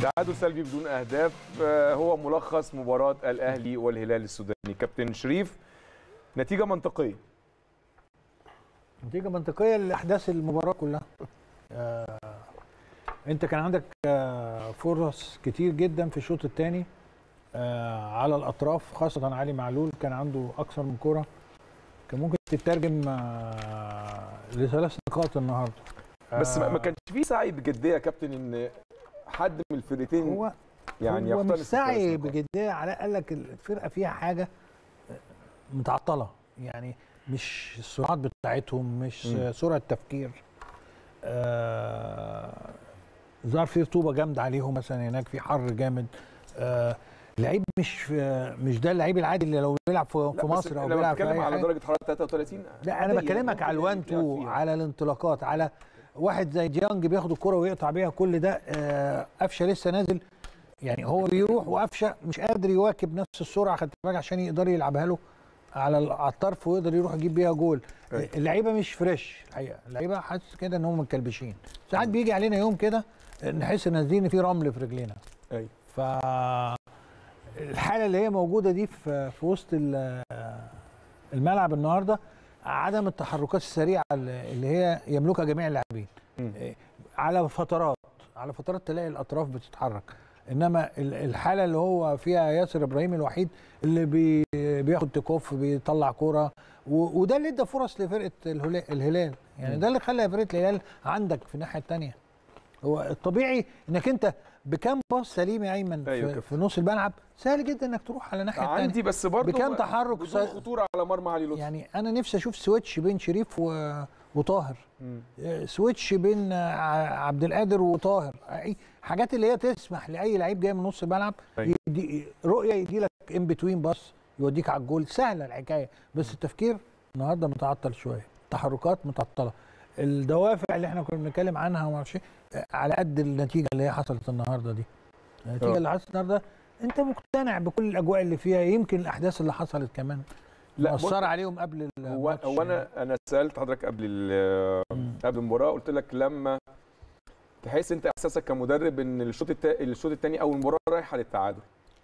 تعادل سلبي بدون اهداف آه، هو ملخص مباراه الاهلي والهلال السوداني كابتن شريف نتيجه منطقيه نتيجه منطقيه لاحداث المباراه كلها آه انت كان عندك آه فرص كتير جدا في الشوط الثاني آه على الاطراف خاصه علي معلول كان عنده اكثر من كره كان ممكن تترجم آه لثلاث نقاط النهارده بس ما ما آه، كانش في سعي بجديه يا كابتن ان حد من الفرقتين هو يعني هو مش يقتنص سعي الثلاث نقاط. بجديه على قال لك الفرقه فيها حاجه متعطله يعني مش السرعات بتاعتهم مش مم. سرعه تفكير آه ظهر في رطوبه جامده عليهم مثلا هناك في حر جامد آه لعيب مش مش ده اللعيب العادي اللي لو بيلعب في, لا، في بس مصر او لما بيلعب في بتتكلم اي على حاجه درجه حراره 33 لا انا عادية، بكلمك ممكن على الوان يلعب تو فيها. على الانطلاقات على واحد زي ديانج بياخد الكرة ويقطع بيها كل ده آه، قفشه لسه نازل يعني هو بيروح وقفشه مش قادر يواكب نفس السرعه خدت بالك عشان يقدر يلعبها له على ال- على الطرف ويقدر يروح يجيب بيها جول أيوة. اللعيبه مش فريش الحقيقه اللعيبه حاسس كده ان هم متكلبشين ساعات بيجي علينا يوم كده نحس نازلين في رمل في رجلينا ايوه ف الحاله اللي هي موجوده دي في في وسط ال- الملعب النهارده عدم التحركات السريعه اللي هي يملكها جميع اللاعبين مم. إيه، على فترات على فترات تلاقي الاطراف بتتحرك انما ال- الحاله اللي هو فيها ياسر ابراهيم الوحيد اللي بي بياخد تكوف بيطلع كوره و- وده اللي ادى فرص لفرقه الهلا- الهلال يعني مم. ده اللي خلى فرقه الهلال عندك في الناحيه الثانيه هو الطبيعي انك انت بكام باص سليم يا ايمن أيوة في, كابتن. في نص الملعب سهل جدا انك تروح على الناحيه الثانيه عندي بس برضه بكام تحرك بدون سا- خطوره على مرمى علي لطفي يعني انا نفسي اشوف سويتش بين شريف و... وطاهر مم. سويتش بين ع- عبد القادر وطاهر أي- حاجات اللي هي تسمح لاي لعيب جاي من نص الملعب أيوة. يدي رؤيه يدي لك ان بتوين باص يوديك على الجول سهله الحكايه بس التفكير النهارده متعطل شويه تحركات متعطله الدوافع اللي احنا كنا بنتكلم عنها وما اعرفش إيه، على قد النتيجه اللي هي حصلت النهارده دي النتيجه آه. اللي حصلت النهارده انت مقتنع بكل الاجواء اللي فيها يمكن الاحداث اللي حصلت كمان لا مأثرة عليهم قبل هو الماتش هو انا انا سالت حضرتك قبل ال- مم. قبل المباراه قلت لك لما تحس انت احساسك كمدرب ان الشوط التا... الشوط الثاني او المباراه رايحه للتعادل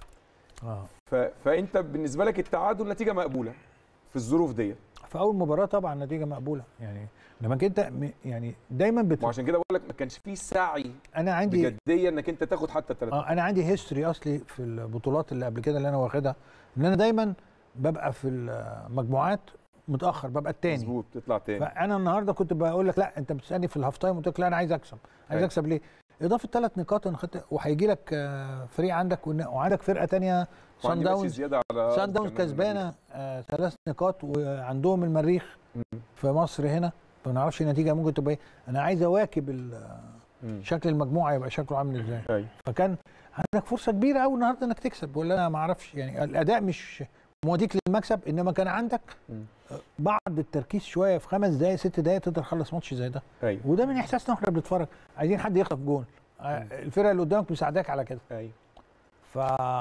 اه ف... فانت بالنسبه لك التعادل نتيجه مقبوله في الظروف ديت في اول مباراه طبعا نتيجه مقبوله يعني لما انت م- يعني دايما بت... وعشان كده بقول لك ما كانش في سعي انا عندي بجديه انك انت تاخد حتى الثلاثه اه انا عندي هيستوري اصلي في البطولات اللي قبل كده اللي انا واخدها ان انا دايما ببقى في المجموعات متاخر ببقى التاني مظبوط تطلع تاني فانا النهارده كنت بقول لك لا انت بتسالني في الهاف تايم قلت لك لا انا عايز اكسب عايز أيوة. اكسب ليه؟ اضافه ثلاث نقاط أنا خدت- وهيجي لك آه، فريق عندك ون- وعندك فرقه تانية سان وعندي ماشي داونز زياده على سان داونز كمان كسبانه آه، ثلاث نقاط وعندهم المريخ مم. في مصر هنا ما نعرفش النتيجه ممكن تبقى ايه انا عايز اواكب ال- مم. شكل المجموعه يبقى شكله عامل ازاي ايوه فكان عندك فرصه كبيره قوي النهارده انك تكسب ولا انا ما اعرفش يعني الاداء مش موديك للمكسب انما كان عندك مم. بعض التركيز شويه في خمس دقائق ست دقائق تقدر تخلص ماتش زي ده ايوه وده من احساسنا واحنا بنتفرج عايزين حد يخطف جول آه، الفرقه اللي قدامك مساعداك على كده ايوه ف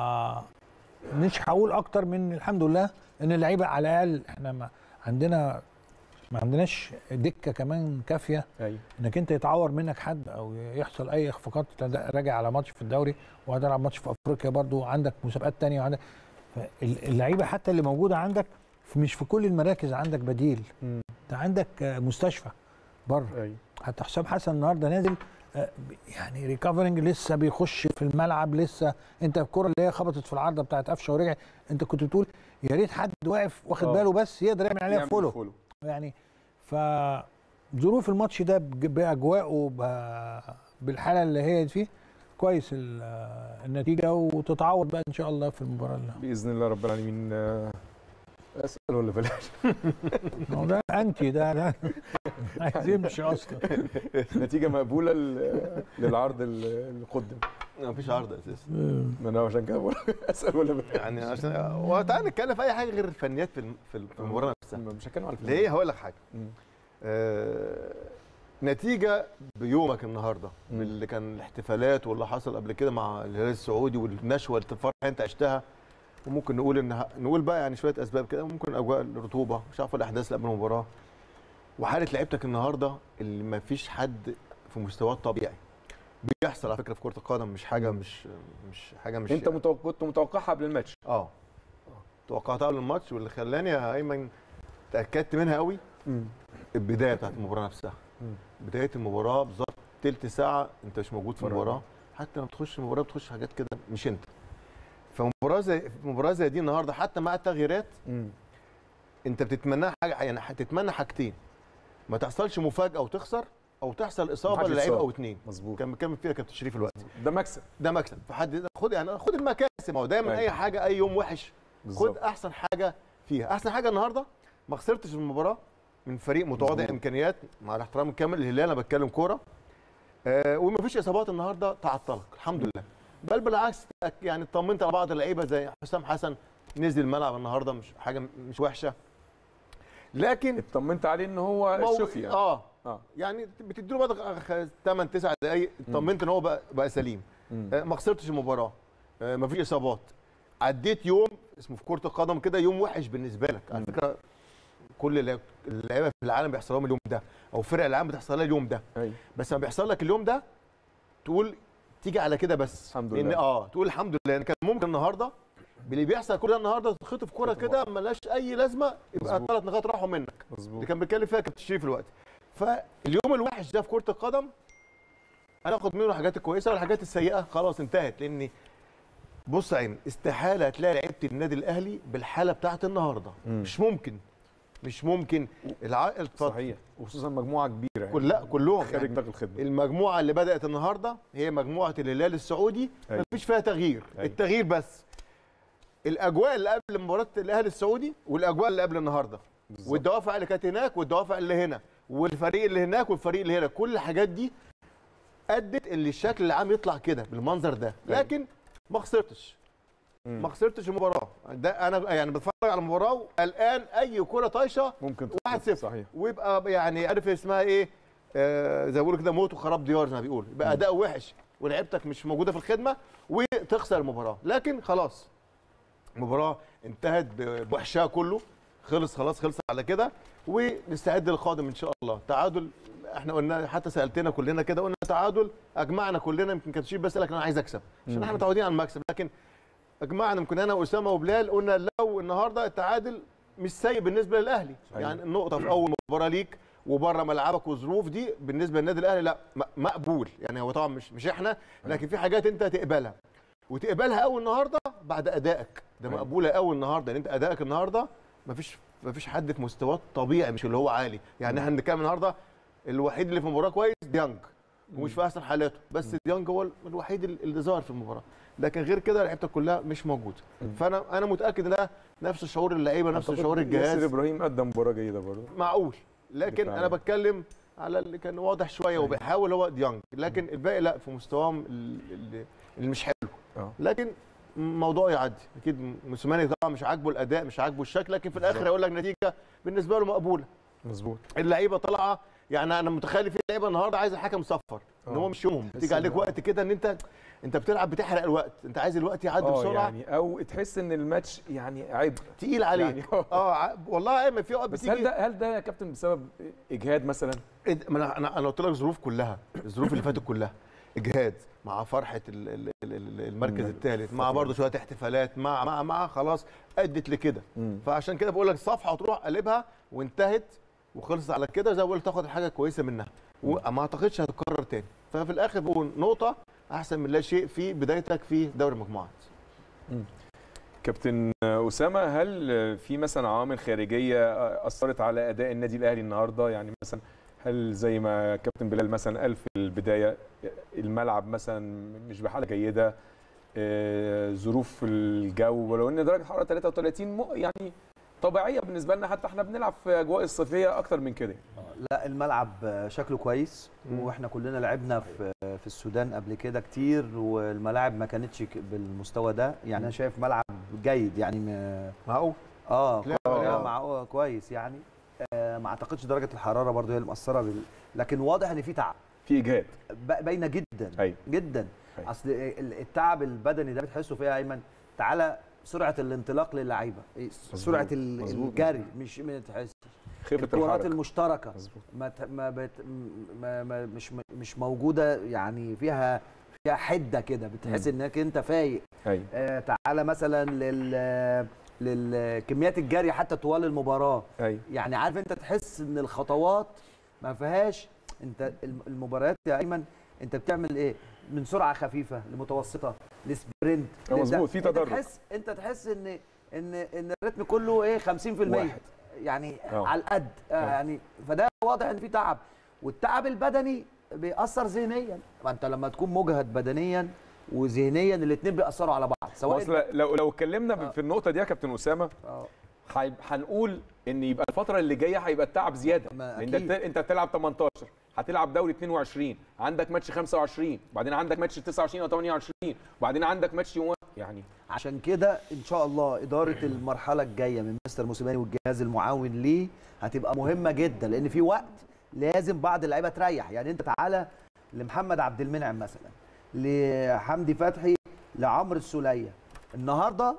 مش هقول اكتر من الحمد لله ان اللعيبه على الاقل احنا ما عندنا ما عندناش دكه كمان كافيه ايوه انك انت يتعور منك حد او يحصل اي اخفاقات تد- راجع على ماتش في الدوري وهتلعب ماتش في افريقيا برضو عندك مسابقات تانية وعندك فال- اللعيبه حتى اللي موجوده عندك في- مش في كل المراكز عندك بديل مم. انت عندك آه، مستشفى بره ايوه حتى حسام حسن النهارده نازل آه، يعني ريكفرنج لسه بيخش في الملعب لسه انت الكره اللي هي خبطت في العارضه بتاعت قفشه ورجع انت كنت بتقول يا ريت حد واقف واخد آه. باله بس يقدر يعمل عليها يعمل فولو فولو يعني ف ظروف الماتش ده بج- باجواءه ب- بالحاله اللي هي فيه كويس ال- النتيجه وتتعوض بقى ان شاء الله في المباراه اللي باذن الله رب العالمين آه، اسال ولا بلاش هو ده انتي ده ده عايز يمشي اصلا نتيجه مقبوله ل- للعرض ال- القدم مفيش عرض اساسا ما انا عشان كده بقول لك اسال ولا بلاش يعني عشان وتعالى نتكلم في اي حاجه غير الفنيات في الم- في الم- في المباراه نفسها مش هتكلم على ليه هقول لك حاجه مم. آه نتيجه بيومك النهارده مم. من اللي كان الاحتفالات واللي حصل قبل كده مع الهلال السعودي والنشوه الفرحه انت عشتها وممكن نقول ان ه- نقول بقى يعني شويه اسباب كده ممكن اجواء الرطوبه مش عارف الاحداث اللي قبل المباراه وحاله لعيبتك النهارده اللي ما فيش حد في مستواه الطبيعي بيحصل على فكره في كره القدم مش حاجه مش مش حاجه مش انت متوقع كنت متوقعها قبل الماتش اه توقعتها قبل الماتش واللي خلاني يا ايمن تاكدت منها قوي البدايه بتاعت المباراه نفسها مم. بدايه المباراه بالظبط تلت ساعه انت مش موجود في مرة المباراه حتى لما بتخش المباراه بتخش حاجات كده مش انت فمباراه زي مباراه زي دي النهارده حتى مع التغييرات مم. انت بتتمناها حاجه يعني هتتمنى حاجتين ما تحصلش مفاجاه وتخسر او تحصل اصابه محدش للعيب يتصاب. او اتنين مظبوط كان مكمل فيها كابتن شريف الوقت ده مكسب ده مكسب فحد خد يعني خد المكاسب ما هو دايما أيوة. اي حاجه اي يوم وحش خد بالظبط احسن حاجه فيها احسن حاجه النهارده ما خسرتش المباراه من فريق متواضع مظبوط. امكانيات مع الاحترام الكامل الهلال انا بتكلم كوره آه ومفيش اصابات النهارده تعطلك الحمد لله بل بالعكس أك- يعني اطمنت على بعض اللعيبه زي حسام حسن نزل الملعب النهارده مش حاجه م- مش وحشه لكن اطمنت عليه ان هو مو- شفي يعني. اه اه يعني بتديله بقى 8 9 دقائق اطمنت ان هو بقى, بقى سليم مم. آه، ما خسرتش المباراه آه، ما فيش اصابات عديت يوم اسمه في كره القدم كده يوم وحش بالنسبه لك على فكره كل اللعيبه اللعيبة في العالم بيحصل لهم اليوم ده او فرق العالم بتحصل لها اليوم ده ايوه بس لما بيحصل لك اليوم ده تقول تيجي على كده بس الحمد لان لله. اه تقول الحمد لله لان كان ممكن النهارده باللي بيحصل كل ده النهارده تتخطف كوره كده ملهاش اي لازمه يبقى مظبوط. ثلاث نقاط راحوا منك اللي مظبوط كان بيتكلم فيها كابتن شريف الوقت فاليوم الوحش ده في كره القدم انا اخد منه الحاجات الكويسه والحاجات السيئه خلاص انتهت لان بص يا عين استحاله هتلاقي لعيبه النادي الاهلي بالحاله بتاعت النهارده مم. مش ممكن مش ممكن العقل صحيح وخصوصا مجموعه كبيره يعني. كل لا كلهم خارج يعني دماغ الخدمه المجموعه اللي بدات النهارده هي مجموعه الهلال السعودي أيوة. مفيش فيها تغيير أيوة. التغيير بس الاجواء اللي قبل مباراه الاهلي السعودي والاجواء اللي قبل النهارده بالظبط. والدوافع اللي كانت هناك والدوافع اللي هنا والفريق اللي هناك والفريق اللي هنا كل الحاجات دي ادت ان الشكل العام يطلع كده بالمنظر ده أيوة. لكن ما خسرتش مم. ما خسرتش المباراه ده انا يعني بتفرج على المباراه وقلقان اي كره طايشه ممكن واحد تخسر. صفر. صحيح ويبقى يعني عارف اسمها ايه آه زي ما بيقولوا كده موت وخراب ديار زي ما بيقول يبقى اداء وحش ولعيبتك مش موجوده في الخدمه وتخسر المباراه لكن خلاص المباراه انتهت ب- بوحشها كله خلص خلاص خلص على كده ونستعد للقادم ان شاء الله تعادل احنا قلنا حتى سالتنا كلنا كده قلنا تعادل اجمعنا كلنا يمكن كانت شيء بس لكن انا عايز اكسب عشان احنا متعودين على المكسب لكن اجمعنا يمكن انا واسامه وبلال قلنا لو النهارده التعادل مش سيء بالنسبه للاهلي أيوة. يعني النقطه في اول مباراه ليك وبره ملعبك وظروف دي بالنسبه للنادي الاهلي لا م- مقبول يعني هو طبعا مش مش احنا لكن في حاجات انت تقبلها وتقبلها قوي النهارده بعد ادائك ده أيوة. مقبوله قوي النهارده ان انت ادائك النهارده مفيش مفيش حد في مستواه طبيعي مش اللي هو عالي يعني احنا بنتكلم النهارده الوحيد اللي في المباراه كويس ديانج ومش في احسن حالاته بس ديانج هو الوحيد اللي ظهر في المباراه لكن غير كده لعيبتك كلها مش موجوده فانا انا متاكد ان ده نفس شعور اللعيبه نفس أعتقد شعور ياسر الجهاز افراهيم قدم مباراه جيده برضه معقول لكن دفاعيا. انا بتكلم على اللي كان واضح شويه وبيحاول هو ديانج لكن الباقي لا في مستواهم ال- ال- اللي مش حلو اه لكن موضوع يعدي اكيد موسيماني طبعا مش عاجبه الاداء مش عاجبه الشكل لكن في الاخر بالظبط. هيقول لك نتيجه بالنسبه له مقبوله مظبوط اللعيبه طالعه يعني انا متخيل في لعيبه النهارده عايز الحكم صفر ان هو آه. مش يومهم تحس تيجي عليك إن- وقت كده ان انت انت بتلعب بتحرق الوقت انت عايز الوقت يعدي اه بسرعه يعني او تحس ان الماتش يعني عبء تقيل عليك يعني اه ع- والله يا ايمن في اوقات بس بتيجي هل ده هل ده يا كابتن بسبب اجهاد مثلا إيه ده؟ ما انا انا انا قلت لك الظروف كلها الظروف اللي فاتت كلها اجهاد مع فرحه ال- ال- ال- ال- المركز مم. الثالث مع خطير. برضه شويه احتفالات مع مع مع خلاص ادت لكده مم. فعشان كده بقول لك صفحه وتروح قلبها وانتهت وخلصت على كده زي ما قلت تاخد الحاجه كويسه منها وما اعتقدش هتتكرر تاني ففي الاخر بقول نقطه احسن من لا شيء في بدايتك في دوري المجموعات كابتن اسامه هل في مثلا عوامل خارجيه اثرت على اداء النادي الاهلي النهارده يعني مثلا هل زي ما كابتن بلال مثلا قال في البدايه الملعب مثلا مش بحاله جيده آه، ظروف الجو ولو ان درجه الحراره 33 م- يعني طبيعيه بالنسبه لنا حتى احنا بنلعب في اجواء الصيفيه اكتر من كده لا الملعب شكله كويس مم. واحنا كلنا لعبنا في في السودان قبل كده كتير والملاعب ما كانتش ك- بالمستوى ده يعني انا شايف ملعب جيد يعني م- معقول اه لا، كو- لا. مع كويس يعني آه ما اعتقدش درجه الحراره برضو هي اللي مأثره بال... لكن واضح ان في تعب في اجهاد ب- باينه جدا ايوه جدا أيوة. اصل ال- التعب البدني ده بتحسه فيها يا ايمن تعالى سرعه الانطلاق للعيبه إيه، سرعه ال- مظبوط. الجري مش ما تحس خفه الكرات الحركه المشتركه مظبوط ما ت- ما, بت ما, ما مش مش موجوده يعني فيها فيها حده كده بتحس انك انت فايق ايوه آه تعالى مثلا لل للكميات الجري حتى طوال المباراه ايوه يعني عارف انت تحس ان الخطوات ما فيهاش انت الم- المباريات يا ايمن انت بتعمل ايه من سرعه خفيفه لمتوسطه لسبرنت آه، مظبوط، ده- في انت تدرج. تحس انت تحس ان ان ان الريتم كله ايه 50% واحد. يعني آه. على القد آه آه. يعني فده واضح ان في تعب والتعب البدني بيأثر ذهنيا ما انت لما تكون مجهد بدنيا وذهنيا الاثنين بيأثروا على بعض سواء اصل لو لو اتكلمنا آه. في النقطه دي يا كابتن اسامه آه. هيب- هنقول ان يبقى الفتره اللي جايه هيبقى التعب زياده ما لان أكيد. انت انت بتلعب 18 هتلعب دوري 22 عندك ماتش 25 وبعدين عندك ماتش 29 او 28 وبعدين عندك ماتش يوم يعني عشان كده ان شاء الله اداره المرحله الجايه من مستر موسيماني والجهاز المعاون ليه هتبقى مهمه جدا لان في وقت لازم بعض اللعيبه تريح يعني انت تعالى لمحمد عبد المنعم مثلا لحمدي فتحي لعمرو السوليه النهارده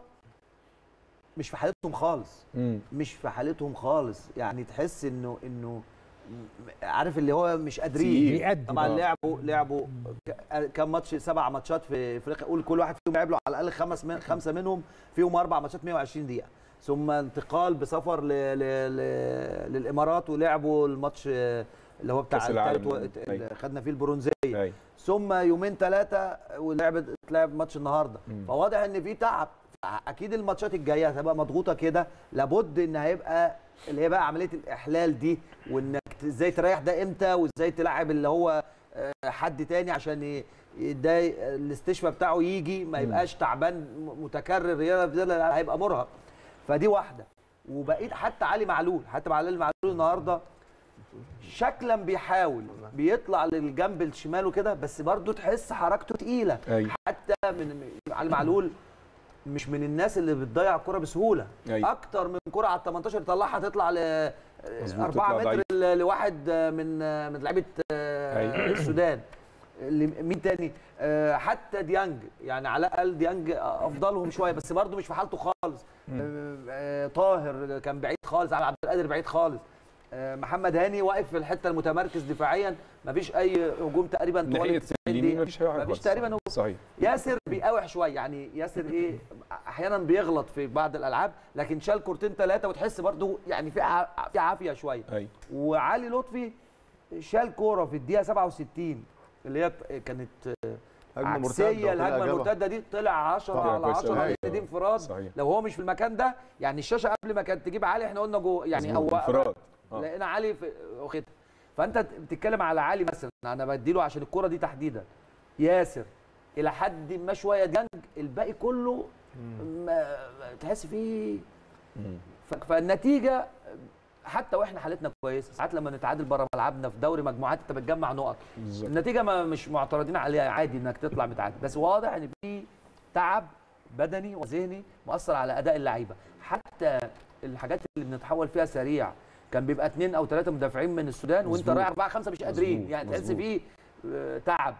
مش في حالتهم خالص مش في حالتهم خالص يعني تحس انه انه م- عارف اللي هو مش قادرين تقيل. بيقدم طبعا آه. لعبوا لعبوا ك- كام ماتش سبع ماتشات في افريقيا قول كل واحد فيهم لعب له على الاقل خمس من خمسه منهم فيهم اربع ماتشات 120 دقيقه ثم انتقال بسفر ل... ل... ل... للامارات ولعبوا الماتش آه، اللي هو بتاع كأس العالم. التالت و- اللي أيوة. خدنا فيه البرونزيه ايوه ثم يومين ثلاثه ولعبت تلعب ماتش النهارده مم. فواضح ان في تعب اكيد الماتشات الجايه هتبقى مضغوطه كده لابد ان هيبقى اللي هي بقى عمليه الاحلال دي وانك ت- ازاي تريح ده امتى وازاي تلعب اللي هو آه، حد تاني عشان ي- ي- ده ي- الاستشفاء بتاعه يجي ما يبقاش تعبان م- متكرر رياضه رياضة، هيبقى مرهق فدي واحده وبقيت حتى علي معلول حتى علي معلول النهارده شكلا بيحاول بيطلع للجنب الشمال وكده بس برضه تحس حركته تقيله ايوه حتى من علي معلول مش من الناس اللي بتضيع الكرة بسهولة أيوة. اكتر من كرة على ال 18 يطلعها تطلع ل مظبوط، 4 تطلع متر ضعيف. ل- لواحد من من لعيبة أيوة. السودان اللي- مين تاني آه، حتى ديانج يعني على الاقل ديانج افضلهم شويه بس برضه مش في حالته خالص آه، آه، طاهر كان بعيد خالص على عبد القادر بعيد خالص آه، محمد هاني واقف في الحته المتمركز دفاعيا مفيش اي هجوم تقريبا طوال ناحيه 90 اليمين دقيقة. مفيش حاجه مفيش خالص. تقريبا هجوم. صحيح ياسر بيقاوح شويه يعني ياسر ايه احيانا بيغلط في بعض الالعاب لكن شال كورتين ثلاثه وتحس برضو يعني في ع- في عافيه شويه ايوه وعلي لطفي شال كوره في الدقيقه 67 اللي هي كانت هجمة مرتدة عكسيه وطلع الهجمه إجابة. المرتده دي طلع 10 طلع على كويس 10 أوي. لان دي انفراد صحيح. لو هو مش في المكان ده يعني الشاشه قبل ما كانت تجيب علي احنا قلنا جو يعني مظبوط، هو انفراد آه. لقينا علي في واخدها فانت بتتكلم على علي مثلا انا بديله عشان الكره دي تحديدا ياسر الى حد ما شويه ديانج الباقي كله ما تحس فيه مم. ف- فالنتيجه حتى واحنا حالتنا كويسه ساعات لما نتعادل بره ملعبنا في دوري مجموعات انت بتجمع نقط بالظبط النتيجه ما مش معترضين عليها عادي انك تطلع متعادل بس واضح ان في تعب بدني وذهني مؤثر على اداء اللعيبه حتى الحاجات اللي بنتحول فيها سريع كان بيبقى اثنين او ثلاثه مدافعين من السودان وانت مظبوط. رايح اربعه خمسه مش قادرين مظبوط، يعني تحس مظبوط. فيه آه، تعب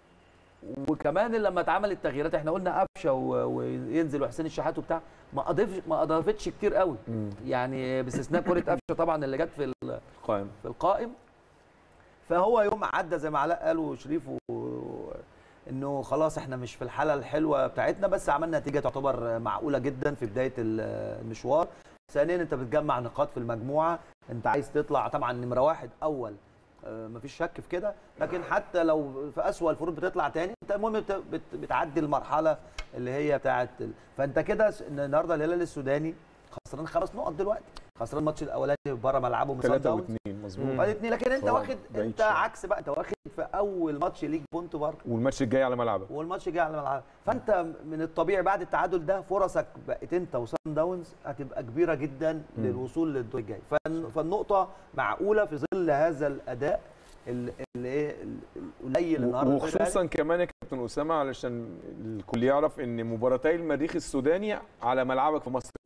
وكمان لما اتعمل التغييرات احنا قلنا قفشه و- وينزل وحسين الشحات وبتاع ما اضافش ما اضافتش كتير قوي مم. يعني باستثناء كره قفشه طبعا اللي جت في ال- قائم في القائم فهو يوم عدى زي ما علاء قال وشريف و... انه خلاص احنا مش في الحاله الحلوه بتاعتنا بس عملنا نتيجه تعتبر معقوله جدا في بدايه ال- المشوار ثانيا انت بتجمع نقاط في المجموعه انت عايز تطلع طبعا نمره واحد اول آه، مفيش شك في كده لكن حتى لو في اسوأ الفروض بتطلع تاني انت المهم بت- بت- بتعدي المرحله اللي هي بتاعت ال... فانت كده س- النهارده الهلال السوداني خسران خمس نقط دلوقتي خسران الماتش الاولاني بره ملعبه من صن ثلاثة داونز واثنين مظبوط بعد اتنين لكن انت طبعاً، واخد بعيد انت شوية. عكس بقى انت واخد في اول ماتش ليك بونت بره والماتش الجاي على ملعبك والماتش جاي على الملعب فانت من الطبيعي بعد التعادل ده فرصك بقت انت وصن داونز هتبقى كبيره جدا للوصول للدور الجاي فالن- فالنقطه معقوله في ظل هذا الاداء ال- اللي ايه ال- القليل النهارده وخصوصا كمان يا كابتن اسامه علشان الكل يعرف ان مباراتي المريخ السوداني على ملعبك في مصر برضه ده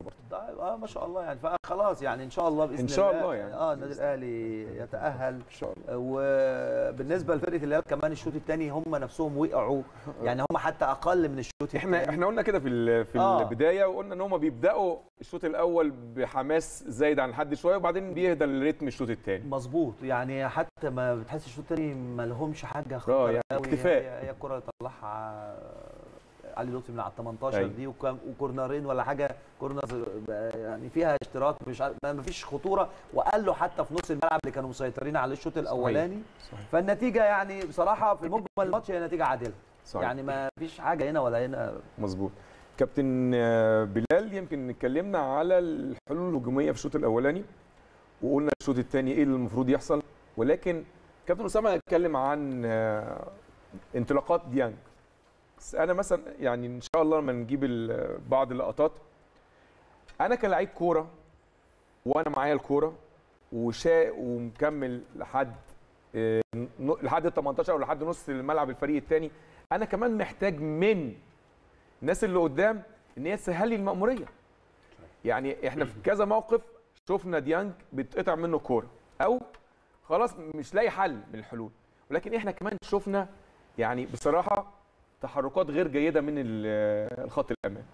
اه ما شاء الله يعني فخلاص يعني ان شاء الله باذن إن شاء الله الله يعني. اه النادي الاهلي يتاهل ان شاء الله وبالنسبه لفرقه الهلال كمان الشوط الثاني هم نفسهم وقعوا يعني هم حتى اقل من الشوط احنا الثاني احنا قلنا كده في ال- في آه. البدايه وقلنا ان هم بيبداوا الشوط الاول بحماس زايد عن حد شويه وبعدين بيهدى الريتم الشوط الثاني مظبوط يعني حتى ما بتحس الشوط الثاني ما لهمش حاجه خطر يعني قوي. اكتفاء. هي هي الكره اللي طلعها علي لطفي من على ال 18 أيوة. دي وكم- وكورنرين ولا حاجه كورنرز يعني فيها اشتراك مش عارف ما فيش خطوره وقال له حتى في نص الملعب اللي كانوا مسيطرين على الشوط الاولاني صحيح. فالنتيجه يعني بصراحه في مجمل الماتش هي نتيجه عادله صحيح. يعني ما فيش حاجه هنا ولا هنا مظبوط كابتن آه، بلال يمكن اتكلمنا على الحلول الهجوميه في الشوط الاولاني وقلنا الشوط الثاني ايه اللي المفروض يحصل ولكن كابتن اسامه هيتكلم عن آه، انطلاقات ديانج بس انا مثلا يعني ان شاء الله لما نجيب ال- بعض اللقطات انا كلاعب كوره وانا معايا الكوره وشا ومكمل لحد آه، ن- لحد ال 18 او لحد نص الملعب الفريق الثاني انا كمان محتاج من الناس اللي قدام ان هي تسهل لي المأمورية يعني احنا في كذا موقف شفنا ديانج بيتقطع منه كوره او خلاص مش لاقي حل من الحلول ولكن احنا كمان شفنا يعني بصراحه تحركات غير جيده من ال- الخط الامامي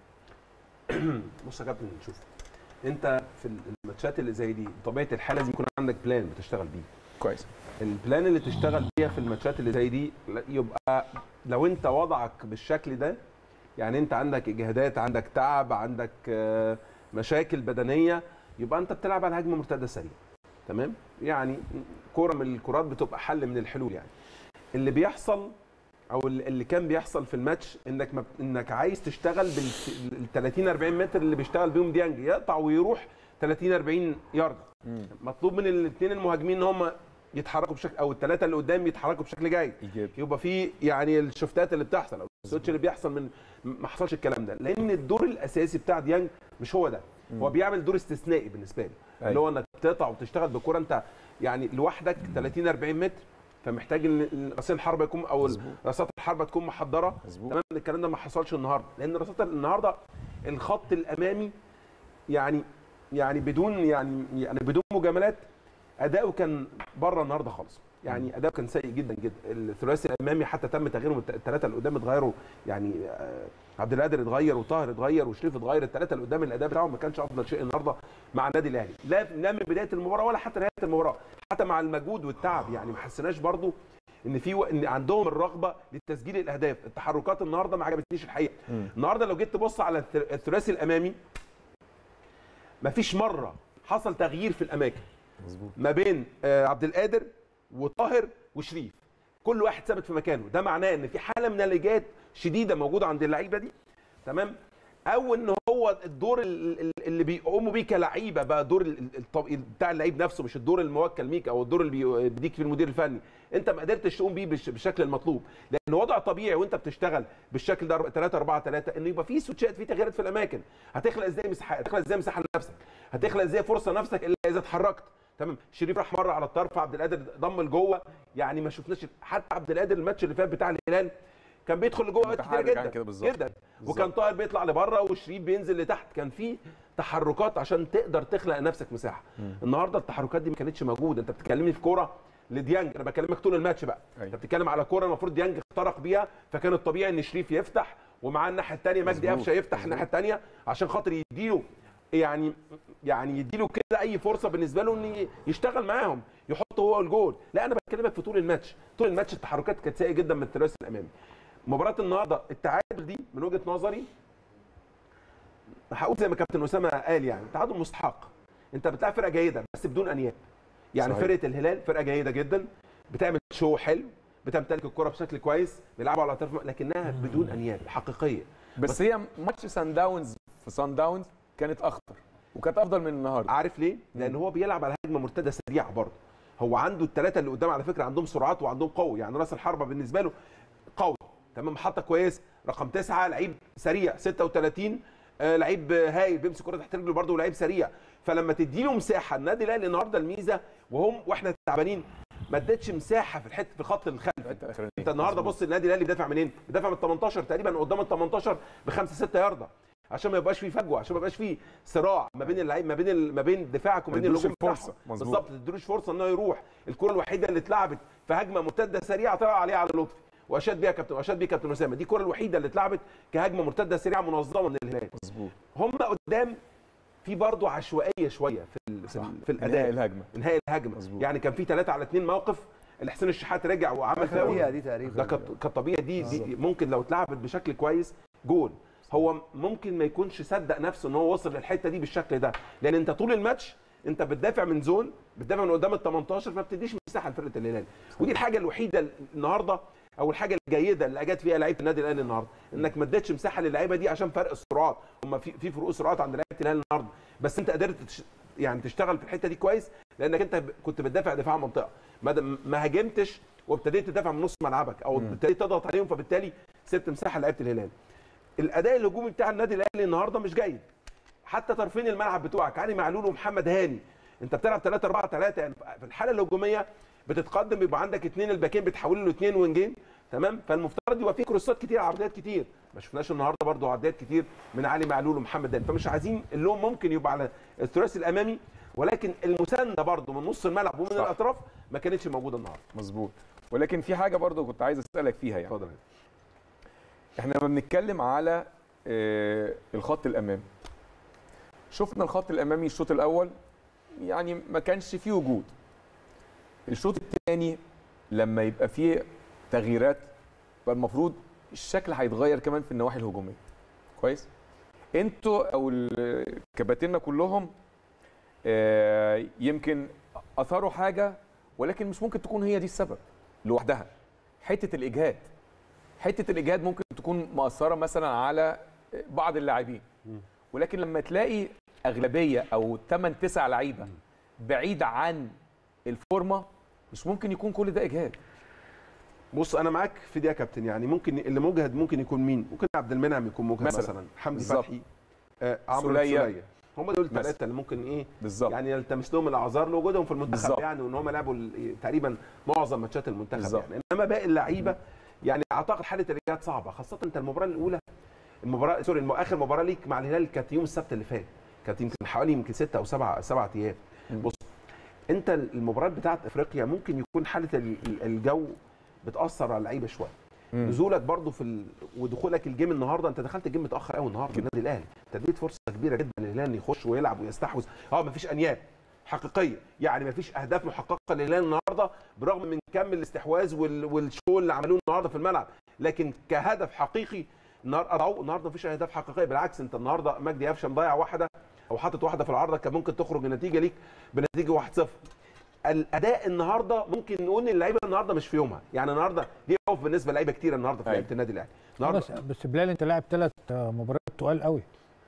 بص يا كابتن شوف انت في الماتشات اللي زي دي طبيعه الحال لازم يكون عندك بلان بتشتغل بيه كويس البلان اللي تشتغل بيها في الماتشات اللي زي دي لا- يبقى لو انت وضعك بالشكل ده يعني انت عندك اجهادات عندك تعب عندك آه، مشاكل بدنيه يبقى انت بتلعب على هجمه مرتده سريعه تمام يعني كوره من الكرات بتبقى حل من الحلول يعني اللي بيحصل او اللي اللي كان بيحصل في الماتش انك ما انك عايز تشتغل بال 30 40 متر اللي بيشتغل بيهم ديانج يقطع ويروح 30 40 يارد مطلوب من الاثنين المهاجمين ان هم يتحركوا بشكل او الثلاثه اللي قدام يتحركوا بشكل جيد ايجابي يبقى في يعني الشفتات اللي بتحصل او السويتش اللي بيحصل من ما حصلش الكلام ده لان الدور الاساسي بتاع ديانج مش هو ده هو بيعمل دور استثنائي بالنسبه لي أيوة. اللي هو انك تقطع وتشتغل بكره انت يعني لوحدك 30 40 متر فمحتاج ان راسين الحربه يكون او مظبوط. راسات الحربه تكون محضره مظبوط تمام الكلام ده ما حصلش النهارده لان راسات النهارده الخط الامامي يعني يعني بدون يعني يعني بدون مجاملات اداؤه كان بره النهارده خالص يعني اداؤه كان سيء جدا جدا الثلاثي الامامي حتى تم تغييرهم الثلاثه اللي قدام اتغيروا يعني آه، عبد القادر اتغير وطاهر اتغير وشريف اتغير الثلاثه اللي قدام الاداء بتاعهم ما كانش افضل شيء النهارده مع النادي الاهلي لا لا من بدايه المباراه ولا حتى نهايه المباراه حتى مع المجهود والتعب يعني ما حسيناش برضو ان في و... ان عندهم الرغبه لتسجيل الاهداف التحركات النهارده ما عجبتنيش الحقيقه مم. النهارده لو جيت تبص على الث- الثلاثي الامامي ما فيش مره حصل تغيير في الاماكن مظبوط ما بين آه، عبد القادر وطاهر وشريف كل واحد ثابت في مكانه ده معناه ان في حاله من الايجاد شديده موجوده عند اللعيبه دي تمام او ان هو الدور ال- ال- اللي بيقوموا بيه كلعيبه بقى دور ال- ال- الطب- بتاع اللعيب نفسه مش الدور الموكل ليك او الدور اللي بي- بيديك في المدير الفني انت ما قدرتش تقوم بيه بالش- بالشكل المطلوب لان وضع طبيعي وانت بتشتغل بالشكل ده 3 4 3 ان يبقى في سويتشات في تغييرات في الاماكن هتخلق ازاي مساحه هتخلق ازاي مساحه لنفسك هتخلق ازاي فرصه نفسك الا اذا اتحركت تمام شريف راح مره على الطرف عبد القادر ضم لجوه يعني ما شفناش حتى عبد القادر الماتش اللي فات بتاع الهلال كان بيدخل لجوه وقت كتير متحرك عن جدا كده بالظبط. جدا بالظبط. وكان طاهر بيطلع لبره وشريف بينزل لتحت كان في تحركات عشان تقدر تخلق لنفسك مساحه النهارده التحركات دي ما كانتش موجوده انت بتكلمني في كوره لديانج انا بكلمك طول الماتش بقى أيوة. انت بتتكلم على كوره المفروض ديانج اخترق بيها فكان الطبيعي ان شريف يفتح ومعاه الناحيه الثانيه مجدي مظبوط. قفشه يفتح مظبوط. الناحيه الثانيه عشان خاطر يديله يعني يعني يديله كده اي فرصه بالنسبه له ان يشتغل معاهم يحط هو الجول لا انا بكلمك في طول الماتش طول الماتش التحركات كانت سيئه جدا من الثلاثي الامامي مباراه النهارده التعادل دي من وجهه نظري هقول زي ما كابتن اسامه قال يعني تعادل مستحق انت بتلعب فرقه جيده بس بدون انياب يعني صحيح. فرقه الهلال فرقه جيده جدا بتعمل شو حلو بتمتلك الكره بشكل كويس بيلعبوا على اطراف لكنها بدون انياب حقيقيه بس هي ماتش سان داونز في سان داونز كانت اخطر وكانت افضل من النهارده عارف ليه؟ لان هو بيلعب على هجمه مرتده سريعه برضه هو عنده الثلاثه اللي قدام على فكره عندهم سرعات وعندهم قوه يعني راس الحربه بالنسبه له قوي تمام محطه كويس رقم تسعة لعيب سريع 36 آه لعيب هايل بيمسك كره تحت رجله برضه ولعيب سريع فلما تدي له مساحه النادي الاهلي النهارده الميزه وهم واحنا تعبانين ما ادتش مساحه في الحته في الخط الخلفي الحته الاخرانيه انت النهارده مظبوط. بص النادي الاهلي بيدافع منين؟ بيدافع من 18 تقريبا قدام ال 18 ب 5 6 يارده عشان ما يبقاش فيه فجوه عشان ما يبقاش فيه صراع ما بين اللعيب ما بين ال- ما بين دفاعك وما بين تديلوش الهجوم الفرصة. بتاعهم. مظبوط. بالظبط ما تديلوش فرصه ان هو يروح الكره الوحيده اللي اتلعبت في هجمه مرتده سريعه طلع عليها على لطفي واشاد بيها كابتن واشاد بيها كابتن اسامه دي الكره الوحيده اللي اتلعبت كهجمه مرتده سريعه منظمه من الهلال مظبوط هم قدام في برضه عشوائيه شويه في ال- في, ال- في انهاء الاداء الهجمه انهاء الهجمه مظبوط. يعني كان في 3 على 2 موقف اللي حسين الشحات رجع وعمل دقيقه فاول دي تقريبا ده كانت كانت طبيعي دي, دي ممكن لو اتلعبت بشكل كويس جول هو ممكن ما يكونش صدق نفسه ان هو وصل للحته دي بالشكل ده لان انت طول الماتش انت بتدافع من زون بتدافع من قدام ال 18 فما بتديش مساحه لفرقه الهلال ودي الحاجه الوحيده النهارده او الحاجه الجيده اللي اجت فيها لعيبه النادي الاهلي النهارده انك ما اديتش مساحه للعيبه دي عشان فرق السرعات هم في في فروق سرعات عند لعيبه الاهلي النهارده بس انت قدرت تش... يعني تشتغل في الحته دي كويس لانك انت ب- كنت بتدافع دفاع منطقه ما د- ما هاجمتش وابتديت تدافع من نص ملعبك او ابتديت تضغط عليهم فبالتالي سبت مساحه لعيبه الهلال الاداء الهجومي بتاع النادي الاهلي النهارده مش جيد حتى طرفين الملعب بتوعك علي معلول ومحمد هاني انت بتلعب 3 4 3 يعني في الحاله الهجوميه بتتقدم بيبقى عندك اثنين الباكين بتحول له اثنين وينجين تمام فالمفترض يبقى في كروسات كتير عرضيات كتير ما شفناش النهارده برضو عرضيات كتير من علي معلول ومحمد هاني فمش عايزين اللوم ممكن يبقى على الثلاثي الامامي ولكن المسانده برضو من نص الملعب ومن صح. الاطراف ما كانتش موجوده النهارده مظبوط ولكن في حاجه برضو كنت عايز اسالك فيها يعني اتفضل احنا لما بنتكلم على آه، الخط الامامي شفنا الخط الامامي الشوط الاول يعني ما كانش فيه وجود الشوط الثاني لما يبقى فيه تغييرات يبقى المفروض الشكل هيتغير كمان في النواحي الهجوميه كويس انتوا او ال- كباتنة كلهم آه، يمكن اثاروا حاجه ولكن مش ممكن تكون هي دي السبب لوحدها حته الاجهاد حته الاجهاد ممكن تكون مأثره مثلا على بعض اللاعبين ولكن لما تلاقي اغلبيه او 8 9 لعيبه بعيد عن الفورمه مش ممكن يكون كل ده اجهاد بص انا معاك في دي يا كابتن يعني ممكن اللي مجهد ممكن يكون مين ممكن عبد المنعم يكون مجهد مثلاً. مثلا, مثلا. حمدي بالظبط. فتحي آه عمرو سولية. سوليه هم دول مثلاً. الثلاثه اللي ممكن ايه بالظبط يعني يلتمس لهم الاعذار لوجودهم في المنتخب بالظبط. يعني وان هم لعبوا ال- تقريبا معظم ماتشات المنتخب بالظبط. يعني انما باقي اللعيبه يعني اعتقد حاله الاجهاد صعبه خاصه انت المباراه الاولى المباراه سوري الم- اخر مباراه ليك مع الهلال كانت يوم السبت اللي فات كانت يمكن حوالي يمكن ستة او سبعة سبعة ايام مم. بص انت المباريات بتاعت افريقيا ممكن يكون حاله ال- ال- الجو بتاثر على اللعيبه شويه مم. نزولك برضو في ال... ودخولك الجيم النهارده انت دخلت الجيم متاخر قوي النهارده النادي الاهلي انت اديت فرصه كبيره جدا للهلال انه يخش ويلعب ويستحوذ اه مفيش انياب حقيقيه يعني مفيش اهداف محققه للهلال النهارده برغم من كم الاستحواذ وال... والشو اللي عملوه النهارده في الملعب لكن كهدف حقيقي النهارده قطعوه النهارده مفيش اهداف حقيقيه بالعكس انت النهارده مجدي قفشه مضيع واحده او حاطط واحده في العارضه كان ممكن تخرج النتيجه ليك بنتيجه 1-0 الاداء النهارده ممكن نقول ان اللعيبه النهارده مش في يومها يعني النهارده دي خوف بالنسبه للعيبه كتير النهارده في أيوة. لعيبه النادي الاهلي النهارده بس بس بلال انت لاعب ثلاث مباريات تقال قوي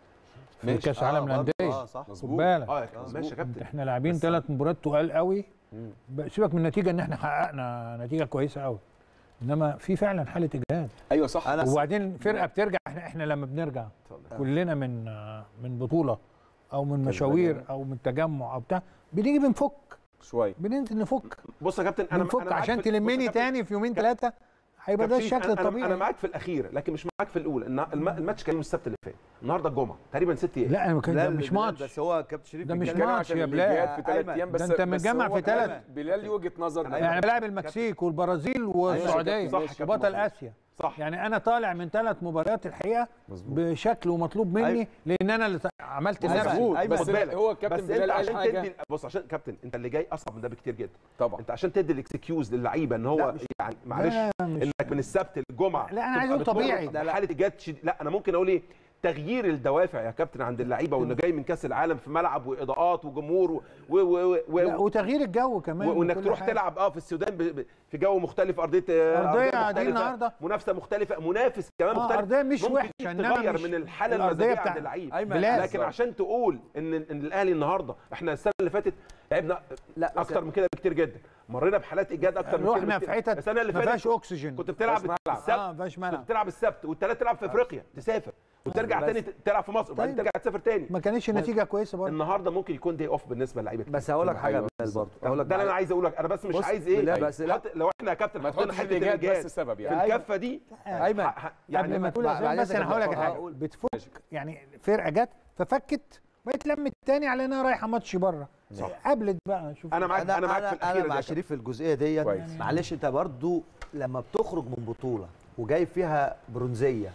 في ماشي. كاس العالم برضه، للانديه اه صح خد مظبوط بالك اه يا كابتن، ماشي يا كابتن احنا لاعبين بس- ثلاث مباريات تقال قوي مم. ب- سيبك من النتيجه ان احنا حققنا نتيجه كويسه قوي انما في فعلا حاله اجهاد ايوه صح انا وبعدين فرقه بترجع احنا احنا لما بنرجع اتفضل. كلنا من من بطوله او من مشاوير او من تجمع او بتاع بنيجي بنفك شويه بننزل نفك بص يا كابتن انا بنفك أنا معاك عشان في- بص يا تلمني كابتن، تاني في يومين كاب- ثلاثه هيبقى ده كابتن شريف، الشكل أنا- الطبيعي انا معاك في الاخير لكن مش معاك في الاولى النا- الم- الماتش كان يوم السبت اللي فات النهارده الجمعه تقريبا ست ايام لا انا ما كان لا ده مش بلال، ماتش بس هو كابتن شريف ده مش بيتكلم- بيتكلم ماتش عشان يا بلال. الإيجاد في ثلاث أيمن، ايام ده بس أنت بس مجمع هو في بلال- تلات- بلال ليه وجهه نظر أيوة. يعني بلعب المكسيك والبرازيل والسعوديه صح يا كابتن وبطل محمود. اسيا صح يعني انا طالع من ثلاث مباريات الحقيقه مظبوط بشكل ومطلوب مني أيوة. لان انا اللي عملت أيوة. نفسي مظبوط أيمن، بس خد بالك. هو الكابتن بس انت بلال قال عشان حاجه تدي بص عشان كابتن انت اللي جاي اصعب من ده بكتير جدا طبعا انت عشان تدي الاكسكيوز للعيبه ان لا، هو مش- يعني معلش لا، مش- انك من السبت للجمعه لا، أنا عايز تبقى أقول بتمر طبيعي. لا، لا. بحاله ايجاد شديد لا انا ممكن اقول ايه تغيير الدوافع يا كابتن عند اللعيبه وانه جاي من كاس العالم في ملعب واضاءات وجمهور و... و... و... و... لا وتغيير الجو كمان و- وانك وكل تروح حاجة. تلعب اه في السودان ب... ب... في جو مختلف ارضيه آه، أرضية دي مختلفة، النهاردة. منافسه مختلفه منافس كمان اه مختلف ارضيه مش ممكن وحشه دي انما تغير مش من الحاله الأرضية المزاجيه بتاع- عند اللعيب أيمن، بلال. لكن عشان تقول ان ان الاهلي النهارده احنا السنه اللي فاتت لعبنا لا بس- اكتر من كده بكتير جدا مرينا بحالات ايجاد اكتر من كده رحنا بكتير. في حتت السنه اللي ما فيهاش فاتت اكسجين كنت بتلعب ملعب. السبت اه ما فيهاش كنت ملعب بتلعب السبت والثلاث تلعب في افريقيا تسافر وترجع بس- تاني ت- تلعب في مصر وبعدين طيب. ترجع تسافر تاني ما كانتش النتيجه كويسه برضه النهارده ممكن يكون دي اوف بالنسبه للعيبه كتير. بس هقول لك حاجه يا أيوة، بلال برضه ده هقول لك اللي انا عايز اقول لك انا بس مش بص، عايز ايه لا، بس لا. حط لو احنا يا كابتن ما حطينا تحطش حته الايجاد الايجاد بس سبب في يعني الكفه دي ايمن ح- ح- يعني يعني قبل ما تقول بعد- أسامة، بعد بس إذنك انا هقول لك يا حاجه أقول. بتفك يعني فرقه جت ففكت واتلمت تاني على انها رايحه ماتش بره صح. قابلت بقى شوف انا معاك انا انا معاك في انا, الاخيره أنا دي مع يا كابتن. شريف في الجزئيه ديت كويس. معلش انت برضو لما بتخرج من بطوله وجايب فيها برونزيه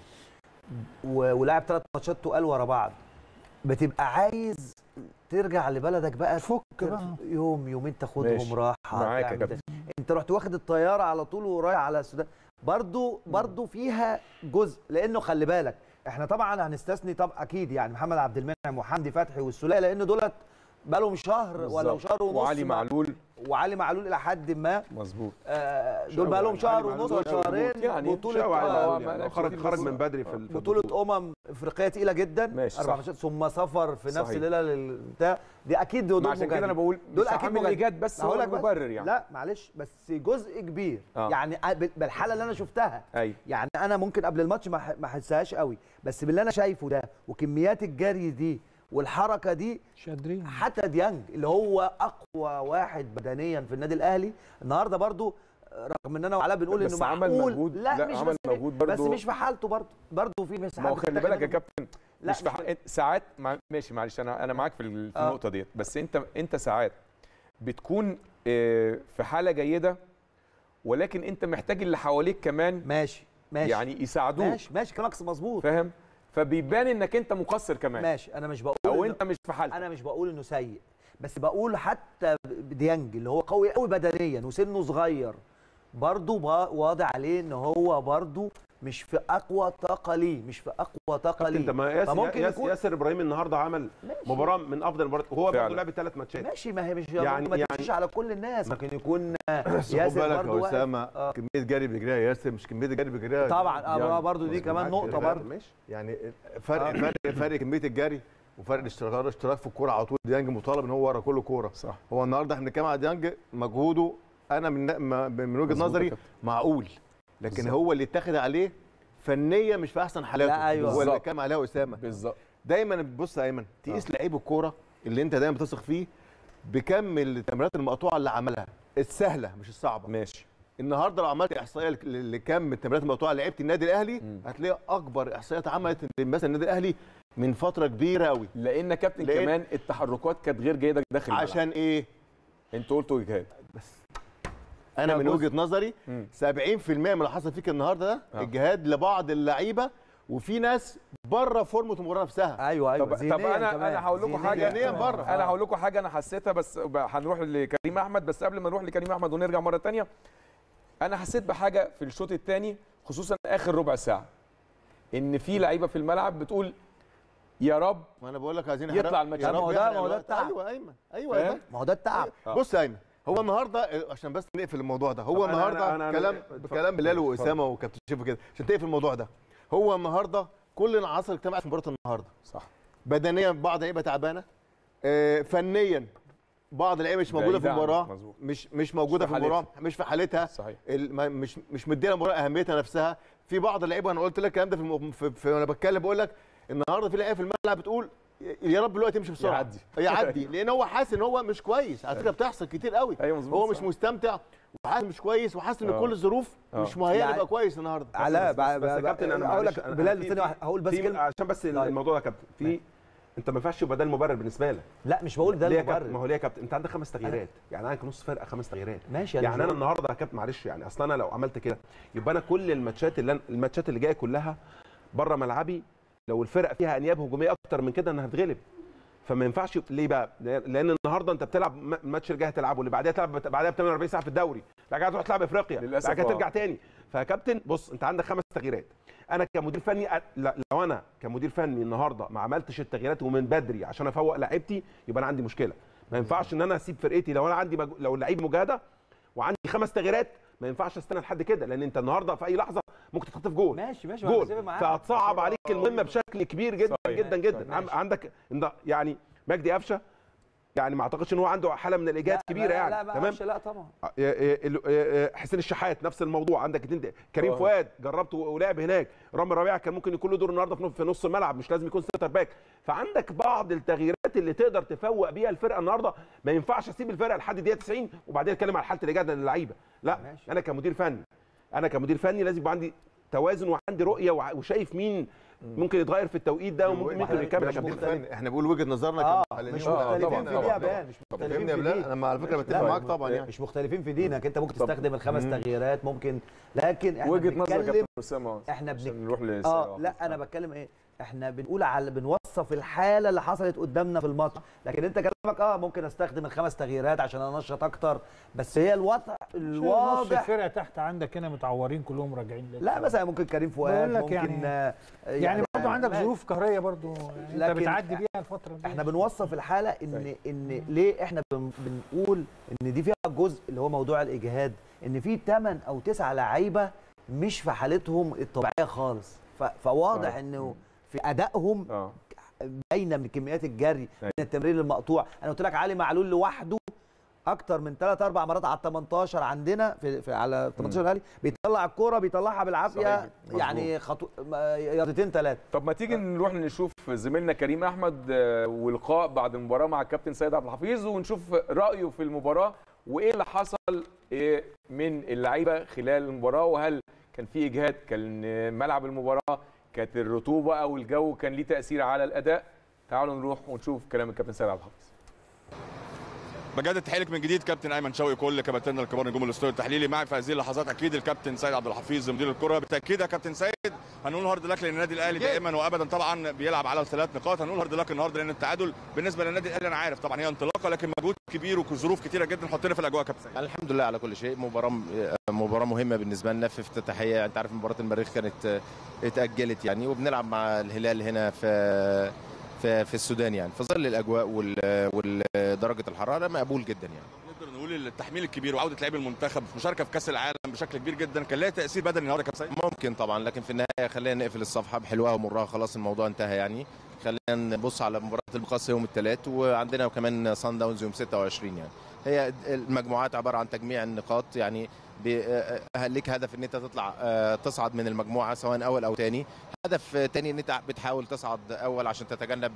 و- ولاعب ثلاث ماتشات تقال ورا بعض بتبقى عايز ترجع لبلدك بقى تفك تر- بقى. يوم يومين تاخدهم ماشي. راحه معاك يا تعمل كابتن. ده. انت رحت واخد الطياره على طول ورايح على السودان برضو برضو فيها جزء لانه خلي بالك احنا طبعا هنستثني طب اكيد يعني محمد عبد المنعم وحمدي فتحي والسوليه لان دولت بقالهم شهر ولا بالظبط. شهر ونص وعلي مع- معلول وعلي معلول الى حد ما مظبوط آه، شاوي دول بقى لهم يعني، شهر علي ونص معلول ولا شهرين يعني بطوله شاوي علي آه، معلول ما يعني. لعبش خرج كتير خرج بس- من بدري في ال- في بطوله البطولة. امم افريقيه تقيله جدا ماشي، اربع صح. ماتشات ثم سفر في نفس صحيح. الليله للبتاع دي اكيد دول ما عشان كده انا بقول دول مش اكيد عامل مجهد. الايجاد بس هو هقول لك بس. المبرر يعني لا معلش بس جزء كبير آه. يعني بال- بالحاله اللي انا شفتها ايوه يعني انا ممكن قبل الماتش ما أح- ما احسهاش قوي بس باللي انا شايفه ده وكميات الجري دي والحركه دي مش قادرين حتى ديانج اللي هو اقوى واحد بدنيا في النادي الاهلي النهارده برضو رغم ان انا وعلاء بنقول انه بس عمل معقول مجهود. لا, لا، مش عمل بس مجهود بس برضو. مش في حالته برضو برضو في مساحات ما هو خلي بتتاخد بالك يا منه. كابتن لا، مش في مش ح- في- ساعات مع... ماشي معلش انا انا معاك في, ال- في آه. النقطه ديت بس انت انت ساعات بتكون آه، في حاله جيده ولكن انت محتاج اللي حواليك كمان ماشي ماشي يعني يساعدوك ماشي ماشي كلامك مظبوط فاهم فبيبان انك انت مقصر كمان ماشي انا مش بقول او إنه- انت مش في حالتك انا مش بقول انه سيء بس بقول حتى ديانج اللي هو قوي قوي بدنيا وسنه صغير برضه با- واضح عليه ان هو برضه مش في اقوى طاقه ليه مش في اقوى طاقه ليه انت ما ياسر, فممكن ياسر, يكون ياسر ابراهيم النهارده عمل ماشي. مباراه من افضل المباريات وهو فعلا. برضه لعب ثلاث ماتشات ماشي ما هي مش يعني- يعني ما يعني- تمشيش على كل الناس ممكن يكون بس خد ياسر بالك برضه يا واقف. اسامه آه. كميه جري بيجريها ياسر مش كميه الجري بيجريها طبعا ديانج. اه برضه دي مظبوط. كمان معاك نقطه في برضه ماشي يعني فرق فرق فرق كميه الجري وفرق الاشتراك الاشتراك في الكوره على طول ديانج مطالب ان هو ورا كل كوره صح هو النهارده احنا بنتكلم على ديانج مجهوده انا من ما- من وجهه مظبوط يا نظري كابتن. معقول لكن بالظبط. هو اللي اتاخد عليه فنيا مش في احسن حالاته لا، أيوة. هو اللي بالظبط. اتكلم عليها اسامه بالظبط دايما بص يا ايمن تقيس لعيب الكوره اللي انت دايما بتثق فيه بكم التمريرات المقطوعه اللي عملها السهله مش الصعبه ماشي النهارده لو عملت احصائيه لك- لكم التمريرات المقطوعه لعيبه النادي الاهلي مم. هتلاقي اكبر احصائيات عملت مثلا النادي الاهلي من فتره كبيره قوي لان كابتن لأن- كمان التحركات كانت غير جيده داخل الملعب. عشان ايه انت قلتوا اجهاد انا من جزء. وجهه نظري مم. 70% من اللي حصل فيك النهارده ده آه. الجهاد لبعض اللعيبه وفي ناس بره فورمه المباراه نفسها ايوه ايوه طب, طب ذهنياً انا كمان. انا هقول لكم ذهنياً حاجه ذهنياً كمان. بره. انا هقول لكم حاجه انا حسيتها بس ب- هنروح لكريم احمد بس قبل ما نروح لكريم احمد ونرجع مره تانية انا حسيت بحاجه في الشوط الثاني خصوصا اخر ربع ساعه ان في لعيبه في الملعب بتقول يا رب ما انا بقول لك عايزين يطلع يحرق- الماتش. يا ما رب هو ده- يحرق ما هو ده الوقت. التعب. ايوه ايمن ايوه فاهم؟ يا ما هو ده التعب آه. بص يا ايمن هو النهارده عشان بس نقفل الموضوع ده هو طب أنا- النهارده أنا- أنا- كلام اتفضل. بكلام بلال اتفضل. واسامه وكابتن شيف وكده عشان تقفل الموضوع ده هو النهارده كل العناصر اجتمعت في مباراه النهارده صح بدنيا بعض اللعيبه تعبانه آه، فنيا بعض اللعيبه مش موجوده في بعيد عنه. المباراه مظبوط. مش مش موجوده في في المباراه حالتها. مش في حالتها صحيح ال- ما- مش مش مديه المباراه اهميتها نفسها في بعض اللعيبه انا قلت لك الكلام ده في, الم... في, في وانا بتكلم بقول لك النهارده في لعيبه في الملعب بتقول يا رب الوقت يمشي بسرعه يعدي. يعدي لان هو حاسس ان هو مش كويس على فكره بتحصل كتير قوي ايوه مظبوط هو مش صح. مستمتع وحاسس مش كويس وحاسس ان آه. كل الظروف آه. مش مهيئه يعني- يبقى كويس النهارده علاء بس- بس- بس يا كابتن انا هقول معلش، لك أنا- بلال في- ثانيه واحدة، هقول بس في- كلمه عشان بس طيب. الموضوع ده يا كابتن في انت ما ينفعش يبقى ده المبرر بالنسبه لك لا مش بقول ده ليه يا كابتن ما المبرر هو ليه يا كابتن انت عندك خمس تغييرات يعني عندك نص فرقه خمس تغييرات ماشي يعني مش انا بقول- النهارده يا كابتن معلش يعني اصل انا لو عملت كده يبقى انا كل الماتشات اللي أنا الماتشات اللي جايه كلها بره ملعبي لو الفرق فيها انياب هجوميه اكتر من كده انا هتغلب فما ينفعش ليه بقى؟ لان النهارده انت بتلعب م- الماتش اللي جاي هتلعبه واللي بعديها تلعب بعدها ب 48 ساعه في الدوري بعد كده تروح تلعب افريقيا للأسف بعد كده آه. ترجع تاني فيا كابتن بص انت عندك خمس تغييرات انا كمدير فني أ- لا- لو انا كمدير فني النهارده ما عملتش التغييرات ومن بدري عشان افوق لعيبتي يبقى انا عندي مشكله ما ينفعش ان انا اسيب فرقتي لو انا عندي مج... لو اللعيب مجاهده وعندي خمس تغييرات ما ينفعش استنى لحد كده لان انت النهارده في اي لحظه ممكن تتخطف جول ماشي ماشي جول بتفق معاك. فهتصعب عليك المهمه بشكل كبير جدا صحيح. جدا جدا صحيح. عم- عندك إن- يعني مجدي قفشه يعني ما اعتقدش ان هو عنده حاله من الاجهاد لا، كبيره لا يعني لا ما تمام أعرفش، لا طبعا آه، آه، ال- آه، حسين الشحات نفس الموضوع عندك اتنين كريم آه. فؤاد جربته ولعب هناك رامي ربيعه كان ممكن يكون له دور النهارده في نص- في نص الملعب مش لازم يكون سنتر باك فعندك بعض التغييرات اللي تقدر تفوق بيها الفرقه النهارده ما ينفعش اسيب الفرقه لحد دقيقه 90 وبعدين اتكلم على حاله الاجهاد للعيبه لا ماشي. انا كمدير فني انا كمدير فني لازم يبقى عندي توازن وعندي رؤيه وع- وشايف مين ممكن يتغير في التوقيت ده وممكن ممكن إحنا يكمل يا مش كابتن مختلفين احنا بنقول وجهه نظرنا اه كمحللين مش ولا- مختلفين طبعاً، في دي يا طبعاً، بان مش مختلفين فاهمني يا في بلال دي انا على فكره بتفق لا، معاك طبعا يعني مش مختلفين في دينك انت ممكن تستخدم الخمس تغييرات ممكن لكن احنا وجهه نظر يا بنتكلم كابتن اسامه احنا عشان بنك... نروح ل اه لا انا بتكلم ايه احنا بنقول على بنوصف الحاله اللي حصلت قدامنا في الماتش لكن انت كلامك اه ممكن استخدم الخمس تغييرات عشان انشط اكتر بس هي الوضع نص الواضح الفرقه تحت عندك هنا متعورين كلهم راجعين لسه. لا مثلا ممكن كريم فؤاد بقول لك ممكن يعني- آه، يعني برضه عندك ماشي. ظروف قهريه برضه يعني انت لكن بتعدي بيها الفتره دي احنا بنوصف الحاله ان ان ليه احنا بن- بنقول ان دي فيها جزء اللي هو موضوع الاجهاد ان في 8 او 9 لعيبه مش في حالتهم الطبيعيه خالص ف- فواضح آه. انه في ادائهم اه باينه من كميات الجري من أيوة. التمرير المقطوع انا قلت لك علي معلول لوحده اكتر من ثلاث اربع مرات على ال 18 عندنا في, في على 18 الاهلي بيطلع الكوره بيطلعها صحيح، بالعافيه مظبوط. يعني خطو ما- ياردتين ثلاثه طب ما تيجي نروح نشوف زميلنا كريم احمد آه، ولقاء بعد المباراه مع الكابتن سيد عبد الحفيظ ونشوف رايه في المباراه وايه اللي حصل آه، من اللعيبه خلال المباراه وهل كان في اجهاد كان آه، ملعب المباراه كانت الرطوبه او الجو كان ليه تاثير على الاداء تعالوا نروح ونشوف كلام الكابتن سيد عبد الحفيظ بجد تحية لك من جديد كابتن ايمن شوقي كل كباتننا الكبار نجوم الاستوديو التحليلي معي في هذه اللحظات اكيد الكابتن سيد عبد الحفيظ مدير الكره بالتاكيد يا كابتن سيد هنقول هارد لك لان النادي الاهلي دائما وابدا طبعا بيلعب على الثلاث نقاط هنقول هارد لك النهارده لان التعادل بالنسبه للنادي الاهلي انا عارف طبعا هي انطلاقه لكن مجهود كبير وظروف كتيره جدا حطينا في الاجواء يا كابتن سيد الحمد لله على كل شيء مباراة مباراة مهمة بالنسبة لنا في افتتاحية انت عارف مباراة المريخ كانت اتأجلت يعني وبنلعب مع الهلال هنا في في, في السودان يعني في ظل الاجواء وال- ودرجة الحرارة مقبول جدا يعني نقدر نقول التحميل الكبير وعوده لاعبي المنتخب مشاركه في كاس العالم بشكل كبير جدا كان لها تاثير بدني النهارده يا كابتن سيد ممكن طبعا لكن في النهاية خلينا نقفل الصفحة بحلوها ومرها خلاص الموضوع انتهى يعني خلينا نبص على مباراة المقاصة يوم الثلاث وعندنا كمان سان داونز يوم 26 يعني هي المجموعات عبارة عن تجميع النقاط يعني بي- آه، ليك هدف ان انت تطلع آه، تصعد من المجموعه سواء اول او تاني هدف آه، تاني ان انت بتحاول تصعد اول عشان تتجنب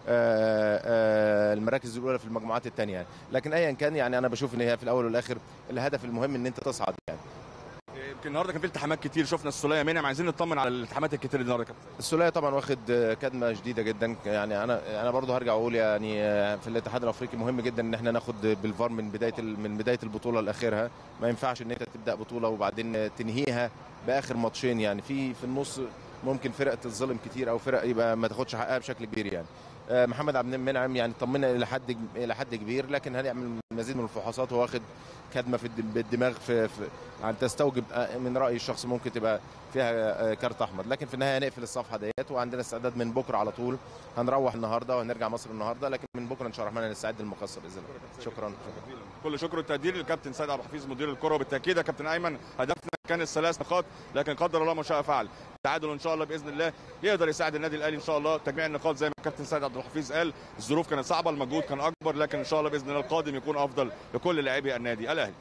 آه، آه، المراكز الاولى في المجموعات الثانيه يعني. لكن ايا كان يعني انا بشوف ان هي في الاول والاخر الهدف المهم ان انت تصعد يعني يمكن النهارده كان في التحامات كتير شفنا السوليه منعم عايزين نطمن على الالتحامات الكتير دي النهارده يا كابتن السوليه طبعا واخد آه، كدمه شديده جدا يعني انا انا برضه هرجع اقول يعني آه، في الاتحاد الافريقي مهم جدا ان احنا ناخد بالفار من بدايه ال- من بدايه البطوله لاخرها ما ينفعش ان انت تبدا بطوله وبعدين آه، تنهيها باخر ماتشين يعني في في النص ممكن فرق تتظلم كتير او فرق يبقى ما تاخدش حقها بشكل كبير يعني آه، محمد عبد المنعم يعني طمنا الى حد الى حد كبير لكن هنعمل مزيد من الفحوصات هو واخد كدمه في الد- بالدماغ في, في عن تستوجب آه، من رايي الشخصي ممكن تبقى فيها آه، كارت احمر لكن في النهايه هنقفل الصفحه ديت وعندنا استعداد من بكره على طول هنروح النهارده وهنرجع مصر النهارده لكن من بكره ان شاء الله الرحمن هنستعد للمقصه باذن الله شكرا كل شكر والتقدير للكابتن سيد عبد الحفيظ مدير الكره وبالتاكيد يا كابتن ايمن هدفنا كان الثلاث نقاط لكن قدر الله ما شاء فعل تعادل ان شاء الله باذن الله يقدر يساعد النادي الاهلي ان شاء الله تجميع النقاط زي ما الكابتن سيد عبد الحفيظ قال الظروف كانت صعبه المجهود كان اكبر لكن ان شاء الله باذن الله القادم يكون افضل لكل لاعبي النادي الاهلي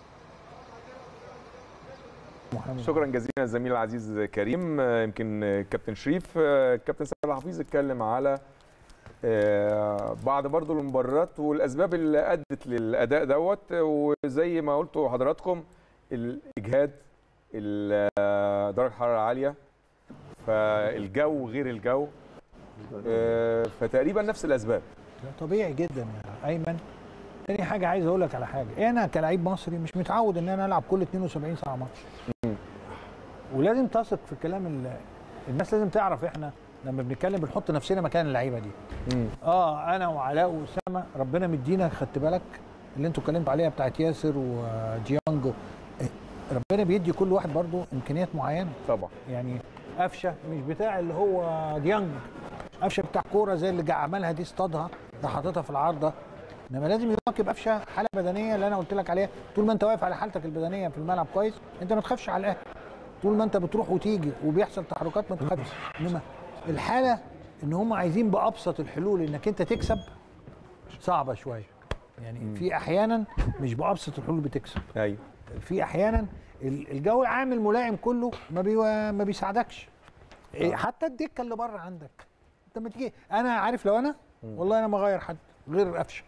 محمد شكرا جزيلا الزميل العزيز كريم آه، يمكن آه، كابتن شريف آه، كابتن سيد الحفيظ اتكلم على آه، بعض برضو المباريات والاسباب اللي ادت للاداء دوت آه، وزي ما قلتوا حضراتكم الاجهاد ال- آه، درجه الحراره عاليه فالجو غير الجو آه، فتقريبا نفس الاسباب ده طبيعي جدا يا ايمن تاني حاجه عايز اقول لك على حاجه انا كلاعب مصري مش متعود ان انا العب كل 72 ساعه ماتش ولازم تثق في الكلام ال- الناس لازم تعرف احنا لما بنتكلم بنحط نفسنا مكان اللعيبه دي اه انا وعلاء واسامه ربنا مدينا خدت بالك اللي انتوا اتكلمتوا عليها بتاعت ياسر وديانج و- إيه، ربنا بيدي كل واحد برضو امكانيات معينه طبعا يعني قفشه مش بتاع اللي هو ديانج قفشه بتاع كوره زي اللي جا عملها دي اصطادها ده حاططها في العارضه انما لازم يواكب قفشه حاله بدنيه اللي انا قلت لك عليها طول ما انت واقف على حالتك البدنيه في الملعب كويس انت ما تخافش على الاهلي طول ما انت بتروح وتيجي وبيحصل تحركات ما تخافش انما الحاله ان هم عايزين بابسط الحلول انك انت تكسب صعبه شويه يعني مم. في احيانا مش بابسط الحلول بتكسب ايوه في احيانا ال- الجو العام الملائم كله ما بي ما بيساعدكش إيه، حتى الدكه اللي بره عندك انت ما تيجي انا عارف لو انا والله انا ما اغير حد غير قفشه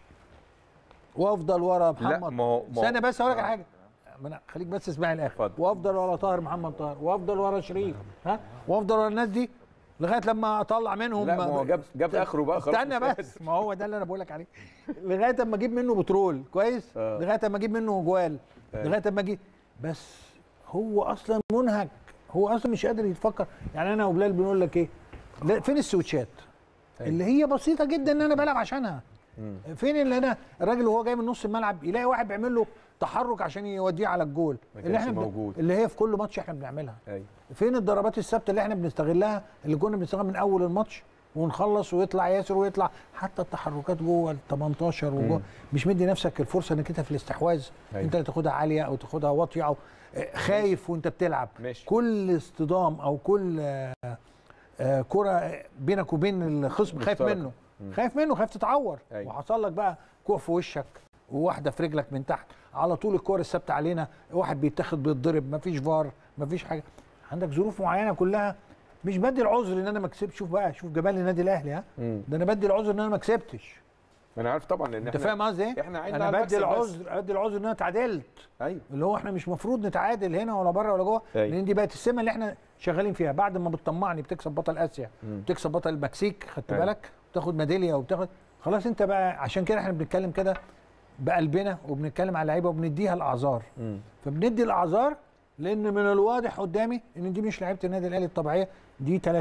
وافضل ورا لا محمد ما هو ما هو- استنى بس اقول لك على حاجه ما أنا خليك بس اسمعني الاخر اتفضل. وافضل ورا طاهر محمد طاهر وافضل ورا شريف ها وافضل ورا الناس دي لغايه لما اطلع منهم لا ما هو جاب جاب اخره بقى خلاص استنى مش بس ما هو ده اللي انا بقول لك عليه لغايه اما اجيب منه بترول كويس آه. لغايه اما اجيب منه جوال أيوة. لغايه اما اجيب بس هو اصلا منهك هو اصلا مش قادر يتفكر يعني انا وبلال بنقول لك ايه لا فين السويتشات أيوة. اللي هي بسيطه جدا ان انا بلعب عشانها مم. فين اللي انا الراجل وهو جاي من نص الملعب يلاقي واحد بيعمل له تحرك عشان يوديه على الجول ما اللي كانش احنا بن- موجود. اللي هي في كل ماتش احنا بنعملها ايوه فين الضربات الثابته اللي احنا بنستغلها اللي كنا بنستغلها من اول الماتش ونخلص ويطلع ياسر ويطلع حتى التحركات جوه ال 18 وجوه مم. مش مدي نفسك الفرصه انك انت في الاستحواذ أيوة. انت اللي تاخدها عاليه او تاخدها واطيه او آه، خايف وانت بتلعب ماشي. كل اصطدام او كل آه، آه، كره بينك وبين الخصم خايف مشتركة. منه خايف منه خايف تتعور أيوة. وحصل لك بقى كوع في وشك وواحده في رجلك من تحت على طول الكور الثابته علينا واحد بيتاخد بيتضرب مفيش فار مفيش حاجه عندك ظروف معينه كلها مش بدي العذر ان انا ما كسبتش شوف بقى شوف جمال النادي الاهلي ها مم. ده انا بدي العذر ان انا ما كسبتش ما انا عارف طبعا لان انت احنا فاهم قصدي ايه احنا عيننا انا على بدي المكسب بس. العذر بدي العذر ان انا اتعادلت ايوه اللي هو احنا مش مفروض نتعادل هنا ولا بره ولا جوه أيوة. لان دي بقت السمه اللي احنا شغالين فيها بعد ما بتطمعني بتكسب بطل اسيا مم. بتكسب بطل المكسيك خدت أيوة. بالك بتاخد ميداليه وبتاخد خلاص انت بقى عشان كده احنا بنتكلم كده بقلبنا وبنتكلم على اللعيبه وبنديها الاعذار مم. فبندي الاعذار لان من الواضح قدامي ان دي مش لعيبه النادي الاهلي الطبيعيه دي 30% 40%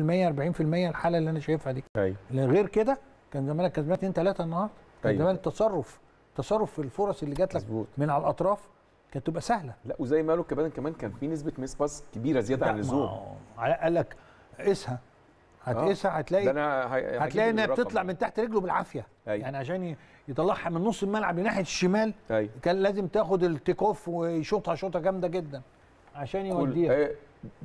الحاله اللي انا شايفها دي ايوه اللي غير كده كان زمانك كسبان 2 3 النهارده كان أيوة. زمان التصرف تصرف في الفرص اللي جات لك مظبوط. من على الاطراف كانت تبقى سهله لا وزي ما قالوا كمان كمان كان في نسبه ميس باس كبيره زياده عن لا، اللزوم ما هو قال لك قسها هتقيسها ده هتلاقي انا هي- هتلاقي هجيب انها الرقم. بتطلع من تحت رجله بالعافيه أيوة. يعني عشان ي- يطلعها من نص الملعب لناحيه الشمال ايوه كان لازم تاخد التيك اوف ويشوطها شوطه جامده جدا عشان كل- يوديها آه،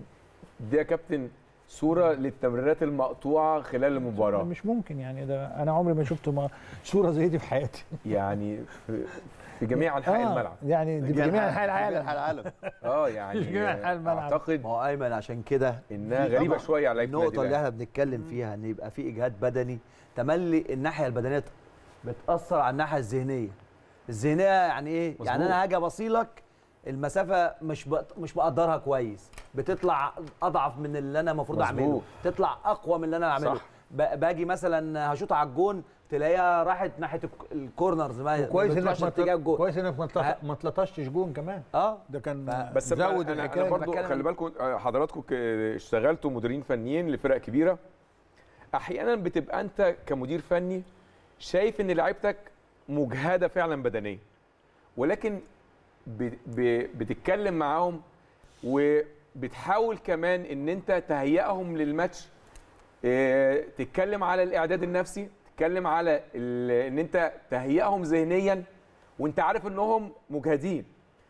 دي يا كابتن صوره للتمريرات المقطوعه خلال المباراه مش ممكن يعني ده انا عمري ما شفت ما- صوره زي دي في حياتي يعني في, في جميع انحاء آه، الملعب يعني دي في جميع انحاء جميع العالم العالم اه يعني في جميع أنحاء الملعب. اعتقد ما هو ايمن عشان كده انها في غريبه طبعاً شويه على لعيبه النادي النقطه اللي الأهلي. احنا بنتكلم فيها ان يبقى في اجهاد بدني تملي الناحيه البدنيه بتاثر على الناحيه الذهنيه الذهنيه يعني ايه مظبوط. يعني انا هاجي ابصيلك المسافه مش بق... مش بقدرها كويس بتطلع اضعف من اللي انا المفروض اعمله مظبوط. تطلع اقوى من اللي انا اعمله صح. ب... باجي مثلا هشوط على الجون تلاقيها راحت ناحيه الك- الكورنرز ما كويس انك بتروحش ما اتجاه الجون كويس انك ما ها؟ تلط- ما تلطشتش جون كمان اه ده كان بس زود انا انا الحكايه برضو بتكلم خلي عن- بالكم آه، حضراتكم ك- اشتغلتوا مديرين فنيين لفرق كبيره احيانا بتبقى انت كمدير فني شايف ان لعيبتك مجهده فعلا بدنيا ولكن ب- ب- بتتكلم معاهم وبتحاول كمان ان انت تهيئهم للماتش اه، تتكلم على الاعداد النفسي تتكلم على ال- ان انت تهيئهم ذهنيا وانت عارف انهم مجهدين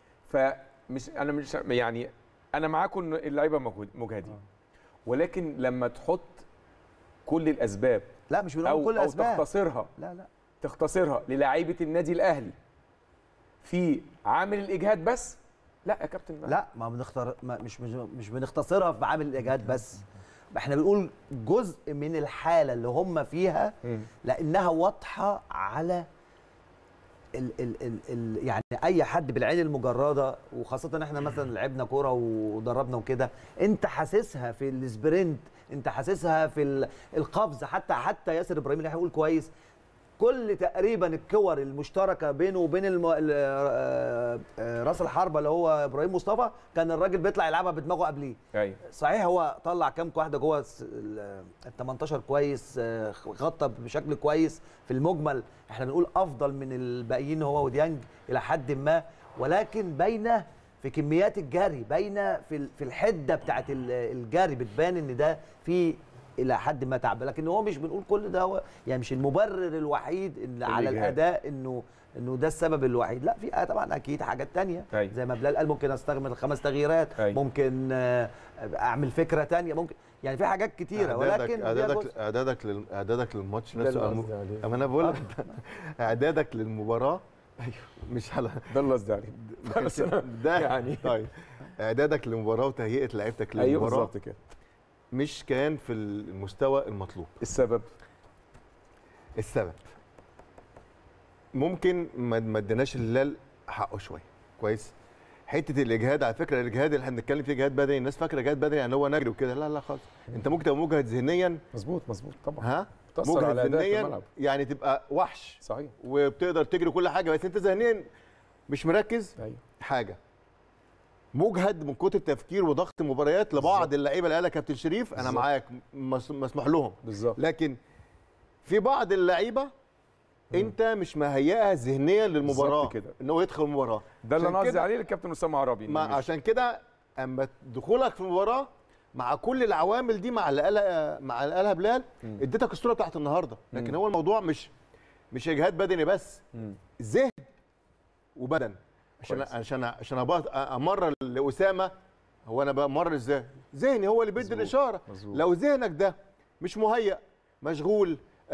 فمش انا مش يعني انا معاكم ان اللعيبه مجهود- مجهدين ولكن لما تحط كل الاسباب لا مش بنقول او كل او الاسباب تختصرها لا لا تختصرها للاعيبه النادي الاهلي في عامل الاجهاد بس لا يا كابتن لا ما بنختار ما مش مش مش بنختصرها في عامل الاجهاد بس احنا بنقول جزء من الحاله اللي هم فيها مم. لانها واضحه على ال ال ال ال يعني اي حد بالعين المجرده وخاصه احنا مثلا لعبنا كوره ودربنا وكده انت حاسسها في السبرنت انت حاسسها في ال- القفز حتى حتى ياسر ابراهيم اللي هيقول كويس كل تقريبا الكور المشتركه بينه وبين الم... ال- آه، آه، راس الحربه اللي هو ابراهيم مصطفى كان الراجل بيطلع يلعبها بدماغه قبليه ايوه صحيح هو طلع كام واحده جوه الس- ال ال 18 كويس آه، غطى بشكل كويس في المجمل احنا بنقول افضل من الباقيين هو وديانج الى حد ما ولكن باينه في كميات الجري باينه في ال- في الحده بتاعت ال- الجري بتبان ان ده في الى حد ما تعب لكن هو مش بنقول كل ده هو يعني مش المبرر الوحيد إن على الإجهاد. الاداء انه انه ده السبب الوحيد لا في آه طبعا اكيد حاجات تانية أيوة. زي ما بلال قال ممكن استخدم الخمس تغييرات أيوة. ممكن آه، اعمل فكره تانية ممكن يعني في حاجات كتيره اعدادك ولكن دي اعدادك جزء. اعدادك لل- اعدادك للماتش ده نفسه اللي الم- قصدي عليه. اما انا بقول لك اعدادك للمباراه مش على ده اللي قصدي عليه ما كانش- بس أنا ده يعني. طيب اعدادك للمباراه وتهيئه لعيبتك ايوه للمباراه بالظبط كده مش كان في المستوى المطلوب السبب السبب ممكن ما ما اديناش الهلال حقه شويه كويس حته الاجهاد على فكره الاجهاد اللي احنا بنتكلم فيه اجهاد بدني الناس فاكره اجهاد بدني يعني هو نجري وكده لا لا خالص انت ممكن تبقى مجهد ذهنيا مظبوط مظبوط طبعا ها تأثر مجهد على أدائك في ذهنيا الملعب. يعني تبقى وحش صحيح وبتقدر تجري كل حاجه بس انت ذهنيا مش مركز ايوه حاجه مجهد من كتر التفكير وضغط المباريات لبعض بالظبط. اللعيبه اللي قالها كابتن شريف انا بالظبط. معاك مس- مسموح لهم بالظبط لكن في بعض اللعيبه انت مش مهيئها ذهنيا للمباراه بالظبط كده. ان هو يدخل المباراه ده اللي عشان انا قصدي كده- عليه للكابتن اسامه عربي إنه ما مش- عشان كده اما دخولك في المباراه مع كل العوامل دي مع اللي قالها مع اللي قالها بلال مم. اديتك الصوره بتاعت النهارده لكن مم. هو الموضوع مش مش اجهاد بدني بس مم. ذهن وبدن عشان كويس. عشان عشان أبقى امرر لاسامه هو انا بمرر ازاي ذهني هو اللي بيدي مظبوط. الاشاره مظبوط. لو ذهنك ده مش مهيأ مشغول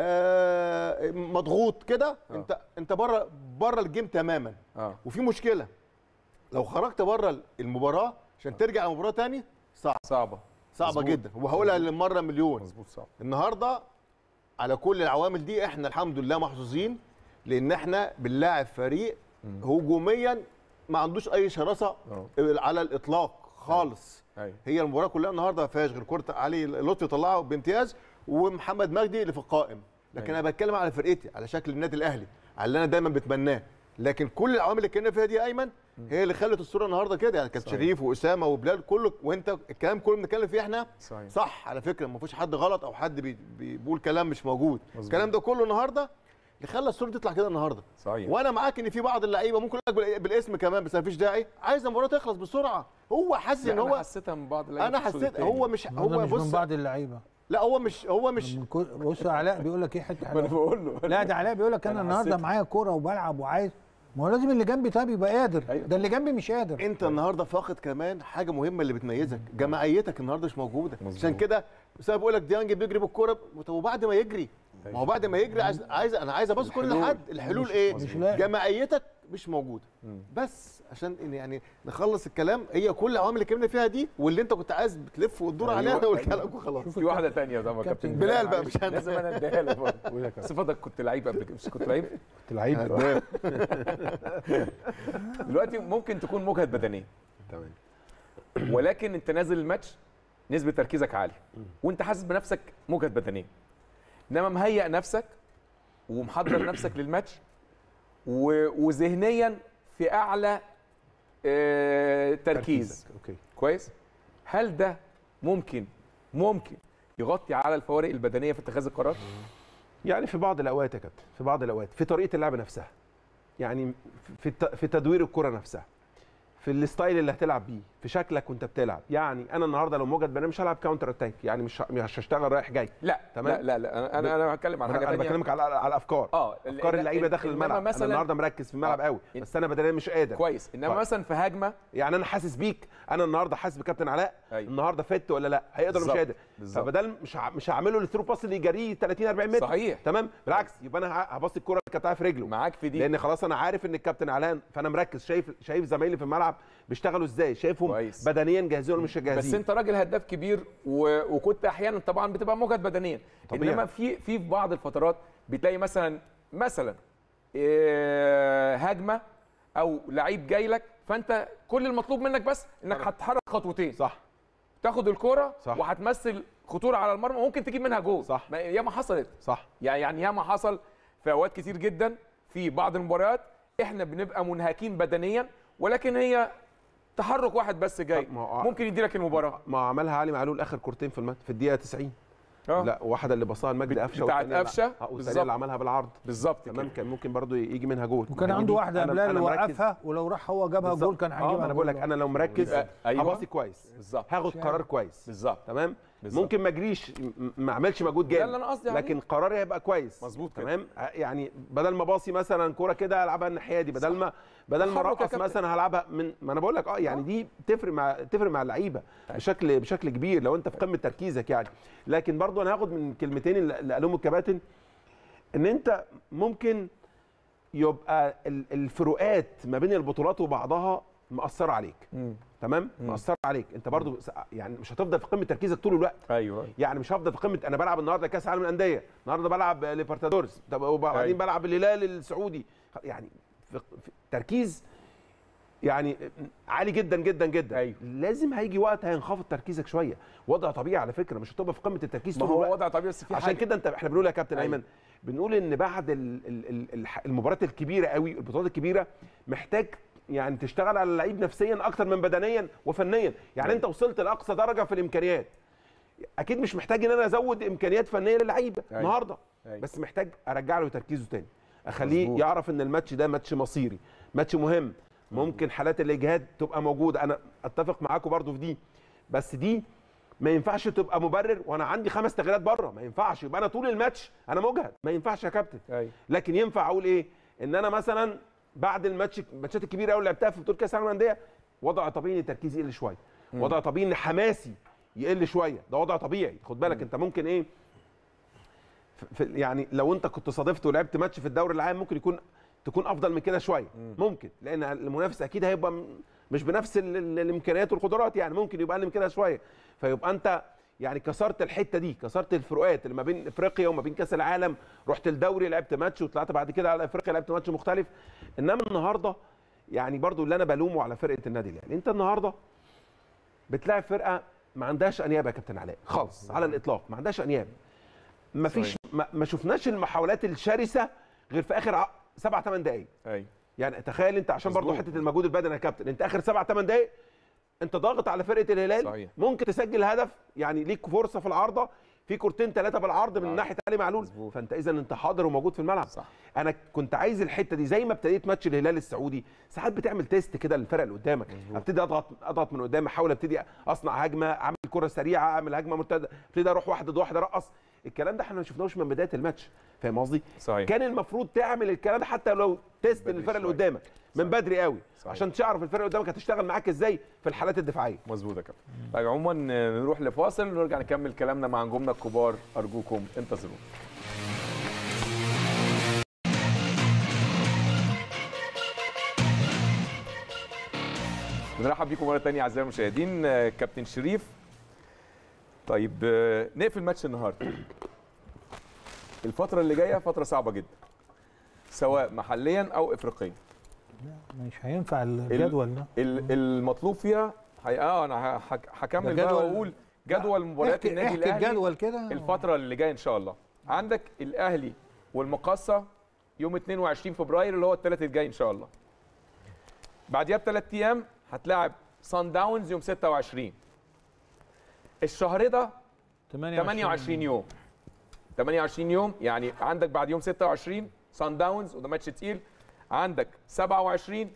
آه مضغوط كده آه. انت انت بره بره الجيم تماما اه وفي مشكله لو خرجت بره المباراه عشان ترجع المباراه تاني صعب صعبه صعبه مظبوط. جدا وهقولها للمره مليون مظبوط صعب النهارده على كل العوامل دي احنا الحمد لله محظوظين لان احنا بنلاعب فريق هجوميا ما عندوش اي شراسه اه على الاطلاق خالص ايوه هي المباراه كلها النهارده ما فيهاش غير كره علي لطفي طلعه بامتياز ومحمد مجدي اللي في القائم لكن أيوة. انا بتكلم على فرقتي على شكل النادي الاهلي على اللي انا دايما بتمناه لكن كل العوامل اللي اتكلمنا فيها دي يا ايمن هي اللي خلت الصوره النهارده كده يعني كان صحيح. شريف واسامه وبلال كله وانت الكلام كله بنتكلم فيه احنا صحيح صح على فكره ما فيش حد غلط او حد بي- بيقول كلام مش موجود مظبوط. الكلام ده كله النهارده اللي خلى الصوره تطلع كده النهارده صحيح وانا معاك ان في بعض اللعيبه ممكن اقول لك بال- بالاسم كمان بس ما فيش داعي عايز المباراه تخلص بسرعه هو حاسس لا، ان انا هو حسيتها من بعض اللعيبة انا في الشوط حسيت التاني. هو مش هو هو مش من بص بعض اللعيبه لا هو مش هو مش من كل- بص علاء بيقول لك ايه حته ما انا حلوه بقول له لا ده علاء بيقول لك انا أنا النهارده حسيت- معايا كوره وبلعب وعايز ما هو لازم اللي جنبي طيب يبقى قادر أيوة. ده اللي جنبي مش قادر انت النهارده فاقد كمان حاجه مهمه اللي بتميزك جماعيتك النهارده مش موجوده مظبوط. عشان كده بس انا بقول لك ديانج بيجري بالكوره طب وبعد ما يجري ما هو بعد ما يجري عايز, عايز انا عايز ابص كل الحلول. حد الحلول مش- ايه مش لاقي. جماعيتك مش موجوده مم. بس عشان إن يعني نخلص الكلام هي كل العوامل اللي اتكلمنا فيها دي واللي انت كنت عايز بتلف وتدور أيوة، عليها انا قلت أيوة. لك وخلاص في واحده تانية طبعا كابتن كابتن بلال بقى، معلش، مش أنا. لازم انا اديها لك برضه صفتك كنت لعيب قبل كده مش كنت لعيب كنت لعيب هداف. دلوقتي ممكن تكون مجهد بدنيا تمام ولكن انت نازل الماتش نسبه تركيزك عاليه وانت حاسس بنفسك مجهد بدنيا انما مهيئ نفسك ومحضر نفسك للماتش و- وذهنيا في اعلى آه، تركيز تركيزك. اوكي كويس هل ده ممكن ممكن يغطي على الفوارق البدنيه في اتخاذ القرار يعني في بعض الاوقات يا كابتن في بعض الاوقات في طريقه اللعب نفسها يعني في الت- في تدوير الكره نفسها في الستايل اللي هتلعب بيه في شكلك وانت بتلعب يعني انا النهارده لو موجد بنا مش هلعب كاونتر اتاك يعني مش ه- مش هشتغل رايح جاي لا تمام. لا لا, لا انا انا انا هتكلم عن انا حاجه أنا ثانيه بكلمك على على الافكار اه افكار لا، اللعيبه داخل إنما الملعب مثلا انا النهارده مركز في الملعب آه. قوي بس انا بدنيا مش قادر كويس انما طيب. مثلا في هجمه يعني انا حاسس بيك انا النهارده حاسس بكابتن علاء أيوة. النهارده فت ولا لا هيقدر ولا مش بالظبط. قادر بالظبط. فبدل مش ه- مش هعمله الثرو باس اللي يجريه 30 40 متر صحيح تمام بالعكس يبقى انا ه- هبص الكره اللي كانت في رجله معاك في دي لان خلاص انا عارف ان الكابتن علان فانا مركز شايف شايف زمايلي في الملعب بيشتغلوا ازاي شايفهم كويس. بدنيا جاهزين ولا مش جاهزين بس انت راجل هداف كبير و... وكنت احيانا طبعا بتبقى مجهد بدنيا طبيعي. انما في في في بعض الفترات بتلاقي مثلا مثلا إيه هجمه او لعيب جاي لك فانت كل المطلوب منك بس انك هتتحرك خطوتين صح تاخد الكوره صح. وهتمثل خطوره على المرمى وممكن تجيب منها جول صح. ما- ياما حصلت صح يعني يعني ياما حصل في اوقات كتير جدا في بعض المباريات احنا بنبقى منهكين بدنيا ولكن هي تحرك واحد بس جاي طب ما هو- ممكن يديلك المباراه ما عملها علي معلول اخر كورتين في المات في الدقيقه 90 اه لا واحده اللي بصاها لمجدي قفشه بتاعت والتانية قفشة، لا- اه والثانيه بالظبط. اللي عملها بالعرض بالظبط تمام كده كان ممكن برضو يجي منها جول وكان ما هي عنده دي- واحده أنا- قبلها أنا اللي مركز. وقفها ولو راح هو جابها بالظبط. جول كان اه هيجيبها ما انا بقول لك جول. انا لو مركز يبقى- أيوة. هباصي كويس بالظبط هاخد قرار كويس بالظبط تمام بالظبط. ممكن ما اجريش م- ما اعملش مجهود ده جامد اللي انا قصدي عليه. لكن قراري هيبقى كويس مظبوط كده. تمام يعني بدل ما باصي مثلا كوره كده العبها الناحيه دي بدل ما بدل ما تحرك يا ارقص كابتن. مثلا هلعبها من ما انا بقول لك اه يعني دي تفرق مع تفرق مع اللعيبه بشكل بشكل كبير لو انت في قمه تركيزك يعني لكن برضو انا هاخد من كلمتين اللي اللي قالهم الكباتن ان انت ممكن يبقى ال- الفروقات ما بين البطولات وبعضها مأثرة عليك مم. تمام مأثرة عليك انت برضو س- يعني مش هتفضل في قمه تركيزك طول الوقت ايوه يعني مش هفضل في قمه انا بلعب النهارده كاس عالم الانديه النهارده بلعب ليبرتادورس طب وبعدين أيوة. بلعب الهلال السعودي يعني في في تركيز يعني عالي جدا جدا جدا أيوة. لازم هيجي وقت هينخفض تركيزك شويه وضع طبيعي على فكره مش هتبقى في قمه التركيز ما طول هو الوقت وضع طبيعي بس في عشان حاجه كده انت احنا بنقول يا كابتن أيوة. ايمن بنقول ان بعد ال- ال- ال- الح- المباريات الكبيره قوي البطولات الكبيره محتاج يعني تشتغل على اللعيب نفسيا اكتر من بدنيا وفنيا يعني أيوة. انت وصلت لاقصى درجه في الامكانيات اكيد مش محتاج ان انا ازود امكانيات فنيه للعيبه أيوة. النهارده أيوة. بس محتاج ارجع له تركيزه تاني اخليه مظبوط. يعرف ان الماتش ده ماتش مصيري ماتش مهم ممكن حالات الاجهاد تبقى موجوده انا اتفق معاكم برضو في دي بس دي ما ينفعش تبقى مبرر وانا عندي خمس تغييرات بره ما ينفعش يبقى انا طول الماتش انا مجهد ما ينفعش يا كابتن ايوه لكن ينفع اقول ايه ان انا مثلا بعد الماتش الماتشات الكبيره قوي اللي لعبتها في بطوله كاس العالم للانديه وضع طبيعي ان تركيزي يقل شويه وضع طبيعي ان حماسي يقل شويه ده وضع طبيعي خد بالك انت ممكن ايه في في- يعني لو انت كنت صادفت ولعبت ماتش في الدوري العام ممكن يكون تكون افضل من كده شويه ممكن لان المنافس اكيد هيبقى م- مش بنفس ال- ال- الامكانيات والقدرات يعني ممكن يبقى اقل من كده شويه فيبقى انت يعني كسرت الحته دي كسرت الفروقات اللي ما بين افريقيا وما بين كاس العالم رحت الدوري لعبت ماتش وطلعت بعد كده على افريقيا لعبت ماتش مختلف انما النهارده يعني برضو اللي انا بلومه على فرقه النادي الاهلي انت النهارده بتلاعب فرقه ما عندهاش انياب يا كابتن علاء خالص على الاطلاق ما عندهاش انياب ما فيش ما, ما شفناش المحاولات الشرسه غير في اخر ع- سبع ثمان دقائق ايوه يعني تخيل انت عشان برضو مظبوط. حته المجهود البدني يا كابتن انت اخر سبع ثمان دقائق انت ضاغط على فرقه الهلال صحيح. ممكن تسجل هدف يعني ليك فرصه في العارضه في كورتين ثلاثه بالعرض من بالعرض. ناحيه علي معلول مظبوط. فانت اذا انت حاضر وموجود في الملعب صح. انا كنت عايز الحته دي زي ما ابتديت ماتش الهلال السعودي ساعات بتعمل تيست كده للفرق اللي قدامك ابتدي اضغط اضغط من قدام احاول ابتدي اصنع هجمه اعمل كره سريعه اعمل هجمه مرتده ابتدي اروح واحد ضد واحد ارقص الكلام ده احنا ما شفناهوش من بدايه الماتش فاهم قصدي صحيح. كان المفروض تعمل الكلام ده حتى لو تيست بدري للفرق اللي شوية. قدامك من بدري قوي صحيح. عشان تعرف الفرق اللي قدامك هتشتغل معاك ازاي في الحالات الدفاعيه مظبوط يا كابتن طيب عموما آه، نروح لفاصل ونرجع نكمل كلامنا مع نجومنا الكبار ارجوكم انتظرونا بنرحب بيكم مره ثانيه اعزائي المشاهدين آه، كابتن شريف طيب آه، نقفل ماتش النهارده الفتره اللي جايه فتره صعبه جدا سواء محليا او افريقيا مش هينفع الجدول ده ال- المطلوب فيها هي... اه انا هك- هكمل ده بقى جدول- واقول جدول مباريات احكي, النادي احكي الاهلي الجدول كده الفتره اللي جايه ان شاء الله عندك الاهلي والمقصه يوم 22 فبراير اللي هو الثلاث الجاي ان شاء الله بعديها بثلاث ايام هتلاعب سان داونز يوم 26 الشهر ده 28 يوم 28 يوم يعني عندك بعد يوم 26 سان داونز وده ماتش تقيل عندك 27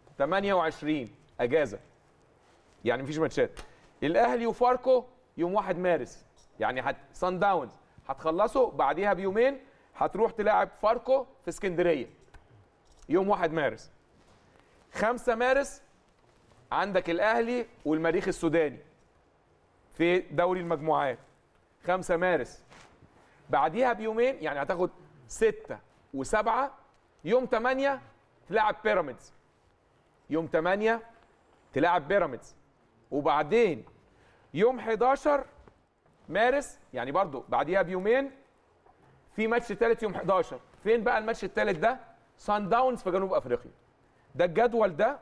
28 اجازه يعني مفيش ماتشات الاهلي وفاركو يوم 1 مارس يعني هت سان داونز هتخلصوا بعديها بيومين هتروح تلاعب فاركو في اسكندريه يوم 1 مارس 5 مارس عندك الاهلي والمريخ السوداني في دوري المجموعات 5 مارس بعديها بيومين يعني هتاخد 6 و7 يوم 8 تلعب بيراميدز يوم 8 تلعب بيراميدز وبعدين يوم 11 مارس يعني برضو بعديها بيومين في ماتش ثالث يوم 11 فين بقى الماتش الثالث ده سان داونز في جنوب افريقيا ده الجدول ده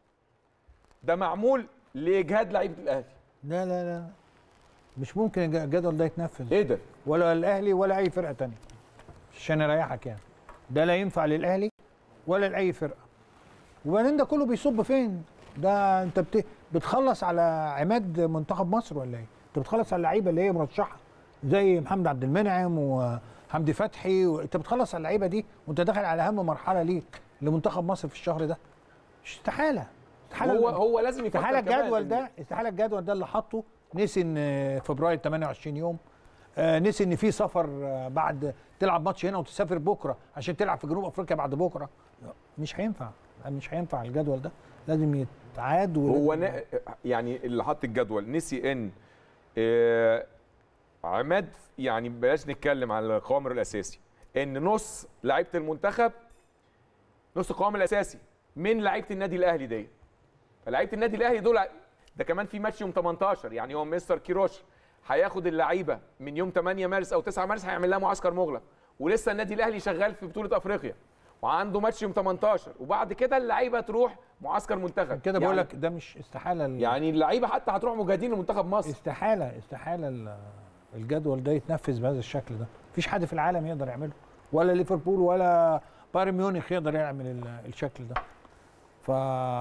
ده معمول لاجهاد لعيبه الاهلي لا لا لا مش ممكن الج- الجدول ده يتنفذ ايه ده ولا الاهلي ولا اي فرقه تانية عشان اريحك يعني ده لا ينفع للاهلي ولا لاي فرقه وبعدين ده كله بيصب فين ده انت بت... بتخلص على عماد منتخب مصر ولا ايه انت بتخلص على اللعيبه اللي هي مرشحه زي محمد عبد المنعم وحمدي فتحي و... انت بتخلص على اللعيبه دي وانت داخل على اهم مرحله ليك لمنتخب مصر في الشهر ده استحاله استحاله هو هو لازم يفكر استحاله كمان الجدول إن- ده استحاله الجدول ده اللي حاطه نسي ان فبراير 28 يوم آه، نسي ان في سفر آه، بعد تلعب ماتش هنا وتسافر بكره عشان تلعب في جنوب افريقيا بعد بكره مش هينفع مش هينفع الجدول ده لازم يتعاد هو ولازم- نا... يعني اللي حط الجدول نسي ان آه، عماد يعني بلاش نتكلم على القوامر الاساسي ان نص لعيبه المنتخب نص القوام الاساسي من لعيبه النادي الاهلي دي فلعيبه النادي الاهلي دول ده كمان في ماتش يوم 18 يعني هو مستر كيروش هياخد اللعيبه من يوم 8 مارس او 9 مارس هيعمل لها معسكر مغلق ولسه النادي الاهلي شغال في بطوله افريقيا وعنده ماتش يوم 18 وبعد كده اللعيبه تروح معسكر منتخب كده بقول يعني- لك ده مش استحاله ال- يعني اللعيبه حتى هتروح مجاهدين لمنتخب مصر استحاله استحاله ال- الجدول ده يتنفذ بهذا الشكل ده مفيش حد في العالم يقدر يعمله ولا ليفربول ولا بايرن ميونخ يقدر يعمل ال- الشكل ده ف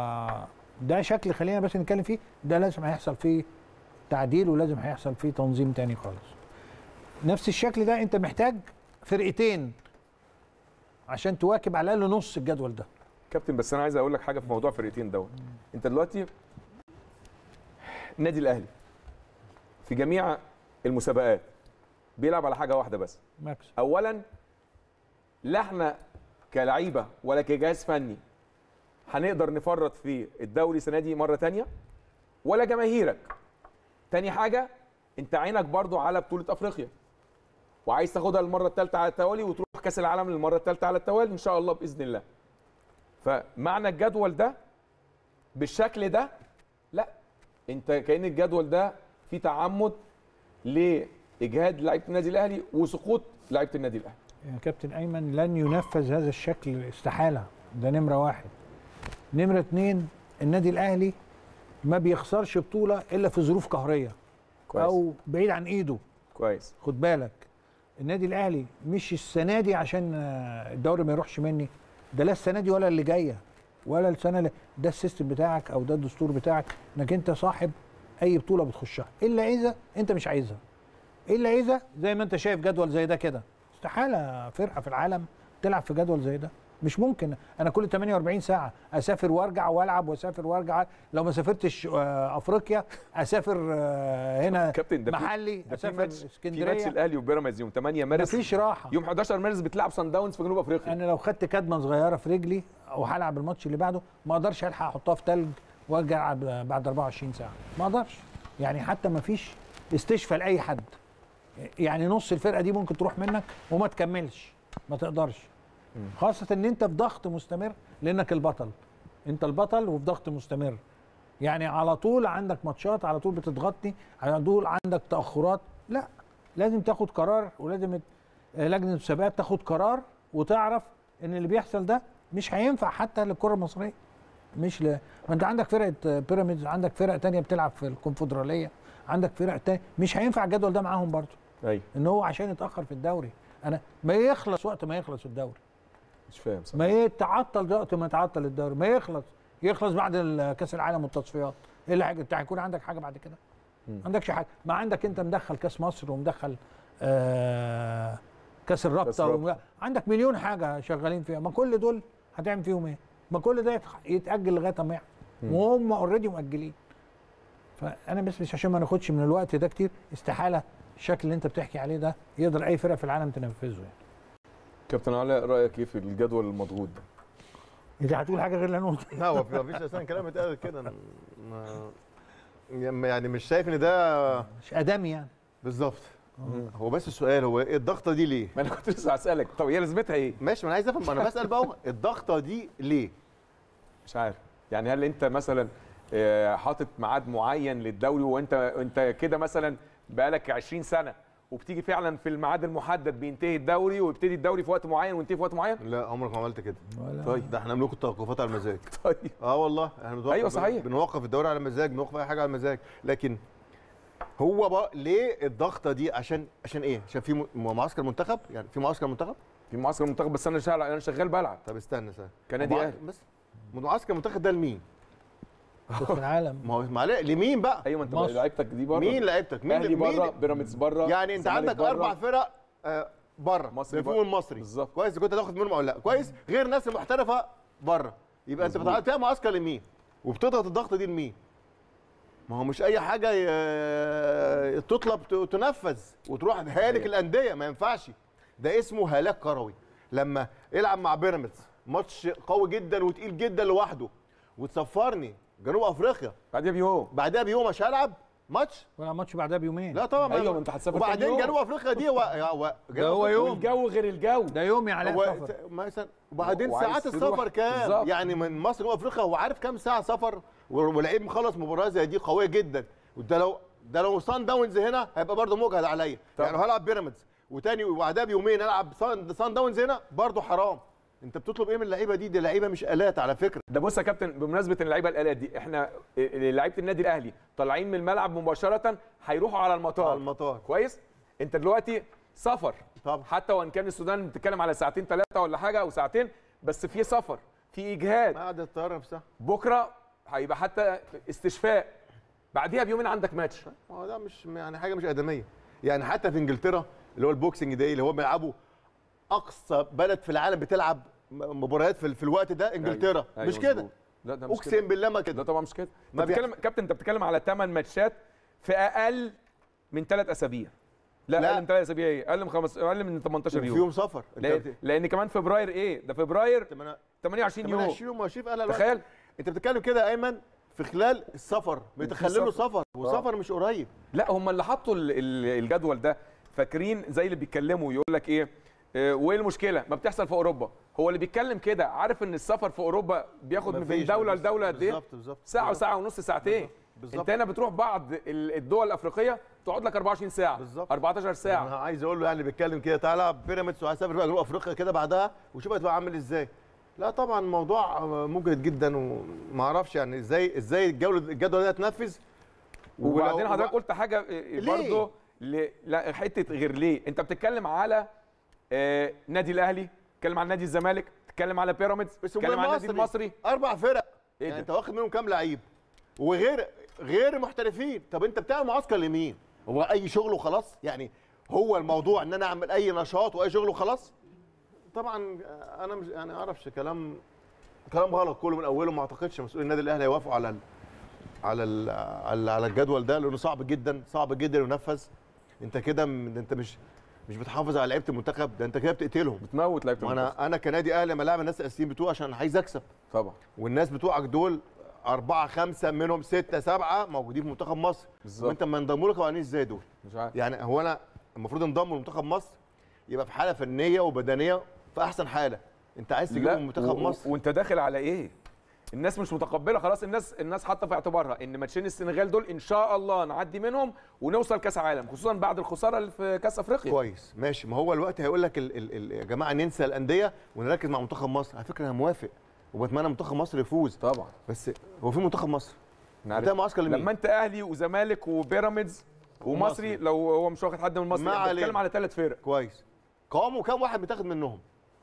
ده شكل خلينا بس نتكلم فيه ده لازم هيحصل فيه تعديل ولازم هيحصل فيه تنظيم تاني خالص نفس الشكل ده انت محتاج فرقتين عشان تواكب على الاقل نص الجدول ده كابتن بس انا عايز اقول لك حاجه في موضوع فرقتين دوت انت دلوقتي النادي الاهلي في جميع المسابقات بيلعب على حاجه واحده بس ماكس اولا لا احنا كلعيبه ولا كجهاز فني هنقدر نفرط في الدوري السنه دي مره تانية ولا جماهيرك تاني حاجه انت عينك برضو على بطوله افريقيا وعايز تاخدها المره الثالثه على التوالي وتروح كاس العالم للمره الثالثه على التوالي ان شاء الله باذن الله فمعنى الجدول ده بالشكل ده لا انت كان الجدول ده فيه تعمد لاجهاد لعيبه النادي الاهلي وسقوط لعيبه النادي الاهلي يا كابتن ايمن لن ينفذ هذا الشكل استحاله ده نمره واحد نمره اتنين النادي الاهلي ما بيخسرش بطوله الا في ظروف قهريه كويس او بعيد عن ايده كويس خد بالك النادي الاهلي مش السنه دي عشان آه، الدوري ما يروحش مني ده لا السنه دي ولا اللي جايه ولا السنه اللي ده السيستم بتاعك او ده الدستور بتاعك انك انت صاحب اي بطوله بتخشها الا اذا انت مش عايزها الا اذا زي ما انت شايف جدول زي ده كده استحاله فرقه في العالم تلعب في جدول زي ده مش ممكن انا كل 48 ساعه اسافر وارجع والعب واسافر وارجع لو ما سافرتش آه، افريقيا اسافر آه، هنا كابتن ده في- محلي ده في اسافر ماتش في ماتش اسكندريه الاهلي وبيراميدز يوم 8 مارس مفيش راحه يوم 11 مارس بتلعب سان داونز في جنوب افريقيا انا لو خدت كدمه صغيره في رجلي او هلعب الماتش اللي بعده ما اقدرش الحق احطها في تلج وارجع ألعب بعد 24 ساعه ما اقدرش يعني حتى ما فيش استشفاء لاي حد يعني نص الفرقه دي ممكن تروح منك وما تكملش ما تقدرش خاصه ان انت في ضغط مستمر لانك البطل انت البطل وفي ضغط مستمر يعني على طول عندك ماتشات على طول بتضغطني على طول عندك تاخرات لا لازم تاخد قرار ولازم ت- لجنه المسابقات تاخد قرار وتعرف ان اللي بيحصل ده مش هينفع حتى للكره المصريه مش ل... ما انت عندك فرقه بيراميدز عندك فرق تانية بتلعب في الكونفدراليه عندك فرق تانية مش هينفع الجدول ده معاهم برضه ايوه ان هو عشان يتاخر في الدوري انا ما يخلص وقت ما يخلص الدوري مش فاهم صح ما يتعطل وقت ما يتعطل الدوري ما يخلص يخلص بعد ال- كاس العالم والتصفيات ايه اللي حاجه انت هيكون عندك حاجه بعد كده ما عندكش حاجه ما عندك انت مدخل كاس مصر ومدخل آه كاس الرابطه كأس الرابطة. وم- عندك مليون حاجه شغالين فيها ما كل دول هتعمل فيهم ايه ما كل ده يتخ- يتاجل لغايه ما يحصل وهم اوريدي مؤجلين فانا بس مش عشان ما ناخدش من الوقت ده كتير استحاله الشكل اللي انت بتحكي عليه ده يقدر اي فرقه في العالم تنفذه يعني كابتن علاء رايك ايه في الجدول المضغوط ده انت هتقول حاجه غير اللي انا قلته لا هو في- مفيش اساسا كلام اتقال كده أنا ما- يعني مش شايف ان ده مش ادمي يعني بالظبط هو بس السؤال هو ايه الضغطه دي ليه؟ ما انا كنت لسه هسالك طب هي لازمتها ايه ماشي ما انا عايز افهم ما انا بسال بقى هو الضغطه دي ليه؟ مش عارف يعني هل انت مثلا آه، حاطط ميعاد معين للدوري وانت انت كده مثلا بقالك 20 سنه وبتيجي فعلا في الميعاد المحدد بينتهي الدوري ويبتدي الدوري في وقت معين وينتهي في وقت معين لا عمرك ما عملت كده طيب ده احنا بنملك التوقفات على المزاج طيب اه والله احنا بنوقف أيوة صحيح. بنوقف الدوري على مزاج بنوقف اي حاجه على مزاج لكن هو بقى ليه الضغطه دي عشان عشان ايه؟ عشان في م- معسكر منتخب يعني في معسكر منتخب؟ في معسكر المنتخب بس انا شغال انا شغال بلعب طب استنى استنى كنادي مع- اهلي بس معسكر المنتخب ده لمين؟ في العالم ما هو معلش لمين بقى؟ ايوه ما انت مصر. لعيبتك دي بره مين لعيبتك؟ مين اهلي مين بره بيراميدز بره يعني انت الزمالك عندك بره. اربع فرق آه بره مصري مصري بره. المصري بالظبط. كويس كنت هتاخد منهم او لا كويس غير ناس المحترفه بره يبقى انت مظبوط. بتعمل فيها معسكر لمين وبتضغط الضغط دي لمين ما هو مش اي حاجه ي- تطلب ت- تنفذ وتروح هالك الانديه ما ينفعش ده اسمه هلاك كروي لما العب مع بيراميدز ماتش قوي جدا وتقيل جدا لوحده وتصفرني جنوب افريقيا بعدها بيوم بعدها بيوم مش هلعب ماتش ولا ماتش بعدها بيومين لا طبعا أيوة، ما أنت هتسافر تاني وبعدين يوم. جنوب افريقيا دي و... يا و... ده هو يوم والجو غير الجو ده يوم يا علاء هو سفر مثلا وبعدين وعايز ساعات تروح. السفر كام بالظبط. يعني من مصر جنوب افريقيا هو عارف كام ساعه سفر ولعيب مخلص مباراه زي دي قويه جدا وده لو ده لو سان داونز هنا هيبقى برضه مجهد عليا طبعا. يعني لو هلعب بيراميدز وتاني وبعدها بيومين العب سان سان داونز هنا برضه حرام انت بتطلب ايه من اللعيبه دي دي لعيبه مش الات على فكره ده بص يا كابتن بمناسبه اللعيبه الالات دي احنا إيه، لعيبه النادي الاهلي طالعين من الملعب مباشره هيروحوا على المطار على المطار كويس انت دلوقتي سفر طبعا حتى وان كان السودان بتتكلم على ساعتين ثلاثه ولا حاجه او ساعتين بس في سفر في اجهاد قاعد الطياره نفسها بكره هيبقى حتى استشفاء بعديها بيومين عندك ماتش ما هو ده مش يعني حاجه مش ادميه يعني حتى في انجلترا اللي هو البوكسنج داي اللي هو بيلعبوا اقصى بلد في العالم بتلعب م- مباريات في, في الوقت ده انجلترا أيوة، مش مظبوط. كده لا ده مش كده اقسم بالله ما ده كده طبعا مش كده ما انت بتتكلم كابتن انت بتتكلم على 8 ماتشات في اقل من ثلاث اسابيع لا, لا. اقل من ثلاث اسابيع ايه اقل من خمس اقل من 18 يوم فيهم سفر انت لان, بت- لان كمان فبراير ايه ده فبراير تمانية- 28 يوم 28 يوم ماشي في اهل الوقت تخيل انت بتتكلم كده يا ايمن في خلال السفر بيتخللوا سفر. سفر وسفر مش قريب لا هم اللي حطوا ال- ال- الجدول ده فاكرين زي اللي بيتكلموا يقول لك ايه آه، وايه المشكله ما بتحصل في اوروبا هو اللي بيتكلم كده عارف ان السفر في اوروبا بياخد من بين مفيش- دوله بالظبط- لدوله قد ايه بالظبط بالظبط ساعه بالظبط. وساعه ونص ساعتين بالظبط. انت هنا بتروح بعض ال- الدول الافريقيه تقعد لك 24 ساعه بالظبط. 14 ساعه انا عايز اقول له يعني بيتكلم كده تعالى العب بيراميدز وهسافر بقى جنوب افريقيا كده بعدها وشوف هتبقى عامل ازاي لا طبعا الموضوع مجهد جدا وما اعرفش يعني ازاي ازاي الجوله الجدول ده اتنفذ وبعدين ولو- حضرتك قلت حاجه ليه؟ برضه ل... لا حته غير ليه انت بتتكلم على آه نادي الاهلي بتتكلم على نادي الزمالك بتتكلم على بيراميدز بس بتتكلم على النادي مصري. المصري اربع فرق ايه يعني ده؟ انت واخد منهم كام لعيب وغير غير محترفين طب انت بتعمل معسكر لمين هو اي شغل وخلاص يعني هو الموضوع ان انا اعمل اي نشاط واي شغل وخلاص طبعا انا مش يعني اعرفش كلام كلام غلط كله من اوله ما اعتقدش مسؤول النادي الاهلي هيوافقوا على ال على ال على, على الجدول ده لانه صعب جدا صعب جدا ينفذ انت كده م- انت مش مش بتحافظ على لعيبه المنتخب ده انت كده بتقتلهم بتموت لعيبه ما المنتخب. انا انا كنادي اهلي لما العب الناس الاساسيين بتوعي عشان عايز اكسب طبعا والناس بتوعك دول أربعة خمسة منهم ستة سبعة موجودين في منتخب مصر بالظبط. وأنت لما انضموا لك قوانين إزاي دول؟ مش عارف يعني هو أنا المفروض انضموا لمنتخب مصر يبقى في حالة فنية وبدنية في أحسن حالة أنت عايز لا تجيبهم منتخب و- مصر وانت داخل على ايه الناس مش متقبله خلاص الناس الناس حاطه في اعتبارها ان ماتشين السنغال دول ان شاء الله نعدي منهم ونوصل كاس عالم خصوصا بعد الخساره اللي في كاس افريقيا كويس ماشي ما هو الوقت هيقول لك ال ال ال يا جماعة ننسى الأندية ونركز مع منتخب مصر على فكرة أنا موافق وبتمنى منتخب مصر يفوز طبعا بس هو في منتخب مصر نعرف. ده معسكر لمين؟ لما انت اهلي وزمالك وبيراميدز ومصري لو هو مش واخد حد من مصر ما انت بتتكلم علينا. على ثلاث فرق كويس قواموا كام واحد بتاخد منهم؟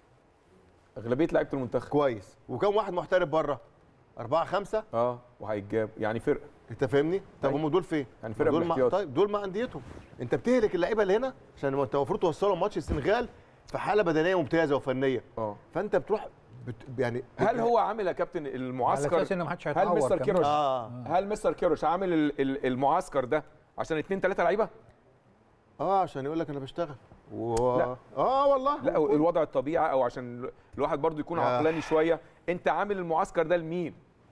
اغلبيه لعيبه المنتخب كويس وكام واحد محترف بره؟ أربعة خمسة اه وهيتجاب يعني فرقه انت فاهمني؟ طب أيوة. هم دول فين؟ يعني فرقة دول مع بالاحتياط. طيب دول مع انديتهم انت بتهلك اللعيبه اللي هنا عشان انت المفروض توصلهم ماتش السنغال في حاله بدنيه ممتازه وفنيه اه فانت بتروح بت يعني هل هو عامل يا كابتن على المعسكر اساس ان ما حدش هل هيتعور مستر كمان. كيروش اه هل مستر كيروش عامل ال- ال- المعسكر ده عشان اتنين تلاته لعيبه؟ اه عشان يقول لك انا بشتغل و... لا. اه والله لا الوضع الطبيعي او عشان الواحد برضو يكون آه. عقلاني شويه انت عامل المعسكر ده لمين؟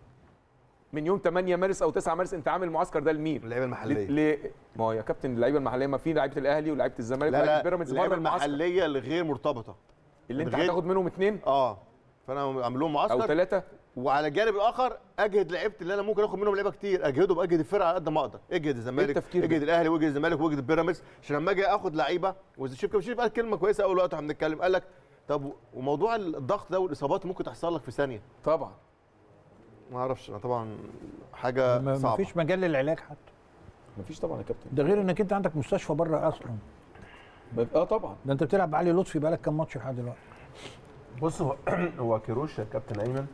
من يوم 8 مارس او 9 مارس انت عامل المعسكر ده لمين؟ اللعيبه المحليه ليه؟ ما هو يا كابتن اللعيبه المحليه ما في لعيبه الاهلي ولاعيبه الزمالك لا ولاعيبه لا بيراميدز اللعيبه بره المعسكر المحليه اللي غير مرتبطه اللي انت من غير- هتاخد منهم اثنين اه فانا اعمل لهم او معسكر ثلاثه وعلى الجانب الاخر اجهد لعيبه اللي انا ممكن اخد منهم لعيبه كتير اجهدهم اجهد الفرقه على قد ما اقدر اجهد الزمالك التفكير ده؟ اجهد الاهلي واجهد الزمالك واجهد البيراميدز عشان لما اجي اخد لعيبه وشريف كابتن شريف قال كلمه كويسه اول وقت واحنا بنتكلم قال لك طب وموضوع الضغط ده والاصابات ممكن تحصل لك في ثانيه طبعا ما اعرفش انا طبعا حاجه ما صعبه فيش مجال للعلاج حتى مفيش طبعا يا كابتن ده غير انك انت عندك مستشفى بره اصلا اه طبعا ده انت بتلعب بعلي لطفي بقالك كام ماتش لحد دلوقتي بص هو هو كيروش يا كابتن ايمن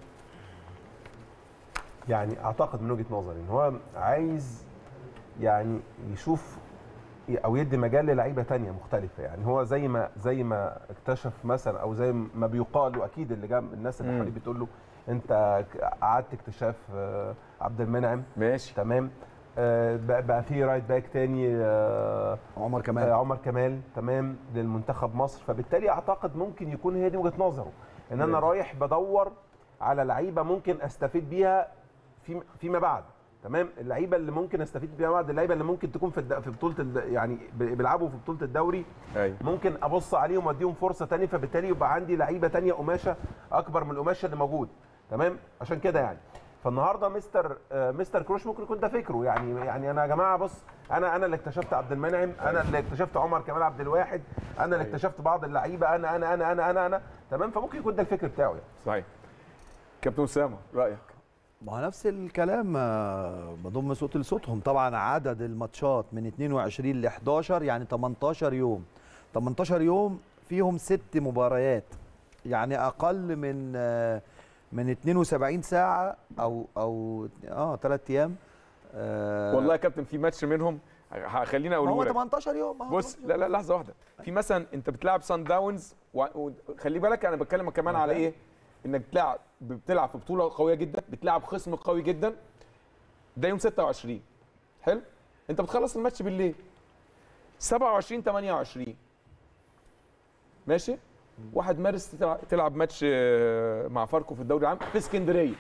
يعني اعتقد من وجهه نظري ان هو عايز يعني يشوف او يدي مجال للعيبه تانية مختلفه يعني هو زي ما زي ما اكتشف مثلا او زي ما بيقال واكيد اللي جنب الناس اللي مم. حواليه بتقول له انت قعدت اكتشاف آه، عبد المنعم ماشي تمام آه، بقى بقى في رايت باك تاني آه، عمر آه، كمال عمر كمال تمام للمنتخب مصر فبالتالي اعتقد ممكن يكون هي دي وجهه نظره ان انا رايح بدور على لعيبه ممكن استفيد بيها في فيما بعد تمام اللعيبه اللي ممكن استفيد بيها بعد اللعيبه اللي ممكن تكون في الد... في بطوله الد... يعني ب- بيلعبوا في بطوله الدوري ايوه ممكن ابص عليهم واديهم فرصه تانية فبالتالي يبقى عندي لعيبه تانية قماشه اكبر من القماشه اللي موجود تمام عشان كده يعني فالنهارده مستر آه، مستر كروش ممكن يكون ده فكره يعني يعني انا يا جماعه بص انا انا اللي اكتشفت عبد المنعم انا اللي اكتشفت عمر كمال عبد الواحد انا اللي اكتشفت بعض اللعيبه انا انا انا انا انا انا تمام فممكن يكون ده الفكر بتاعه يعني صحيح كابتن اسامه رايك ما هو نفس الكلام آه، بضم صوت لصوتهم طبعا عدد الماتشات من 22 ل 11 يعني 18 يوم 18 يوم فيهم ست مباريات يعني اقل من آه، من 72 ساعه او او اه ثلاث ايام آه، والله يا كابتن في ماتش منهم ه- خليني ما هو اقوله لك 18 يوم ما هو بص 18 لا لا لحظه واحده في مثلا انت بتلعب سان داونز وخلي بالك انا بتكلم كمان على ايه انك بتلعب بتلعب في بطوله قويه جدا بتلعب خصم قوي جدا ده يوم 26 حلو انت بتخلص الماتش بالليل 27 28 ماشي 1 مارس تلعب- تلعب ماتش آه، مع فاركو في الدوري العام في اسكندريه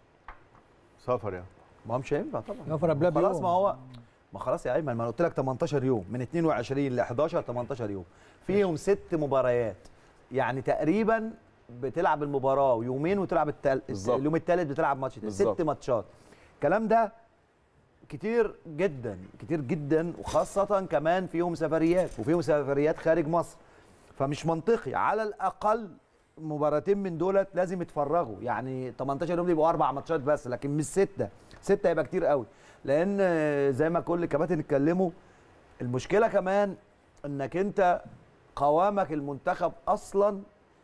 سفر يعني ما هو مش هينفع طبعا يفرق بلا خلاص بيوم. ما هو ما خلاص يا ايمن ما انا قلت لك 18 يوم من 22 ل 11 18 يوم فيهم ست مباريات يعني تقريبا بتلعب المباراه ويومين وتلعب التل... بالظبط. اليوم الثالث بتلعب ماتش تاني. بالظبط. ست ماتشات الكلام ده كتير جدا كتير جدا وخاصه كمان فيهم سفريات وفيهم سفريات خارج مصر فمش منطقي على الاقل مباراتين من دولت لازم يتفرغوا يعني 18 يوم دي يبقوا اربع ماتشات بس لكن مش سته سته يبقى كتير قوي لان زي ما كل الكباتن اتكلموا المشكله كمان انك انت قوامك المنتخب اصلا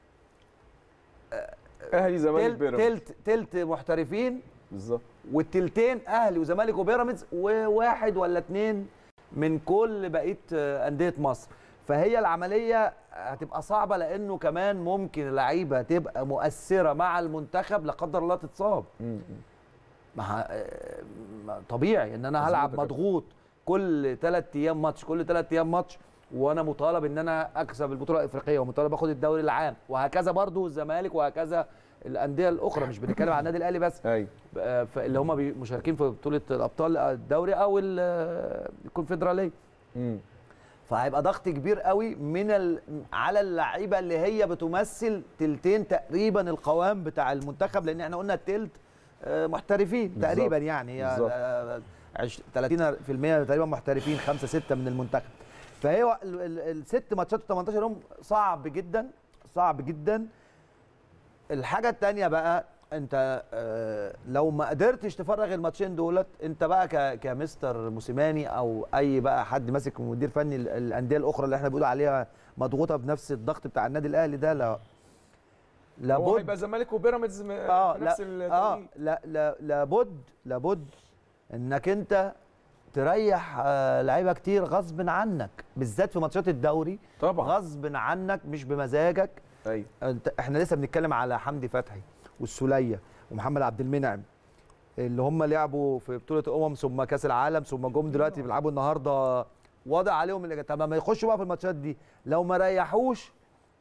اهلي زمالك تلت بيراميدز تلت, تلت محترفين بالظبط والتلتين اهلي وزمالك وبيراميدز وواحد ولا اتنين من كل بقيه آه، انديه مصر فهي العمليه هتبقى صعبه لانه كمان ممكن اللعيبه تبقى مؤثره مع المنتخب لا قدر الله تتصاب ما ه- آه، ما- طبيعي ان انا مظبوط هلعب يا كابتن. مضغوط كل ثلاث ايام ماتش كل ثلاث ايام ماتش وانا مطالب ان انا اكسب البطوله الافريقيه ومطالب اخد الدوري العام وهكذا برضو الزمالك وهكذا الانديه الاخرى مش بنتكلم عن النادي الاهلي بس ايوه آه، ف- اللي هم بي- مشاركين في بطوله الابطال الدوري او ال- آه، الكونفدراليه مم. فهيبقى ضغط كبير قوي من ال... على اللعيبه اللي هي بتمثل تلتين تقريبا القوام بتاع المنتخب لان احنا قلنا التلت آه، محترفين بالظبط. تقريبا يعني هي بالظبط. آه، عش- 30% تقريبا محترفين 5 6 من المنتخب فهي ال- ال- الست ماتشات 18 يوم صعب جدا صعب جدا الحاجه الثانيه بقى انت آه، لو ما قدرتش تفرغ الماتشين دولت انت بقى ك- كمستر موسيماني او اي بقى حد ماسك مدير فني ال- الانديه الاخرى اللي احنا بنقول عليها مضغوطه بنفس الضغط بتاع النادي الاهلي ده لا هو لابد هيبقى زمالك وبيراميدز م- اه في نفس لا اه التوقيت لا لا لابد لابد انك انت تريح آه لعيبه كتير غصب عنك بالذات في ماتشات الدوري طبعا غصب عنك مش بمزاجك ايوه انت احنا لسه بنتكلم على حمدي فتحي والسوليه ومحمد عبد المنعم اللي هم لعبوا في بطوله امم ثم كاس العالم ثم جم دلوقتي بيلعبوا النهارده وضع عليهم اللي طب ما يخشوا بقى في الماتشات دي لو ما ريحوش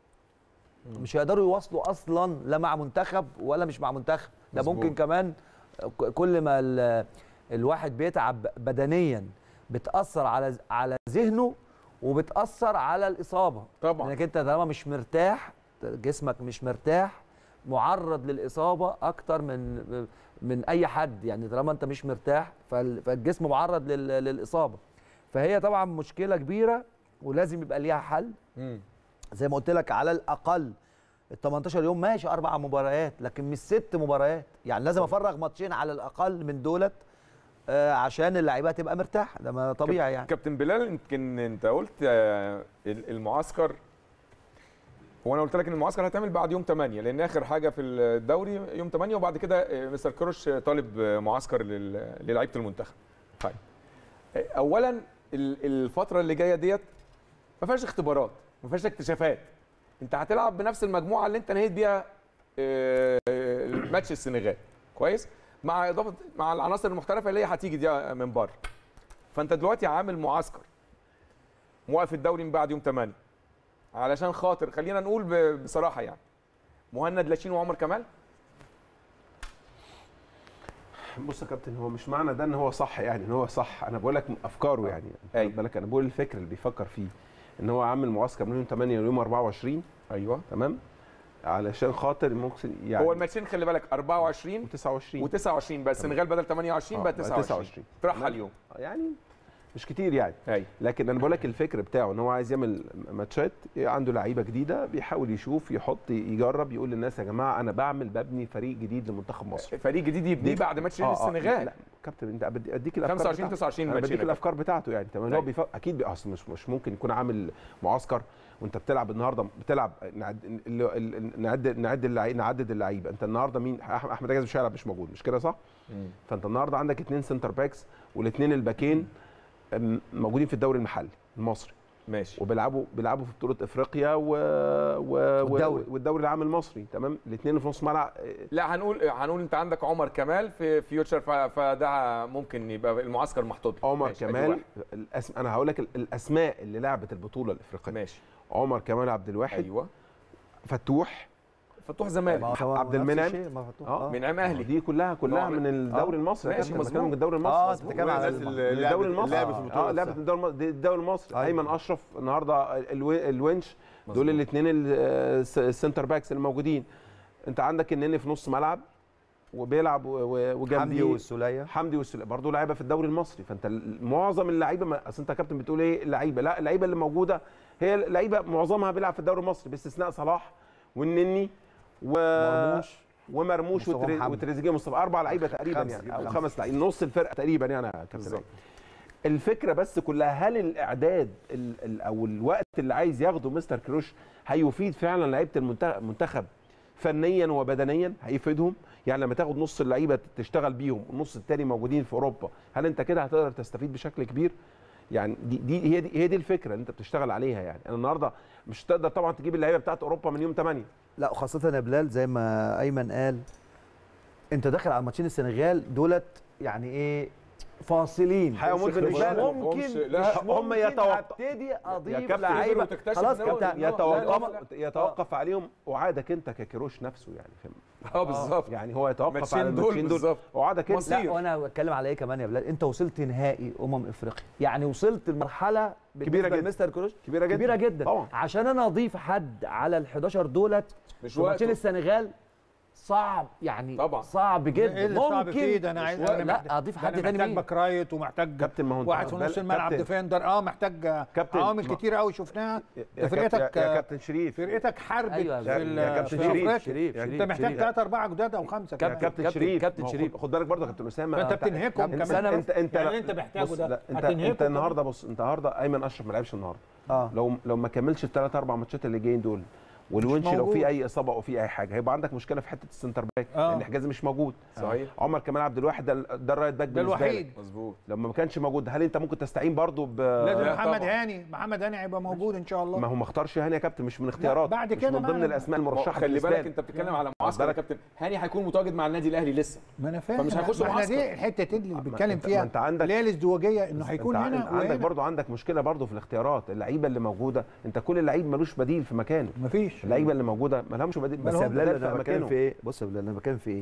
مش هيقدروا يواصلوا اصلا لا مع منتخب ولا مش مع منتخب ده مظبوط. ممكن كمان ك- كل ما ال- الواحد بيتعب بدنيا بتاثر على على ذهنه وبتاثر على الاصابه طبعا لانك انت طالما مش مرتاح جسمك مش مرتاح معرض للاصابه اكتر من من اي حد يعني طالما انت مش مرتاح فال- فالجسم معرض لل- للاصابه فهي طبعا مشكله كبيره ولازم يبقى ليها حل مم. زي ما قلت لك على الاقل ال 18 يوم ماشي اربع مباريات لكن مش ست مباريات يعني لازم افرغ ماتشين على الاقل من دولت آه عشان اللعيبه تبقى مرتاحه ده ما طبيعي يعني كابتن بلال يمكن انت قلت آه، ال- المعسكر وانا قلت لك ان المعسكر هيتعمل بعد يوم 8 لان اخر حاجه في الدوري يوم 8 وبعد كده آه، مستر كروش طالب آه، معسكر لل- للعيبه المنتخب. طيب آه، اولا ال- الفتره اللي جايه ديت ما فيهاش اختبارات ما فيهاش اكتشافات انت هتلعب بنفس المجموعه اللي انت نهيت بيها آه، ماتش السنغال كويس مع اضافه مع العناصر المحترفه اللي هي هتيجي دي من بره فانت دلوقتي عامل معسكر موقف الدوري من بعد يوم 8 علشان خاطر خلينا نقول ب- بصراحه يعني مهند لاشين وعمر كمال بص يا كابتن هو مش معنى ده ان هو صح يعني ان هو صح انا بقول لك افكاره يعني أيوة. خد بالك انا بقول الفكر اللي بيفكر فيه ان هو عامل معسكر من يوم 8 ليوم 24 ايوه تمام علشان خاطر ممكن يعني هو الماتشين خلي بالك 24 29 و29 بس السنغال بدل 28 بقى 29 29 ترحل اليوم يعني مش كتير يعني ايوه لكن انا بقول لك الفكر بتاعه ان هو عايز يعمل ماتشات عنده لعيبه جديده بيحاول يشوف يحط يجرب يقول للناس يا جماعه انا بعمل ببني فريق جديد لمنتخب مصر فريق جديد يبنيه بعد ماتش آه، آه، السنغال لا كابتن انت بدي- اديك الافكار 25 بتاعته. 29 انا ماتشين بديك الافكار بتاعته يعني تمام هو أيوة. بيف... اكيد بي... اصل مش مش ممكن يكون عامل معسكر وانت بتلعب النهارده بتلعب نعد... ال- ال- نعد نعد اللعيبه نعدد اللعيبه انت النهارده مين أح- احمد عجاز مش هيلعب مش موجود مش كده صح؟ مم. فانت النهارده عندك اثنين سنتر باكس والاثنين الباكين أم، موجودين في الدوري المحلي المصري ماشي وبيلعبوا بيلعبوا في بطوله افريقيا و... و... والدوري. والدوري العام المصري تمام الاثنين في نص ملعب لا هنقول هنقول انت عندك عمر كمال في فيوتشر ف- فده ممكن يبقى المعسكر محطوط له. عمر ماشي، أدي كمال واحد. الأسم... انا هقول لك ال- الاسماء اللي لعبت البطوله الافريقيه ماشي عمر كمال عبد الواحد ايوه فتوح فتوح زمالك ما هو عبد نفس المنعم. الشيء، ما فتوح. اه منعم اهلي دي كلها كلها نوع من- من الدوري المصري ماشي، ماشي مظبوط. بتكلم من الدوري المصري اه مظبوط. بتتكلم على الناس ال- اللي الدوري لعبت- المصري لعبت في البطولة اه لعبت نفسها. الدوري المصري الدوري المصري أيوة. ايمن اشرف النهارده الو- الونش مظبوط. دول الاثنين السنتر باكس الموجودين انت عندك النني في نص ملعب وبيلعب و- و- حمدي وجنبيه والسوليه حمدي والسل برضه لعيبه في الدوري المصري فانت ال- معظم اللعيبه ما- اصل انت يا كابتن بتقول ايه اللعيبه لا اللعيبه اللي موجوده هي لعيبه معظمها بيلعب في الدوري المصري باستثناء صلاح والنني و مرموش ومرموش مصطفى وتري- محمد. وتريزيجيه مصطفى اربع لعيبه تقريبا خمسة. يعني او خمسة. خمس لعيبه نص الفرقه تقريبا يعني يا كابتن بالظبط. الفكره بس كلها هل الاعداد ال ال او الوقت اللي عايز ياخده مستر كروش هيفيد فعلا لعيبه المنتخب المنتخب فنيا وبدنيا هيفيدهم يعني لما تاخد نص اللعيبه تشتغل بيهم والنص التاني موجودين في اوروبا هل انت كده هتقدر تستفيد بشكل كبير يعني دي, دي هي دي هي دي الفكره اللي انت بتشتغل عليها يعني انا النهارده مش هتقدر طبعا تجيب اللعيبه بتاعت اوروبا من يوم 8 لا وخاصة يا بلال زي ما أيمن قال أنت داخل على ماتشين السنغال دولت يعني إيه فاصلين حيوان مش بالنسبه خبرات. لك ممكن همش- مش لا، هم ممكن يتوقع- ابتدي اضيف كابتن لعيبه وتكتشف خلاص إن هو- كابتن لا، لا، يتوقف لا. يتوقف عليهم وعادك انت ككروش نفسه يعني فاهم اه بالظبط يعني هو يتوقف الماتشين على دول الماتشين دول بالظبط. وعادك انت مصير. لا وانا بتكلم على ايه كمان يا بلال انت وصلت نهائي امم افريقيا يعني وصلت لمرحله كبيرة جدا. مستر كروش كبيره جدا كبيره جدا طبعا عشان انا اضيف حد على ال 11 دولت مش في ماتشين وقته السنغال صعب يعني طبعا. صعب جدا ايه اللي صعب ممكن فيه ده انا عايز مش- أنا لا محتاج- اضيف ده حد أنا تاني محتاج مين باك رايت ومحتاج كابتن ما هو انت واحد في نص بل- الملعب كابتن- ديفندر اه محتاج كابتن عوامل ما- كتير قوي شفناها يا ده فرقتك كابتن- يا كابتن شريف فرقتك حربت أيوة، في يا ال- كابتن في شريف، افريقيا شريف يعني انت محتاج شريف. ثلاثة أربعة جداد أو خمسة يا كمان كابتن كابتن- شريف كابتن ما هو شريف. خد- خد بالك برضه يا كابتن اسامه فأنت أنت- بتنهكم انت كمان انت انت يعني لا- أنت محتاجه بص، ده. لا، انت هتنهكم انت كمان. النهارده بص انت النهارده ايمن اشرف ما لعبش النهارده اه لو لو ما كملش الثلاث اربع ماتشات اللي جايين دول والونش لو موجود. في اي اصابه او في اي حاجه هيبقى عندك مشكله في حته السنتر باك آه. لان حجازي مش موجود صحيح عمر كمال عبد الواحد ده ده الرايت باك ده بالنسبه لك. الوحيد مظبوط لما ما كانش موجود هل انت ممكن تستعين برضه ب لازم لا محمد طبعاً. هاني محمد هاني هيبقى موجود إن شاء الله ما هو ما اختارش هاني يا كابتن مش من اختيارات بعد مش كده من بقى ضمن أنا- الاسماء المرشحه خلي بالنسبة بالك لي. انت بتتكلم على معسكر يا بالك. كابتن هاني هيكون متواجد مع النادي الاهلي لسه ما انا فاهم فمش هيخش ما احنا معسكر. دي الحته دي اللي ما بنتكلم أنت- فيها ما أنت عندك- اللي هي الازدواجيه انه هيكون انت هنا عن- عندك وهنا. برضه عندك مشكله برضه في الاختيارات اللعيبه اللي موجوده انت كل لعيب ملوش بديل في مكانه مفيش اللعيبه اللي موجوده ما لهمش بديل بس ما يا لهم بلال بديل انا في بتكلم مكانه في ايه بص يا بلال انا بتكلم في ايه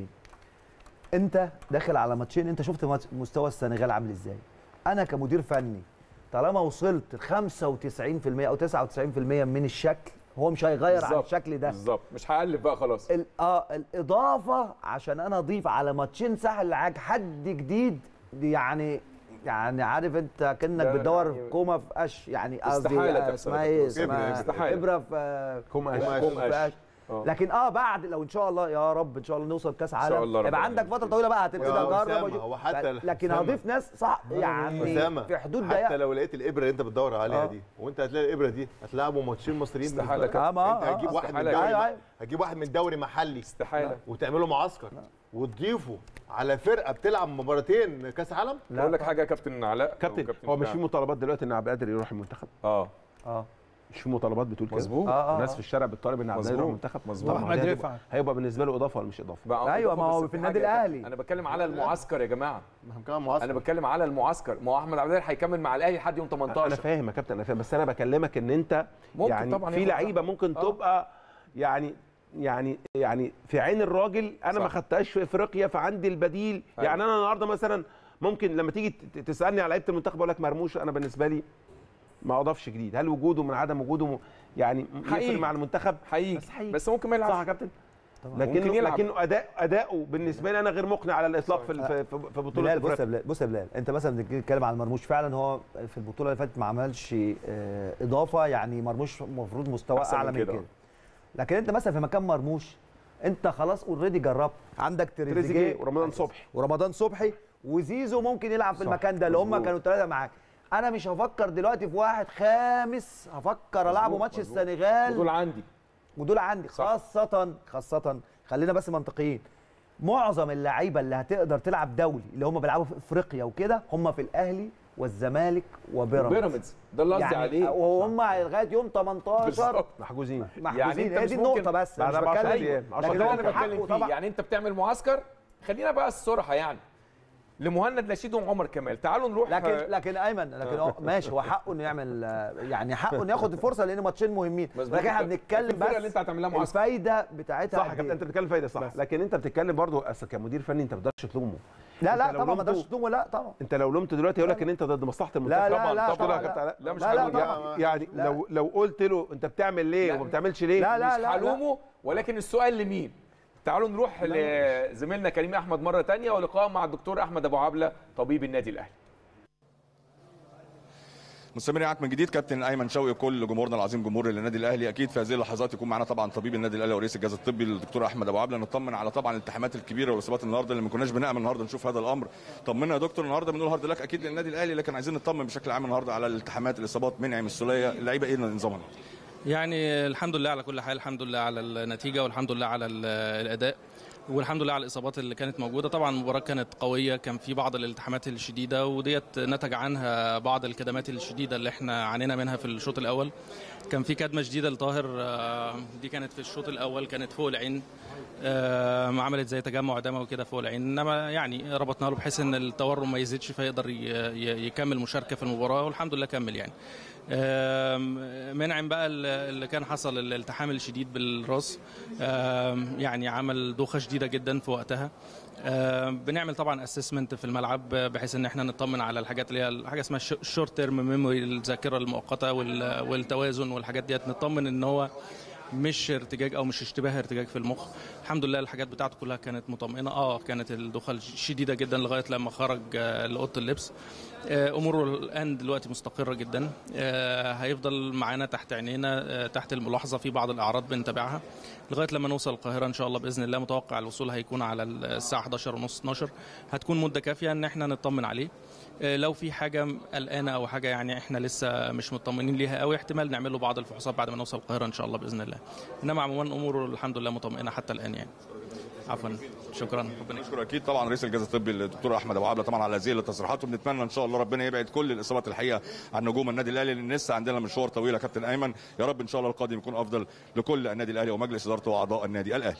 انت داخل على ماتشين انت شفت ماتش- مستوى السنغال عامل ازاي انا كمدير فني طالما وصلت ل 95% او 99% من الشكل هو مش هيغير عن بالظبط. الشكل ده بالظبط مش هقلب بقى خلاص ال- اه الاضافه عشان انا اضيف على ماتشين ساحل العاج حد جديد دي يعني يعني عارف انت كانك لا، بتدور يعني- كومه في قش يعني قصدي استحالة آه، تحصل اسمها يا ايه كابتن. اسمها إبرة، استحالة. ابره في آه، كوم قش. كوم في قش. قش. آه. لكن اه بعد لو ان شاء الله يا رب ان شاء الله نوصل كاس عالم الله رب يبقى عندك العالمين. فتره طويله بقى هتبتدي يا اجرب أسامة، وأشوف. هو حتى ال- لكن أسامة. هضيف ناس صح يعني أسامة في حدود حتى ضيقه لو لقيت الابره اللي انت بتدور عليها آه. دي وانت هتلاقي الابره دي هتلعبوا ماتشين مصريين استحالة بالنسبة لك. آه، ما- انت آه، هتجيب آه، واحد من استحالة. دوري أيوة، أيوة. هتجيب واحد من دوري محلي استحاله وتعملوا معسكر وتضيفوا على فرقه بتلعب مباراتين كاس عالم اقول لك حاجه يا كابتن علاء كابتن وكابتن هو مش بتاع. في مطالبات دلوقتي ان عبد القادر يروح المنتخب اه اه مش في مطالبات بتقول كده مظبوط آه، آه، ناس آه. في الشارع بتطالب ان عبد الله يروح مظبوط. منتخب مظبوط. طبعا أحمد دي رفعت. هيبقى- هيبقى بالنسبه له اضافه ولا مش اضافه بقى أيوة، إضافة ما هو بس في حاجة النادي يا كابتن. الأهلي. انا بتكلم على المعسكر يا جماعه ما احنا كمان معسكر انا بتكلم على المعسكر ما هو احمد عبد القادر هيكمل مع الاهلي لحد يوم انا 18 فاهم يا كابتن انا فاهم بس انا بكلمك ان انت ممكن يعني طبعاً في ياخد لعيبه راحته. ممكن آه. تبقى يعني يعني يعني في عين الراجل انا ما صح. خدتهاش في افريقيا فعندي البديل أيوة. يعني انا النهارده مثلا ممكن لما تيجي ت- تسالني على لعيبه المنتخب اقول لك مرموش انا بالنسبه لي ما اضافش جديد هل وجوده من عدم وجوده م- يعني حقيقي. يفرق مع المنتخب هيجي بس هيجي. بس ممكن ما صح يا يلعبش كابتن ممكن لكنه يلعب. لكنه اداء اداؤه بالنسبه لي انا غير مقنع على الاطلاق في ال- في في- في بطوله بلال بص يا افريقيا بلال بص يا بلال انت مثلا بتتكلم عن مرموش فعلا هو في البطوله اللي فاتت ما عملش آه، اضافه يعني مرموش المفروض مستوى أحسن من اعلى من كده. كده لكن انت مثلا في مكان مرموش انت خلاص اوريدي جربت عندك تريزيجيه تريزيجيه ورمضان صبحي ورمضان صبحي وزيزو ممكن يلعب في صح، المكان ده اللي هم مظبوط. كانوا ثلاثه معاك انا مش هفكر دلوقتي في واحد خامس هفكر العبه ماتش مظبوط. السنغال ودول عندي ودول عندي صح. خاصة خاصة خلينا بس منطقيين معظم اللعيبة اللي هتقدر تلعب دولي اللي هم بيلعبوا في افريقيا وكده هم في الاهلي والزمالك وبيراميدز بيراميدز ده اللي قصدي يعني عليه وهم لغايه يوم 18 بالظبط. محجوزين يعني محجوزين أنت هي مش دي ممكن النقطة بس بعد أنا مش 14 بتكلم أيام، 10 لكن ده هو اللي انا من حقه بتكلم فيه طبعا يعني انت بتعمل معسكر خلينا بقى الصراحه يعني لمهند لاشيد وعمر كمال تعالوا نروح لكن لكن ايمن لكن هو ماشي هو حقه انه يعمل آه، يعني حقه انه ياخد الفرصه لان ماتشين مهمين مظبوط. لكن احنا بنتكلم الفرقة بس اللي أنت هتعملها معسكر. الفايده بتاعتها صح يا قد كابتن إيه؟ انت بتتكلم فايده صح لكن انت بتتكلم برضو اصل كمدير فني انت ما تقدرش تلومه لا أنت لا لو طبعا ما لومته- تقدرش تلومه لا طبعا انت لو لومت دلوقتي يقول لك ان انت ضد مصلحه المنتخب لا لا طبعا لا طب طبعا يا كابتن لا لا مش لا لا هلومه. طبعا يعني لا. لو لو قلت له انت بتعمل ليه لا. وما بتعملش ليه لا لا مش لا هلومه ولكن السؤال لمين تعالوا نروح لزميلنا كريم احمد مره تانية ولقاء مع الدكتور احمد ابو عبله طبيب النادي الاهلي مستمرين معاك من جديد كابتن ايمن شوقي كل جمهورنا العظيم جمهور النادي الاهلي اكيد في هذه اللحظات يكون معنا طبعا طبيب النادي الاهلي ورئيس الجهاز الطبي الدكتور احمد ابو عبله نطمن على طبعا الالتحامات الكبيره والاصابات النهارده اللي ما كناش بنامل النهارده نشوف هذا الامر طمنا يا دكتور النهارده بنقول هارد لك اكيد للنادي الاهلي لكن عايزين نطمن بشكل عام النهارده على الالتحامات الاصابات منعم السوليه اللعيبه ايه نظامها يعني الحمد لله على كل حال الحمد لله على النتيجه والحمد لله على ال- الاداء والحمد لله على الاصابات اللي كانت موجوده طبعا المباراه كانت قويه كان في بعض الالتحامات الشديده وديت نتج عنها بعض الكدمات الشديده اللي احنا عانينا منها في الشوط الاول كان في كدمه شديده لطاهر آه، دي كانت في الشوط الاول كانت فوق العين آه، عملت زي تجمع دموي كده فوق العين انما يعني ربطنا له بحيث ان التورم ما يزيدش فيقدر ي- ي- يكمل مشاركه في المباراه والحمد لله كمل يعني آم، منعم بقى ال- اللي كان حصل الالتحام الشديد بالراس آم، يعني عمل دوخه شديده جدا في وقتها آم، بنعمل طبعا اسسمنت في الملعب بحيث ان احنا نطمن على الحاجات اللي هي حاجه اسمها الشورت تيرم ميموري الذاكره المؤقته وال- والتوازن والحاجات ديت نطمن ان هو مش ارتجاج او مش اشتباه ارتجاج في المخ الحمد لله الحاجات بتاعته كلها كانت مطمئنه اه كانت الدخل شديده جدا لغايه لما خرج آه، لاوضه اللبس آه، اموره الان دلوقتي مستقره جدا آه، هيفضل معانا تحت عينينا آه، تحت الملاحظه في بعض الاعراض بنتابعها لغايه لما نوصل القاهره ان شاء الله باذن الله متوقع الوصول هيكون على الساعه 11 ونص 12 هتكون مده كافيه ان احنا نطمن عليه آه، لو في حاجه قلقانه او حاجه يعني احنا لسه مش مطمنين ليها قوي احتمال نعمل له بعض الفحوصات بعد ما نوصل القاهره ان شاء الله باذن الله انما عموما اموره الحمد لله مطمئنه حتى الان يعني عفوا شكرا ربنا يكرمك. نشكر اكيد طبعا رئيس الجهاز الطبي الدكتور احمد ابو عبله طبعا على هذه التصريحات وبنتمنى ان شاء الله ربنا يبعد كل الاصابات الحقيقه عن نجوم النادي الاهلي لان لسه عندنا مشوار طويل يا كابتن ايمن يا رب ان شاء الله القادم يكون افضل لكل النادي الاهلي ومجلس ادارته واعضاء النادي الاهلي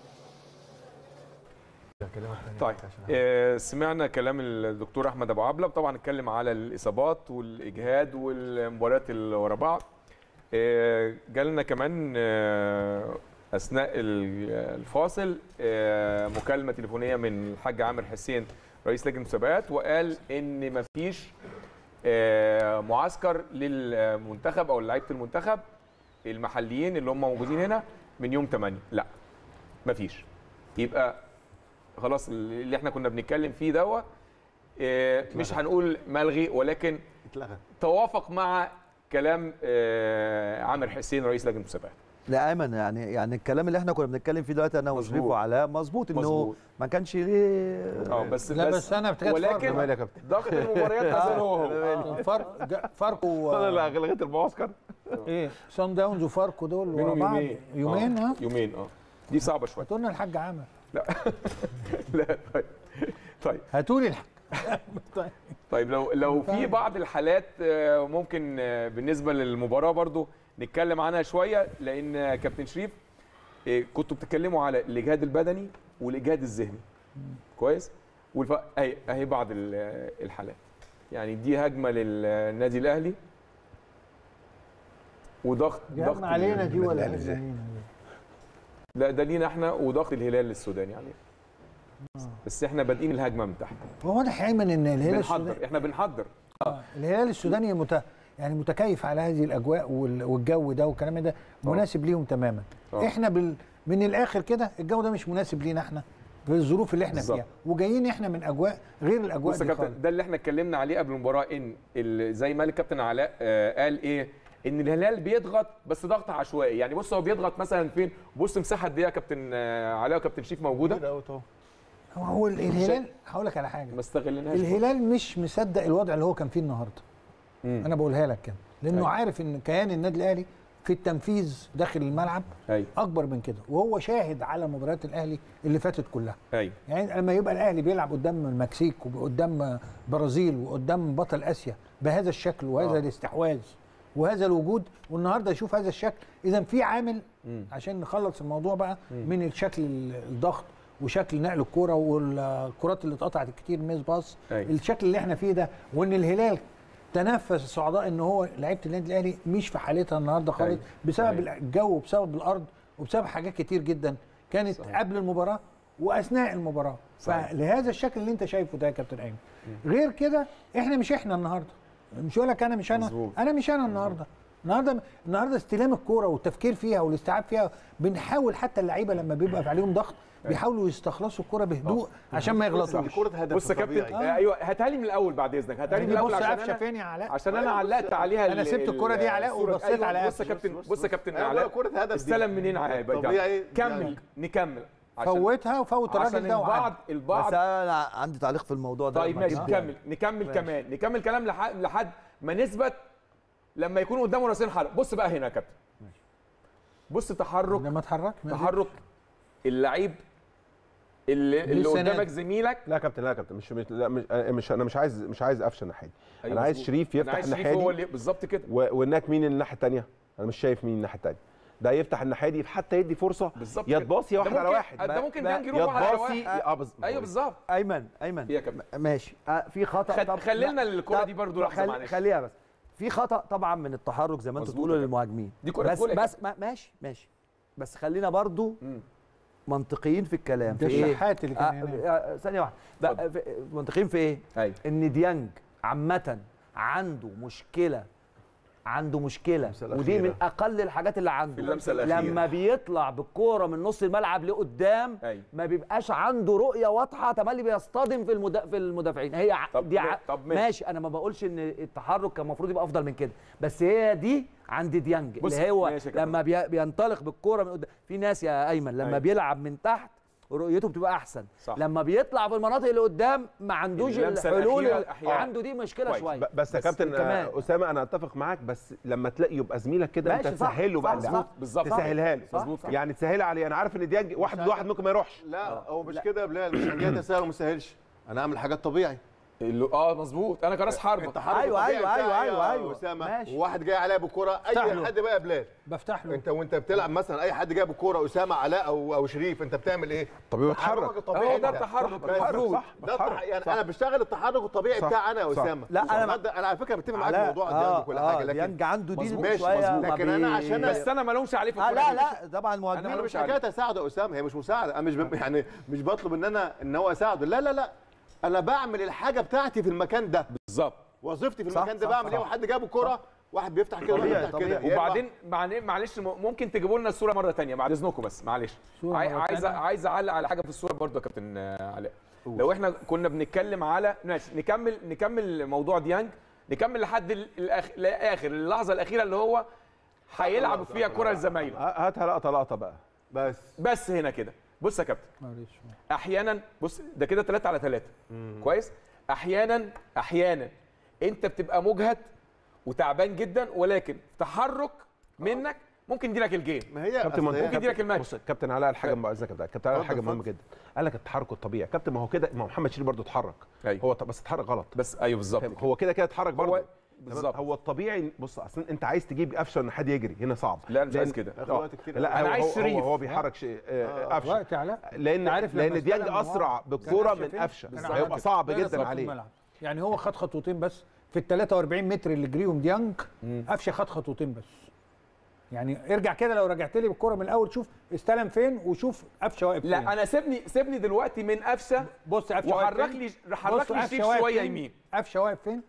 طيب آه، سمعنا كلام الدكتور احمد ابو عبله طبعا اتكلم على الاصابات والاجهاد والمباريات اللي ورا بعض آه، جالنا كمان آه، اثناء ال- الفاصل آه، مكالمه تليفونيه من الحاج عامر حسين رئيس لجنه المسابقات وقال ان مفيش آه، معسكر للمنتخب او لعيبه المنتخب المحليين اللي هم موجودين هنا من يوم 8 لا مفيش يبقى خلاص اللي احنا كنا بنتكلم فيه دوت آه، مش هنقول ملغي ولكن اتلغى توافق مع كلام آه، عامر حسين رئيس لجنه المسابقات لا ايمن يعني يعني الكلام اللي احنا كنا بنتكلم فيه دلوقتي انا وشريف مظبوط. وعلاء مظبوط انه مظبوط. ما كانش ليه اه بس لا بس انا بتكلم ولكن مال يا كابتن ضغط المباريات ما زال هو هو فرق جا- فاركو انا اللي لغيت المعسكر ايه سان داونز وفاركو دول ورا بينهم بعض يومين يومين آه، ها يومين اه دي صعبه شويه هاتوا لنا الحاج عامر لا طيب طيب هاتوا لي الحاج طيب طيب لو لو في بعض الحالات آه، ممكن آه، بالنسبه للمباراه برضو نتكلم عنها شويه لان كابتن شريف إيه، كنتوا بتتكلموا على الاجهاد البدني والاجهاد الذهني كويس والف... اهي اهي بعض ال- الحالات يعني دي هجمه للنادي الاهلي وضغط دي ضغط هم علينا ال- دي ولا الأهلي. علينا لا ده لينا احنا وضغط الهلال السوداني علينا بس احنا بادئين الهجمه من تحت هو واضح ايمن ان الهلال السوداني بنحضر احنا بنحضر آه، الهلال السوداني مت... يعني متكيف على هذه الاجواء وال- والجو ده والكلام ده مناسب ليهم تماما آه. احنا بال... من الاخر كده الجو ده مش مناسب لينا احنا في الظروف اللي احنا بالظبط. فيها وجايين احنا من اجواء غير الاجواء بص يا دي خالص كابتن ده اللي احنا اتكلمنا عليه قبل المباراه ان ال- زي ما قال الكابتن علاء آه قال ايه ان الهلال بيضغط بس ضغط عشوائي يعني بص هو بيضغط مثلا فين بص مساحه قد ايه يا كابتن آه علاء وكابتن شريف موجوده هو هو ال- الهلال هقول لك على حاجه ما استغلناهاش الهلال مش مصدق الوضع اللي هو كان فيه النهارده مم. انا بقولها لك كده لانه أيوة. عارف ان كيان النادي الاهلي في التنفيذ داخل الملعب ايوه اكبر من كده وهو شاهد على مباريات الاهلي اللي فاتت كلها ايوه يعني لما يبقى الاهلي بيلعب قدام المكسيك وقدام برازيل وقدام بطل اسيا بهذا الشكل وهذا آه. الاستحواذ وهذا الوجود والنهارده يشوف هذا الشكل اذا في عامل مم. عشان نخلص الموضوع بقى من الشكل ال- الضغط وشكل نقل الكرة والكرات اللي اتقطعت كتير ميس باص أيوة. الشكل اللي احنا فيه ده وان الهلال تنفس الصعداء ان هو لعيبه النادي الاهلي مش في حالتها النهارده خالص أيوة. بسبب أيوة. الجو وبسبب الارض وبسبب حاجات كتير جدا كانت صحيح. قبل المباراه واثناء المباراه صحيح. فلهذا الشكل اللي انت شايفه ده يا كابتن ايمن غير كده احنا مش احنا النهارده مش هقول لك انا مش انا مظبوط. انا مش انا النهارده النهارده النهارده استلام الكوره والتفكير فيها والاستيعاب فيها بنحاول حتى اللعيبه لما بيبقى عليهم ضغط بيحاولوا يستخلصوا الكوره بهدوء عشان ما يغلطوش دي كرة هدف بص يا كابتن طبيعي. آه. ايوه هاتها لي من الاول بعد اذنك هاتها لي من دي الاول بص عشان قفشه انا فين يا علاء عشان انا أيوة، علقت بص- عليها أنا ال- سبت ال- الكرة دي يا علاء الصورة. وبصيت على بص يا قفشة. كابتن بص يا كابتن أيوة، علاء كرة هدف دي. استلم منين هيبقى طبيعي. كمل نكمل عشان فوتها وفوت عشان الراجل ده وعدى. البعض بس البعض انا عندي تعليق في الموضوع ده طيب لما ماشي جيت نكمل نكمل ماشي. كمان نكمل كلام لحد لحد ما نثبت لما يكونوا قدامه راسين حرب بص بقى هنا يا كابتن بص تحرك لما اتحرك تحرك اللعيب اللي, اللي لسه نادي. قدامك زميلك لا يا كابتن لا يا كابتن مش مش لا مش, أنا مش انا مش عايز مش عايز قفشه الناحيه دي أيوة انا عايز مظبوط. شريف أنا يفتح عايز شريف الناحيه هو دي اللي بالظبط كده و- وهناك مين الناحيه الثانيه انا مش شايف مين الناحيه الثانيه ده يفتح الناحيه دي حتى يدي فرصه بالظبط يا كده. تباصي يا ده واحد على ممكن- واحد ده ممكن ما- دانج يا يروح على تباصي واحد اه بز- ايوه بالظبط ايمن ايمن إيه يا كابتن ماشي آه، في خطا خد- طب- خلي لنا لا، الكرة طب- دي برضو لحظة خل- معلش. خليها بس في خطا طبعا من التحرك زي ما انتوا مظبوط بتقولوا يا كابتن. للمهاجمين دي كرة بس جول يا بس ما ماشي ماشي بس خلينا برضو مم. منطقيين في الكلام ده في ايه الشحات اللي كان آه، هناك. آه، ثانيه واحده بقى في- منطقيين في ايه ايوه ان ديانج عامه عنده مشكله عنده مشكله اللمسة ودي من الأخيرة. اقل الحاجات اللي عنده في اللمسة الأخيرة. لما بيطلع بالكوره من نص الملعب لقدام أيوة. ما بيبقاش عنده رؤيه واضحه تملي بيصطدم في المدا... في المدافعين هي ع- طب دي ما- ع... طب ماشي. ماشي انا ما بقولش ان التحرك كان المفروض يبقى افضل من كده بس هي دي عند ديانج بص، اللي هو ماشي يا كابتن. لما بي... بينطلق بالكوره من قدام في ناس يا ايمن لما أيوة. بيلعب من تحت رؤيته بتبقى احسن صح. لما بيطلع في المناطق اللي قدام ما عندوش اللمسة الحلول الأخيرة ال- أحياناً. عنده دي مشكله كويس. شويه ب- بس يا بس كابتن كمان. آه، اسامه انا اتفق معاك بس لما تلاقي يبقى زميلك كده انت ماشي، صح، تسهله بقى صح، اللعب. صح. بالظبط تسهلها له مظبوط صح. يعني تسهلها عليه انا عارف ان ديانج واحد ضد واحد ممكن ما يروحش لا هو مش كده يا بلال مش حكايه تسهل وما تسهلش انا اعمل حاجات طبيعي اللي- اه مظبوط انا كراس حربه التحرك أيوة، الطبيعي أيوة، بتاعي أيوة، يا أيوة. اسامه ماشي. وواحد جاي عليا بالكوره افتح اي له. حد بقى يا بلال بفتح له انت وانت بتلعب مثلا اي حد جايب الكوره اسامه علاء او او شريف انت بتعمل ايه؟ طبيعي تحركك بتحرك الطبيعي اه ده انت. التحرك بس. المفروض صح ده التح... بتحرك يعني صح. انا بشتغل التحرك الطبيعي صح. بتاعي انا يا صح. اسامه لا، أنا أنا انا على فكره متفق معاك في علاء، موضوع آه، الديانج وكل حاجه آه، لكن ديانج عنده دي مظبوط. ماشي، شويه مظبوط. ما لكن أنا عشان أ- بس انا ما لومش عليه في آه الكرة لا دي. لا طبعا أنا المهاجمين مش مش عارف. حكايه اساعده يا اسامه هي مش مساعده انا مش ب... يعني مش بطلب ان انا ان هو اساعده لا لا لا انا بعمل الحاجه بتاعتي في المكان ده بالظبط وظيفتي في صح، المكان ده صح، بعمل ايه صح. وحد جاب الكوره واحد بيفتح كده واحد طبيعي، بيفتح كده طبيعي. يا إما- وبعدين معن- معلش م- ممكن تجيبوا لنا الصوره مره تانية بعد اذنكم بس معلش صورة عاي- مرة عايز تانية. عايز اعلق على حاجه في الصوره برضو يا كابتن آه، علاء لو احنا كنا بنتكلم على ماشي نكمل نكمل موضوع ديانج نكمل لحد ال- الأخ... الاخر اللحظه الاخيره اللي هو هيلعب فيها كره لزمايله ه- هاتها لقطه لقطه بقى بس بس هنا كده بص يا كابتن معلش احيانا بص ده كده 3 على 3 كويس احيانا احيانا انت بتبقى مجهد وتعبان جدا ولكن تحرك منك ممكن يديلك الجيم ما هي كابتن أصل منطقة. هي- ممكن يديلك الماتش بص كابتن علاء الحاجه ف- بعزك كابتن كابتن علاء اتفضل، حاجه مهمه اتفضل. جدا قال لك التحرك الطبيعي كابتن ما هو كده ما هو محمد شريف برضه اتحرك أيوة. هو ط- بس اتحرك غلط بس ايوه بالظبط هو كده كده اتحرك هو برضه بالظبط هو الطبيعي بص اصل انت عايز تجيب قفشه ان حد يجري هنا صعب لا انا مش عايز لأن- كده هياخد آه. وقت كتير لا أنا هو عايز هو- شريف. هو, هو بيحرك شيء آه، قفشه وقت علاء لان أنت عارف لما لان ديانج استلم اسرع وهو- بالكوره كان من فين؟ قفشه كان هيبقى عمل صعب ثلاث جدا خطوط عليه ملعب. يعني هو خد خطوتين بس في ال 43 متر اللي جريهم ديانج قفشه خد خطوتين بس يعني ارجع كده لو رجعت لي بالكره من الاول شوف استلم فين وشوف قفشه واقف فين لا انا سيبني سيبني دلوقتي من قفشه بص قفشه واقف وحرك فين. لي حرك بص لي قفشة شريف واقف شويه فين. يمين قفشه واقف فين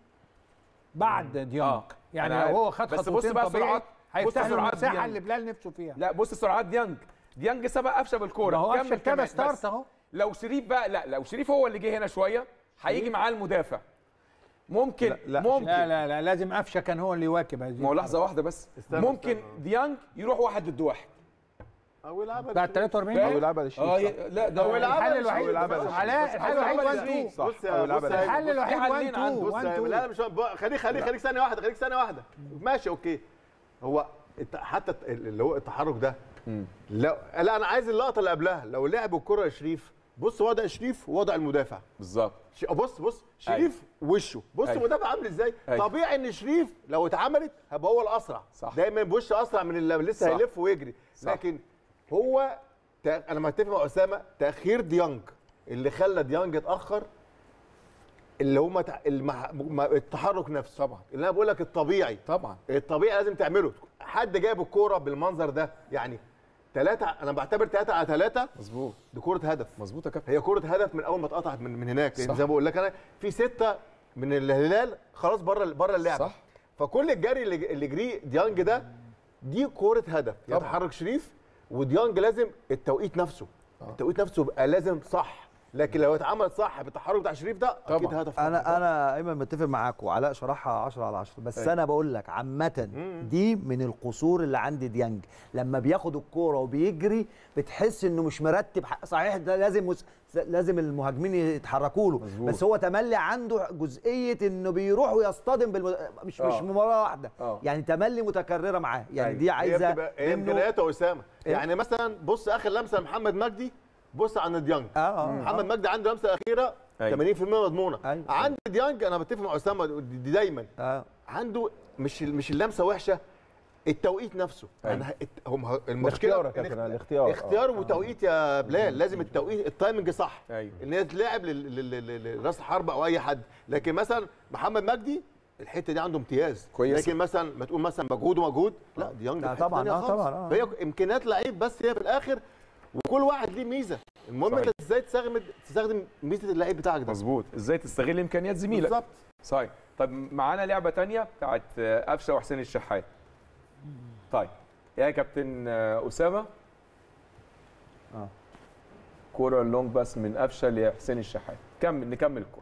بعد ديانج آه. يعني أنا لو هو عارف. خد بس بص خطوتين بقى طبيعي سرعات- هيفتح بص له سرعات المساحه ديانج. اللي بلال نفسه فيها لا بص سرعات ديانج ديانج سبق قفشه بالكوره ما هو كمل قفشه ابتدى كمان. ستارت بس اهو لو شريف بقى لا لو شريف هو اللي جه هنا شويه هيجي معاه المدافع ممكن لا- لا، ممكن لا لا لا لازم قفشه كان هو اللي يواكب هذه ما هو لحظه واحده بس استنى، ممكن استنى. ديانج يروح واحد ضد واحد او يلعبها بتاع بشريف. 43 او يلعبها للشريف اه صح. ي- لا ده هو يلعبها الحل للشريف. الوحيد أو يلعبها للشريف. علاء الحل أو الوحيد يلعبها 1 2 صح بص يا- او يلعبها بص يا- للشريف. الحل الوحيد في 1 حلين 2 عنده. بص 1 يا- 2 لا لا مش بقى- خليك خليك خليك ثانيه واحده خليك ثانيه واحده ماشي اوكي هو الت- حتى الت- اللي هو التحرك ده لا لا انا عايز اللقطه اللي قبلها لو لعب الكره يا شريف بص وضع شريف ووضع المدافع بالظبط ش- بص بص شريف وشه بص أيوة. المدافع عامل ازاي أيوة. طبيعي ان شريف لو اتعملت هيبقى هو الاسرع صح. دايما بوش اسرع من اللي لسه صح. هيلف ويجري صح. لكن هو تا- انا متفق مع اسامه تاخير ديانج اللي خلى ديانج اتاخر اللي هو متع... المح... م- التحرك نفسه طبعا. اللي انا بقول لك الطبيعي طبعا الطبيعي لازم تعمله حد جايب الكوره بالمنظر ده يعني ثلاثة أنا بعتبر ثلاثة على ثلاثة مظبوط دي كورة هدف مظبوط يا كابتن هي كرة هدف من أول ما اتقطعت من, من هناك لأن صح. زي ما بقول لك أنا في ستة من الهلال خلاص بره بره اللعبة صح. فكل الجري اللي اللي جريه ديانج ده دي كورة هدف طبعا. يتحرك شريف وديانج لازم التوقيت نفسه التوقيت نفسه يبقى لازم صح لكن لو اتعمل صح بالتحرك بتاع شريف ده اكيد طبعا. هدف انا انا ايمن متفق معاك وعلاء شرحها 10 على 10 بس أيوة. انا بقول لك عامه دي من القصور اللي عند ديانج لما بياخد الكوره وبيجري بتحس انه مش مرتب ح- صحيح ده لازم مس... لازم المهاجمين يتحركوا له بس هو تملي عنده جزئيه انه بيروح ويصطدم بالم... مش مش آه. مباراه واحده آه. يعني تملي متكرره معاه يعني أيوة. دي هي عايزه بتبقى هي منه امكانياته يا اسامه إيه؟ يعني مثلا بص اخر لمسه لمحمد مجدي بص عن ديانج اه اه محمد مجدي عنده لمسه اخيره أيوة. 80% مضمونه أيوة. عند ديانج انا بتفق مع اسامه دي دايما اه عنده مش مش اللمسه وحشه التوقيت نفسه أيوة. انا الت- هم المشكله الاختيار يا كابتن الاختيار اختيار وتوقيت يا بلال لازم التوقيت التايمنج صح أيوة. ان هي تلعب لل- لل- لل- لراس الحرب او اي حد لكن مثلا محمد مجدي الحته دي عنده امتياز كويس. لكن مثلا ما تقول مثلا مجهود ومجهود لا ديانج لا في حتة طبعاً، تانية آه خالص. طبعاً، آه. فهي امكانيات لعيب بس هي في الاخر وكل واحد ليه ميزه المهم صحيح. انت ازاي تستخدم تستخدم ميزه اللعيب بتاعك ده مظبوط ازاي تستغل امكانيات زميلك بالظبط صحيح طب معانا لعبه تانية بتاعت آه، قفشه وحسين الشحات طيب يا كابتن آه، اسامه آه. كوره اللونج باس من قفشه لحسين الشحات كمل نكمل الكوره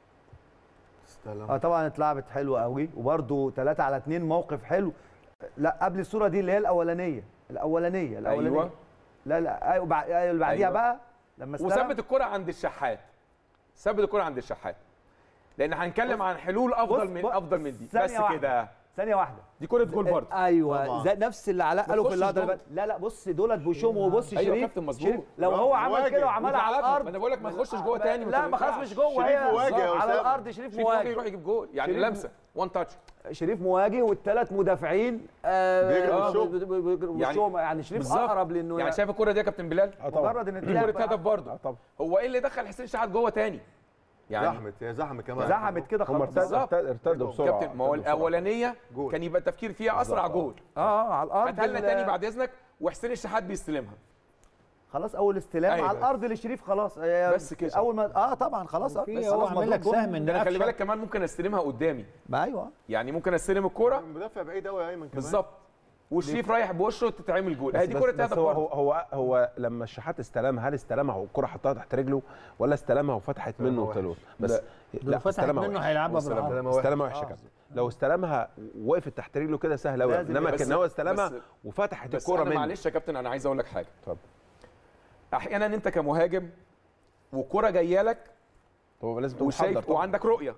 استلم اه طبعا اتلعبت حلوه قوي وبرده 3 على 2 موقف حلو لا قبل الصوره دي اللي هي الاولانيه الاولانيه الاولانيه أيوة. لا لا ايوه بعد- أيوة اللي بعديها أيوة. بقى لما استلم وثبت الكوره عند الشحات ثبت الكوره عند الشحات لان هنتكلم عن حلول افضل بص- من بص- افضل من دي ثانية بس واحدة. كده ثانيه واحده دي كوره جول برضه ايوه طبعاً. زي نفس اللي علاء قاله في تخشش اللقطه اللي جول. فاتت. لا لا بص دولت بوشهم وبص أيوة يا شريف كابتن مظبوط. شريف لو برافو. هو عمل مواجه. كده وعملها على وتعالى، الارض ما انا بقول لك ما تخشش جوه تاني لا ما خلاص مش جوه شريف هي مواجه يا على أسامة. الارض شريف شريف مواجه مواجه يروح يجيب جول يعني شريف- لمسه وان تاتش شريف مواجه والثلاث مدافعين آه بيجري آه، بالشوط. ب- ب- ب- يعني- بالشوط. يعني شريف بالظبط. اقرب لانه يعني شايف الكوره دي يا كابتن بلال اه طبعا مجرد ان دي تلعب كوره هدف برضه اه طبعا هو ايه اللي دخل حسين شحات جوه تاني يعني زحمت يا زحمه كمان زحمت كده هم خلاص ارتدوا ارتدوا بسرعه كابتن ما هو ارتدوا بسرعة. الاولانيه جول. كان يبقى التفكير فيها اسرع بالظبط. جول اه اه على الارض هاتها لنا ال- تاني بعد اذنك وحسين الشحات بيستلمها خلاص اول استلام أيوة. على الارض لشريف خلاص آه، بس كده. اول ما اه طبعا خلاص آه، في بس هو خلاص عامل لك مضروب سهم جول. ان ده انا خلي قفشة- بالك كمان ممكن استلمها قدامي ما ايوه يعني ممكن استلم الكوره المدافع بعيد قوي يا ايمن كمان بالظبط وشريف رايح بوشه تتعمل جول هي بس دي بس, كوره بس هدف هو, هو برضه هو هو لما الشحات استلمها هل استلمها والكره حطها تحت رجله ولا استلمها وفتحت منه استلمها وطلعت وحش. بس لو فتحت استلمها منه وحش. هيلعبها واستلمها. بالعرض استلمها وحش. استلمها وحشه كابتن لو استلمها وقفت تحت رجله كده سهل قوي لازم انما بس- كان هو استلمها بس- وفتحت بس الكوره انا منه معلش يا كابتن انا عايز اقول لك حاجه اتفضل احيانا انت كمهاجم والكره جايه لك هو لازم تكون محضر وشايف طبعاً. وعندك رؤيه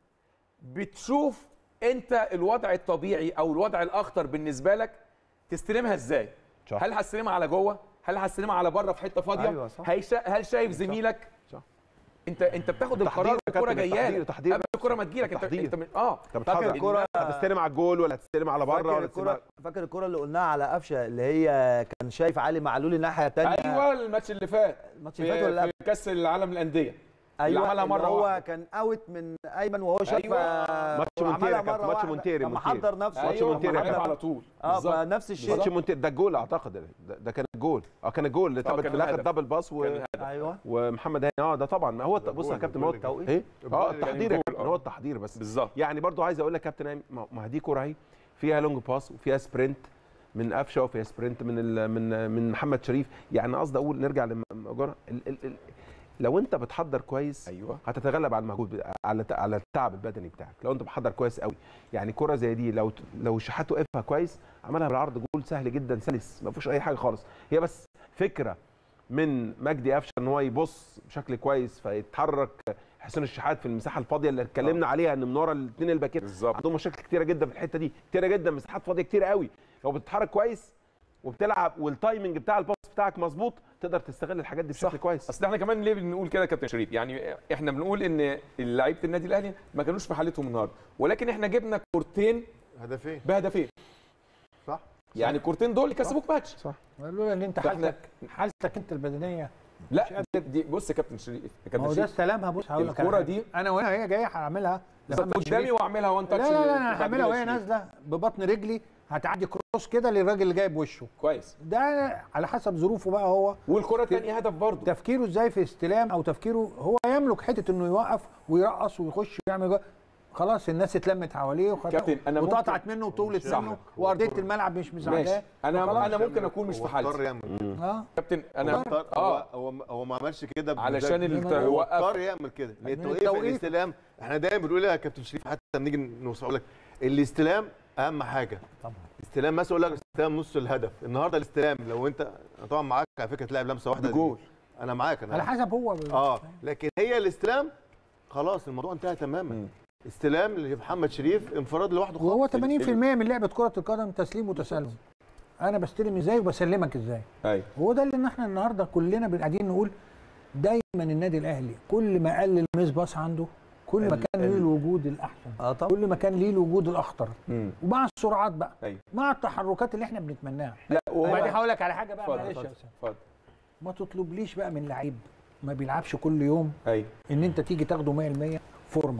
بتشوف انت الوضع الطبيعي او الوضع الاخطر بالنسبه لك تستلمها ازاي صح. هل هستلمها على جوه هل هستلمها على بره في حته فاضيه أيوة صح. هل شا- هل شايف زميلك صح. انت انت بتاخد تحضير القرار يا الكره كابتن، جايه التحضير- لك تحضير قبل الكره ما تجيلك انت التحضير. انت من- اه انت فاكر بتحضر الكرة هتستلم على الجول ولا هتستلم على بره فاكر ولا تستلم الكرة فاكر الكرة اللي قلناها على قفشه اللي هي كان شايف علي معلول الناحية الثانية ايوه الماتش اللي فات الماتش اللي فات ولا في, في كاس العالم للانديه ايوه اللي عملها اللي مره هو واحدة. كان اوت من ايمن وهو شاف أيوة. ماتش وعملها مونتيري يا كابتن، مرة ماتش واحدة. مونتيري، كان مونتيري. محضر نفسه ماتش ايوه مونتيري يا عملها كابتن. على طول اه بالظبط. فنفس الشيء ماتش مونتيري ده الجول اعتقد ده, ده كان الجول اه كان الجول اللي آه، ثبت كان في الاخر الهدف. دبل باس و... كان الهدف. ايوه ومحمد هاني اه ده طبعا ما هو ده بص يا الجول، كابتن ما هو الجول اللي ايه الجول اه اللي التحضير كان يا جول، كابتن آه. هو التحضير بس بالظبط يعني برضو عايز اقول لك يا كابتن أيمن، ما ما دي كوره اهي فيها لونج باس وفيها سبرنت من قفشه وفيها سبرنت من ال من من محمد شريف يعني قصدي اقول نرجع لمجرى ال ال ال لو انت بتحضر كويس ايوه هتتغلب على المجهود بتاع- على على التعب البدني بتاعك لو انت محضر كويس قوي يعني كره زي دي لو لو شحات وقفها كويس عملها بالعرض جول سهل جدا سلس ما فيهوش اي حاجه خالص هي بس فكره من مجدي قفشه ان هو يبص بشكل كويس فيتحرك حسين الشحات في المساحه الفاضيه اللي اتكلمنا عليها ان من ورا الاثنين الباكين بالظبط عندهم مشاكل كتيره جدا في الحته دي كتيره جدا مساحات فاضيه كتيره قوي لو بتتحرك كويس وبتلعب والتايمنج بتاع الباص بتاعك مظبوط تقدر تستغل الحاجات دي بشكل كويس اصل احنا كمان ليه بنقول كده يا كابتن شريف يعني احنا بنقول ان لعيبه النادي الاهلي ما كانوش في حالتهم النهارده ولكن احنا جبنا كورتين هدفين بهدفين صح يعني الكورتين دول اللي كسبوك ماتش صح لولا ان انت فإحنا- حالتك حالتك انت البدنيه لا دي بص يا كابتن شريف يا ما كابتن هو ده شريف استلامها بص هقول لك على الكرة حاجة. دي- انا وهي هي جايه هعملها بالظبط لمحمد قدامي شريف. واعملها وان لا تاتش لا لا بعد انا كده هعملها وهي شريف. نازله ببطن رجلي هتعدي كروس كده للراجل اللي جايب وشه كويس ده على حسب ظروفه بقى هو والكره الثانيه هدف برضه تفكيره ازاي في استلام او تفكيره هو يملك حته انه يوقف ويرقص ويخش ويعمل جول. خلاص الناس اتلمت حواليه وخلاص كابتن، أنا ممكن- واتقطعت منه وطولت صح. منه وارضيه الملعب مش مساعداه ماشي انا فخلاص. انا ممكن اكون مش في هو اضطر حالتي يعمل كده. اه كابتن انا انا اضطر اه هو هو هو ما عملش كده بمزاج. علشان الت- هو وقف اضطر يعمل كده من لان توقيف التوقيت. الاستلام احنا دايما بنقول يا كابتن شريف حتى لما نيجي نوصل لك الاستلام اهم حاجه طبعا استلام مثلا يقول لك استلام نص الهدف النهارده الاستلام لو انت أنا طبعا معاك على فكره تلعب لمسه واحده بجول. دي. انا معاك انا على حسب هو اه لكن هي الاستلام خلاص الموضوع انتهى تماما مم. استلام لمحمد شريف انفراد لوحده خالص وهو 80% من لعبه كره القدم تسليم وتسلم انا بستلم ازاي وبسلمك ازاي ايوه هو ده اللي احنا النهارده كلنا بن- قاعدين نقول دايما النادي الاهلي كل ما قل الميس باص عنده كل ما ال- كان ليه ال- الوجود الاحسن اه طبعا كل ما كان ليه الوجود الاخطر مم. ومع السرعات بقى ايوه مع التحركات اللي احنا بنتمناها لا وبعدين وهو هقول لك على حاجه بقى اتفضل، معلش يا اتفضل. أسامة. اتفضل ما تطلبليش بقى من لعيب ما بيلعبش كل يوم ايوه ان انت تيجي تاخده 100% فورمه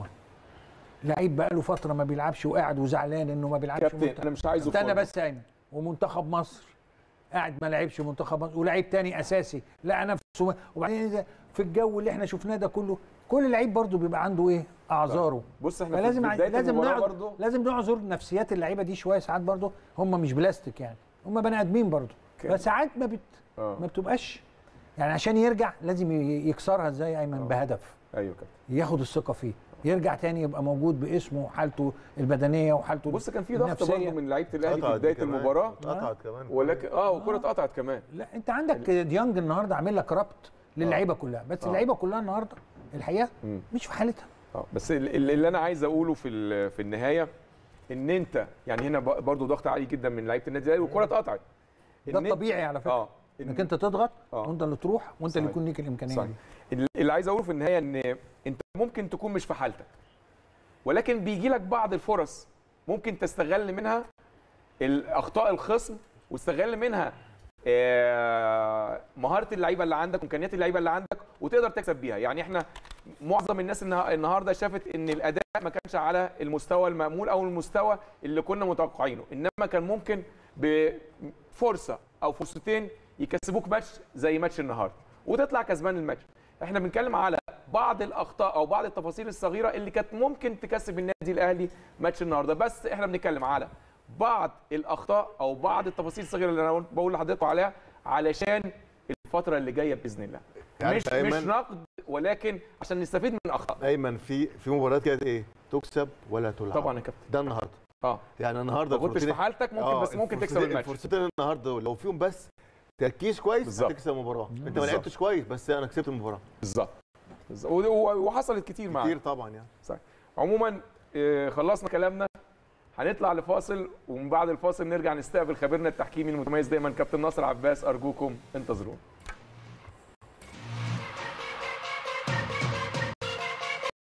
لعيب بقى له فتره ما بيلعبش وقاعد وزعلان انه ما بيلعبش كابتن منتخب. انا مش عايزه استنى فاضي. بس ايمن ومنتخب مصر قاعد ما لعبش منتخب مصر ولعيب تاني اساسي لقى نفسه وبعدين إذا في الجو اللي احنا شفناه ده كله كل لعيب برضه بيبقى عنده ايه اعذاره بص احنا في فلازم في ع- بدايه لازم المباراه نعذر برضه لازم نعذر نفسيات اللعيبه دي شويه ساعات برضه هم مش بلاستيك يعني هم بني ادمين برضه كده. بس ساعات ما بت اه ما بتبقاش يعني عشان يرجع لازم ي- يكسرها ازاي ايمن بهدف ايوه كابتن ياخد الثقه فيه يرجع تاني يبقى موجود باسمه وحالته البدنيه وحالته بص كان في ضغط النفسية. برضه من لعيبه الاهلي في اتقطعت بدايه كمان. المباراه اتقطعت كمان ولكن اه والكره اتقطعت كمان لا انت عندك ديانج النهارده عامل لك ربط للعيبه كلها بس آه. اللعيبه كلها النهارده الحقيقه مم. مش في حالتها اه بس ال- ال- اللي انا عايز اقوله في ال- في النهايه ان انت يعني هنا ب- برضه ضغط عالي جدا من لعيبه النادي الاهلي والكره اتقطعت ده إن أنت- الطبيعي على فكره اه انك انت تضغط آه. وانت اللي تروح وانت اللي صحيح. يكون ليك الامكانيه صحيح. دي ال- اللي عايز اقوله في النهايه ان انت ممكن تكون مش في حالتك ولكن بيجي لك بعض الفرص ممكن تستغل منها الاخطاء الخصم واستغل منها آه، مهاره اللعيبه اللي عندك وامكانيات اللعيبه اللي عندك وتقدر تكسب بيها يعني احنا معظم الناس النها- النهارده شافت ان الاداء ما كانش على المستوى المامول او المستوى اللي كنا متوقعينه انما كان ممكن بفرصه او فرصتين يكسبوك ماتش زي ماتش النهارده وتطلع كسبان الماتش احنا بنتكلم على بعض الاخطاء او بعض التفاصيل الصغيره اللي كانت ممكن تكسب النادي الاهلي ماتش النهارده بس احنا بنتكلم على بعض الاخطاء او بعض التفاصيل الصغيره اللي انا بقول لحضراتكم عليها علشان الفتره اللي جايه باذن الله يعني مش أنت مش أيمن- نقد ولكن عشان نستفيد من الاخطاء ايمن في في مباريات كده ايه تكسب ولا تلعب طبعا يا كابتن ده النهارده اه يعني النهارده ما كنتش في الفرصتين- حالتك ممكن آه، بس ممكن تكسب الفرصتين- الماتش الفرصتين النهارده دول لو فيهم بس تركيز كويس بالظبط. هتكسب المباراه انت ما بالظبط. لعبتش كويس بس انا كسبت المباراه بالظبط بالظبط. و- و- وحصلت كتير معانا كتير طبعا يعني عموما آه، خلصنا كلامنا هنطلع لفاصل ومن بعد الفاصل نرجع نستقبل خبيرنا التحكيمي المتميز دايما كابتن ناصر عباس ارجوكم انتظرونا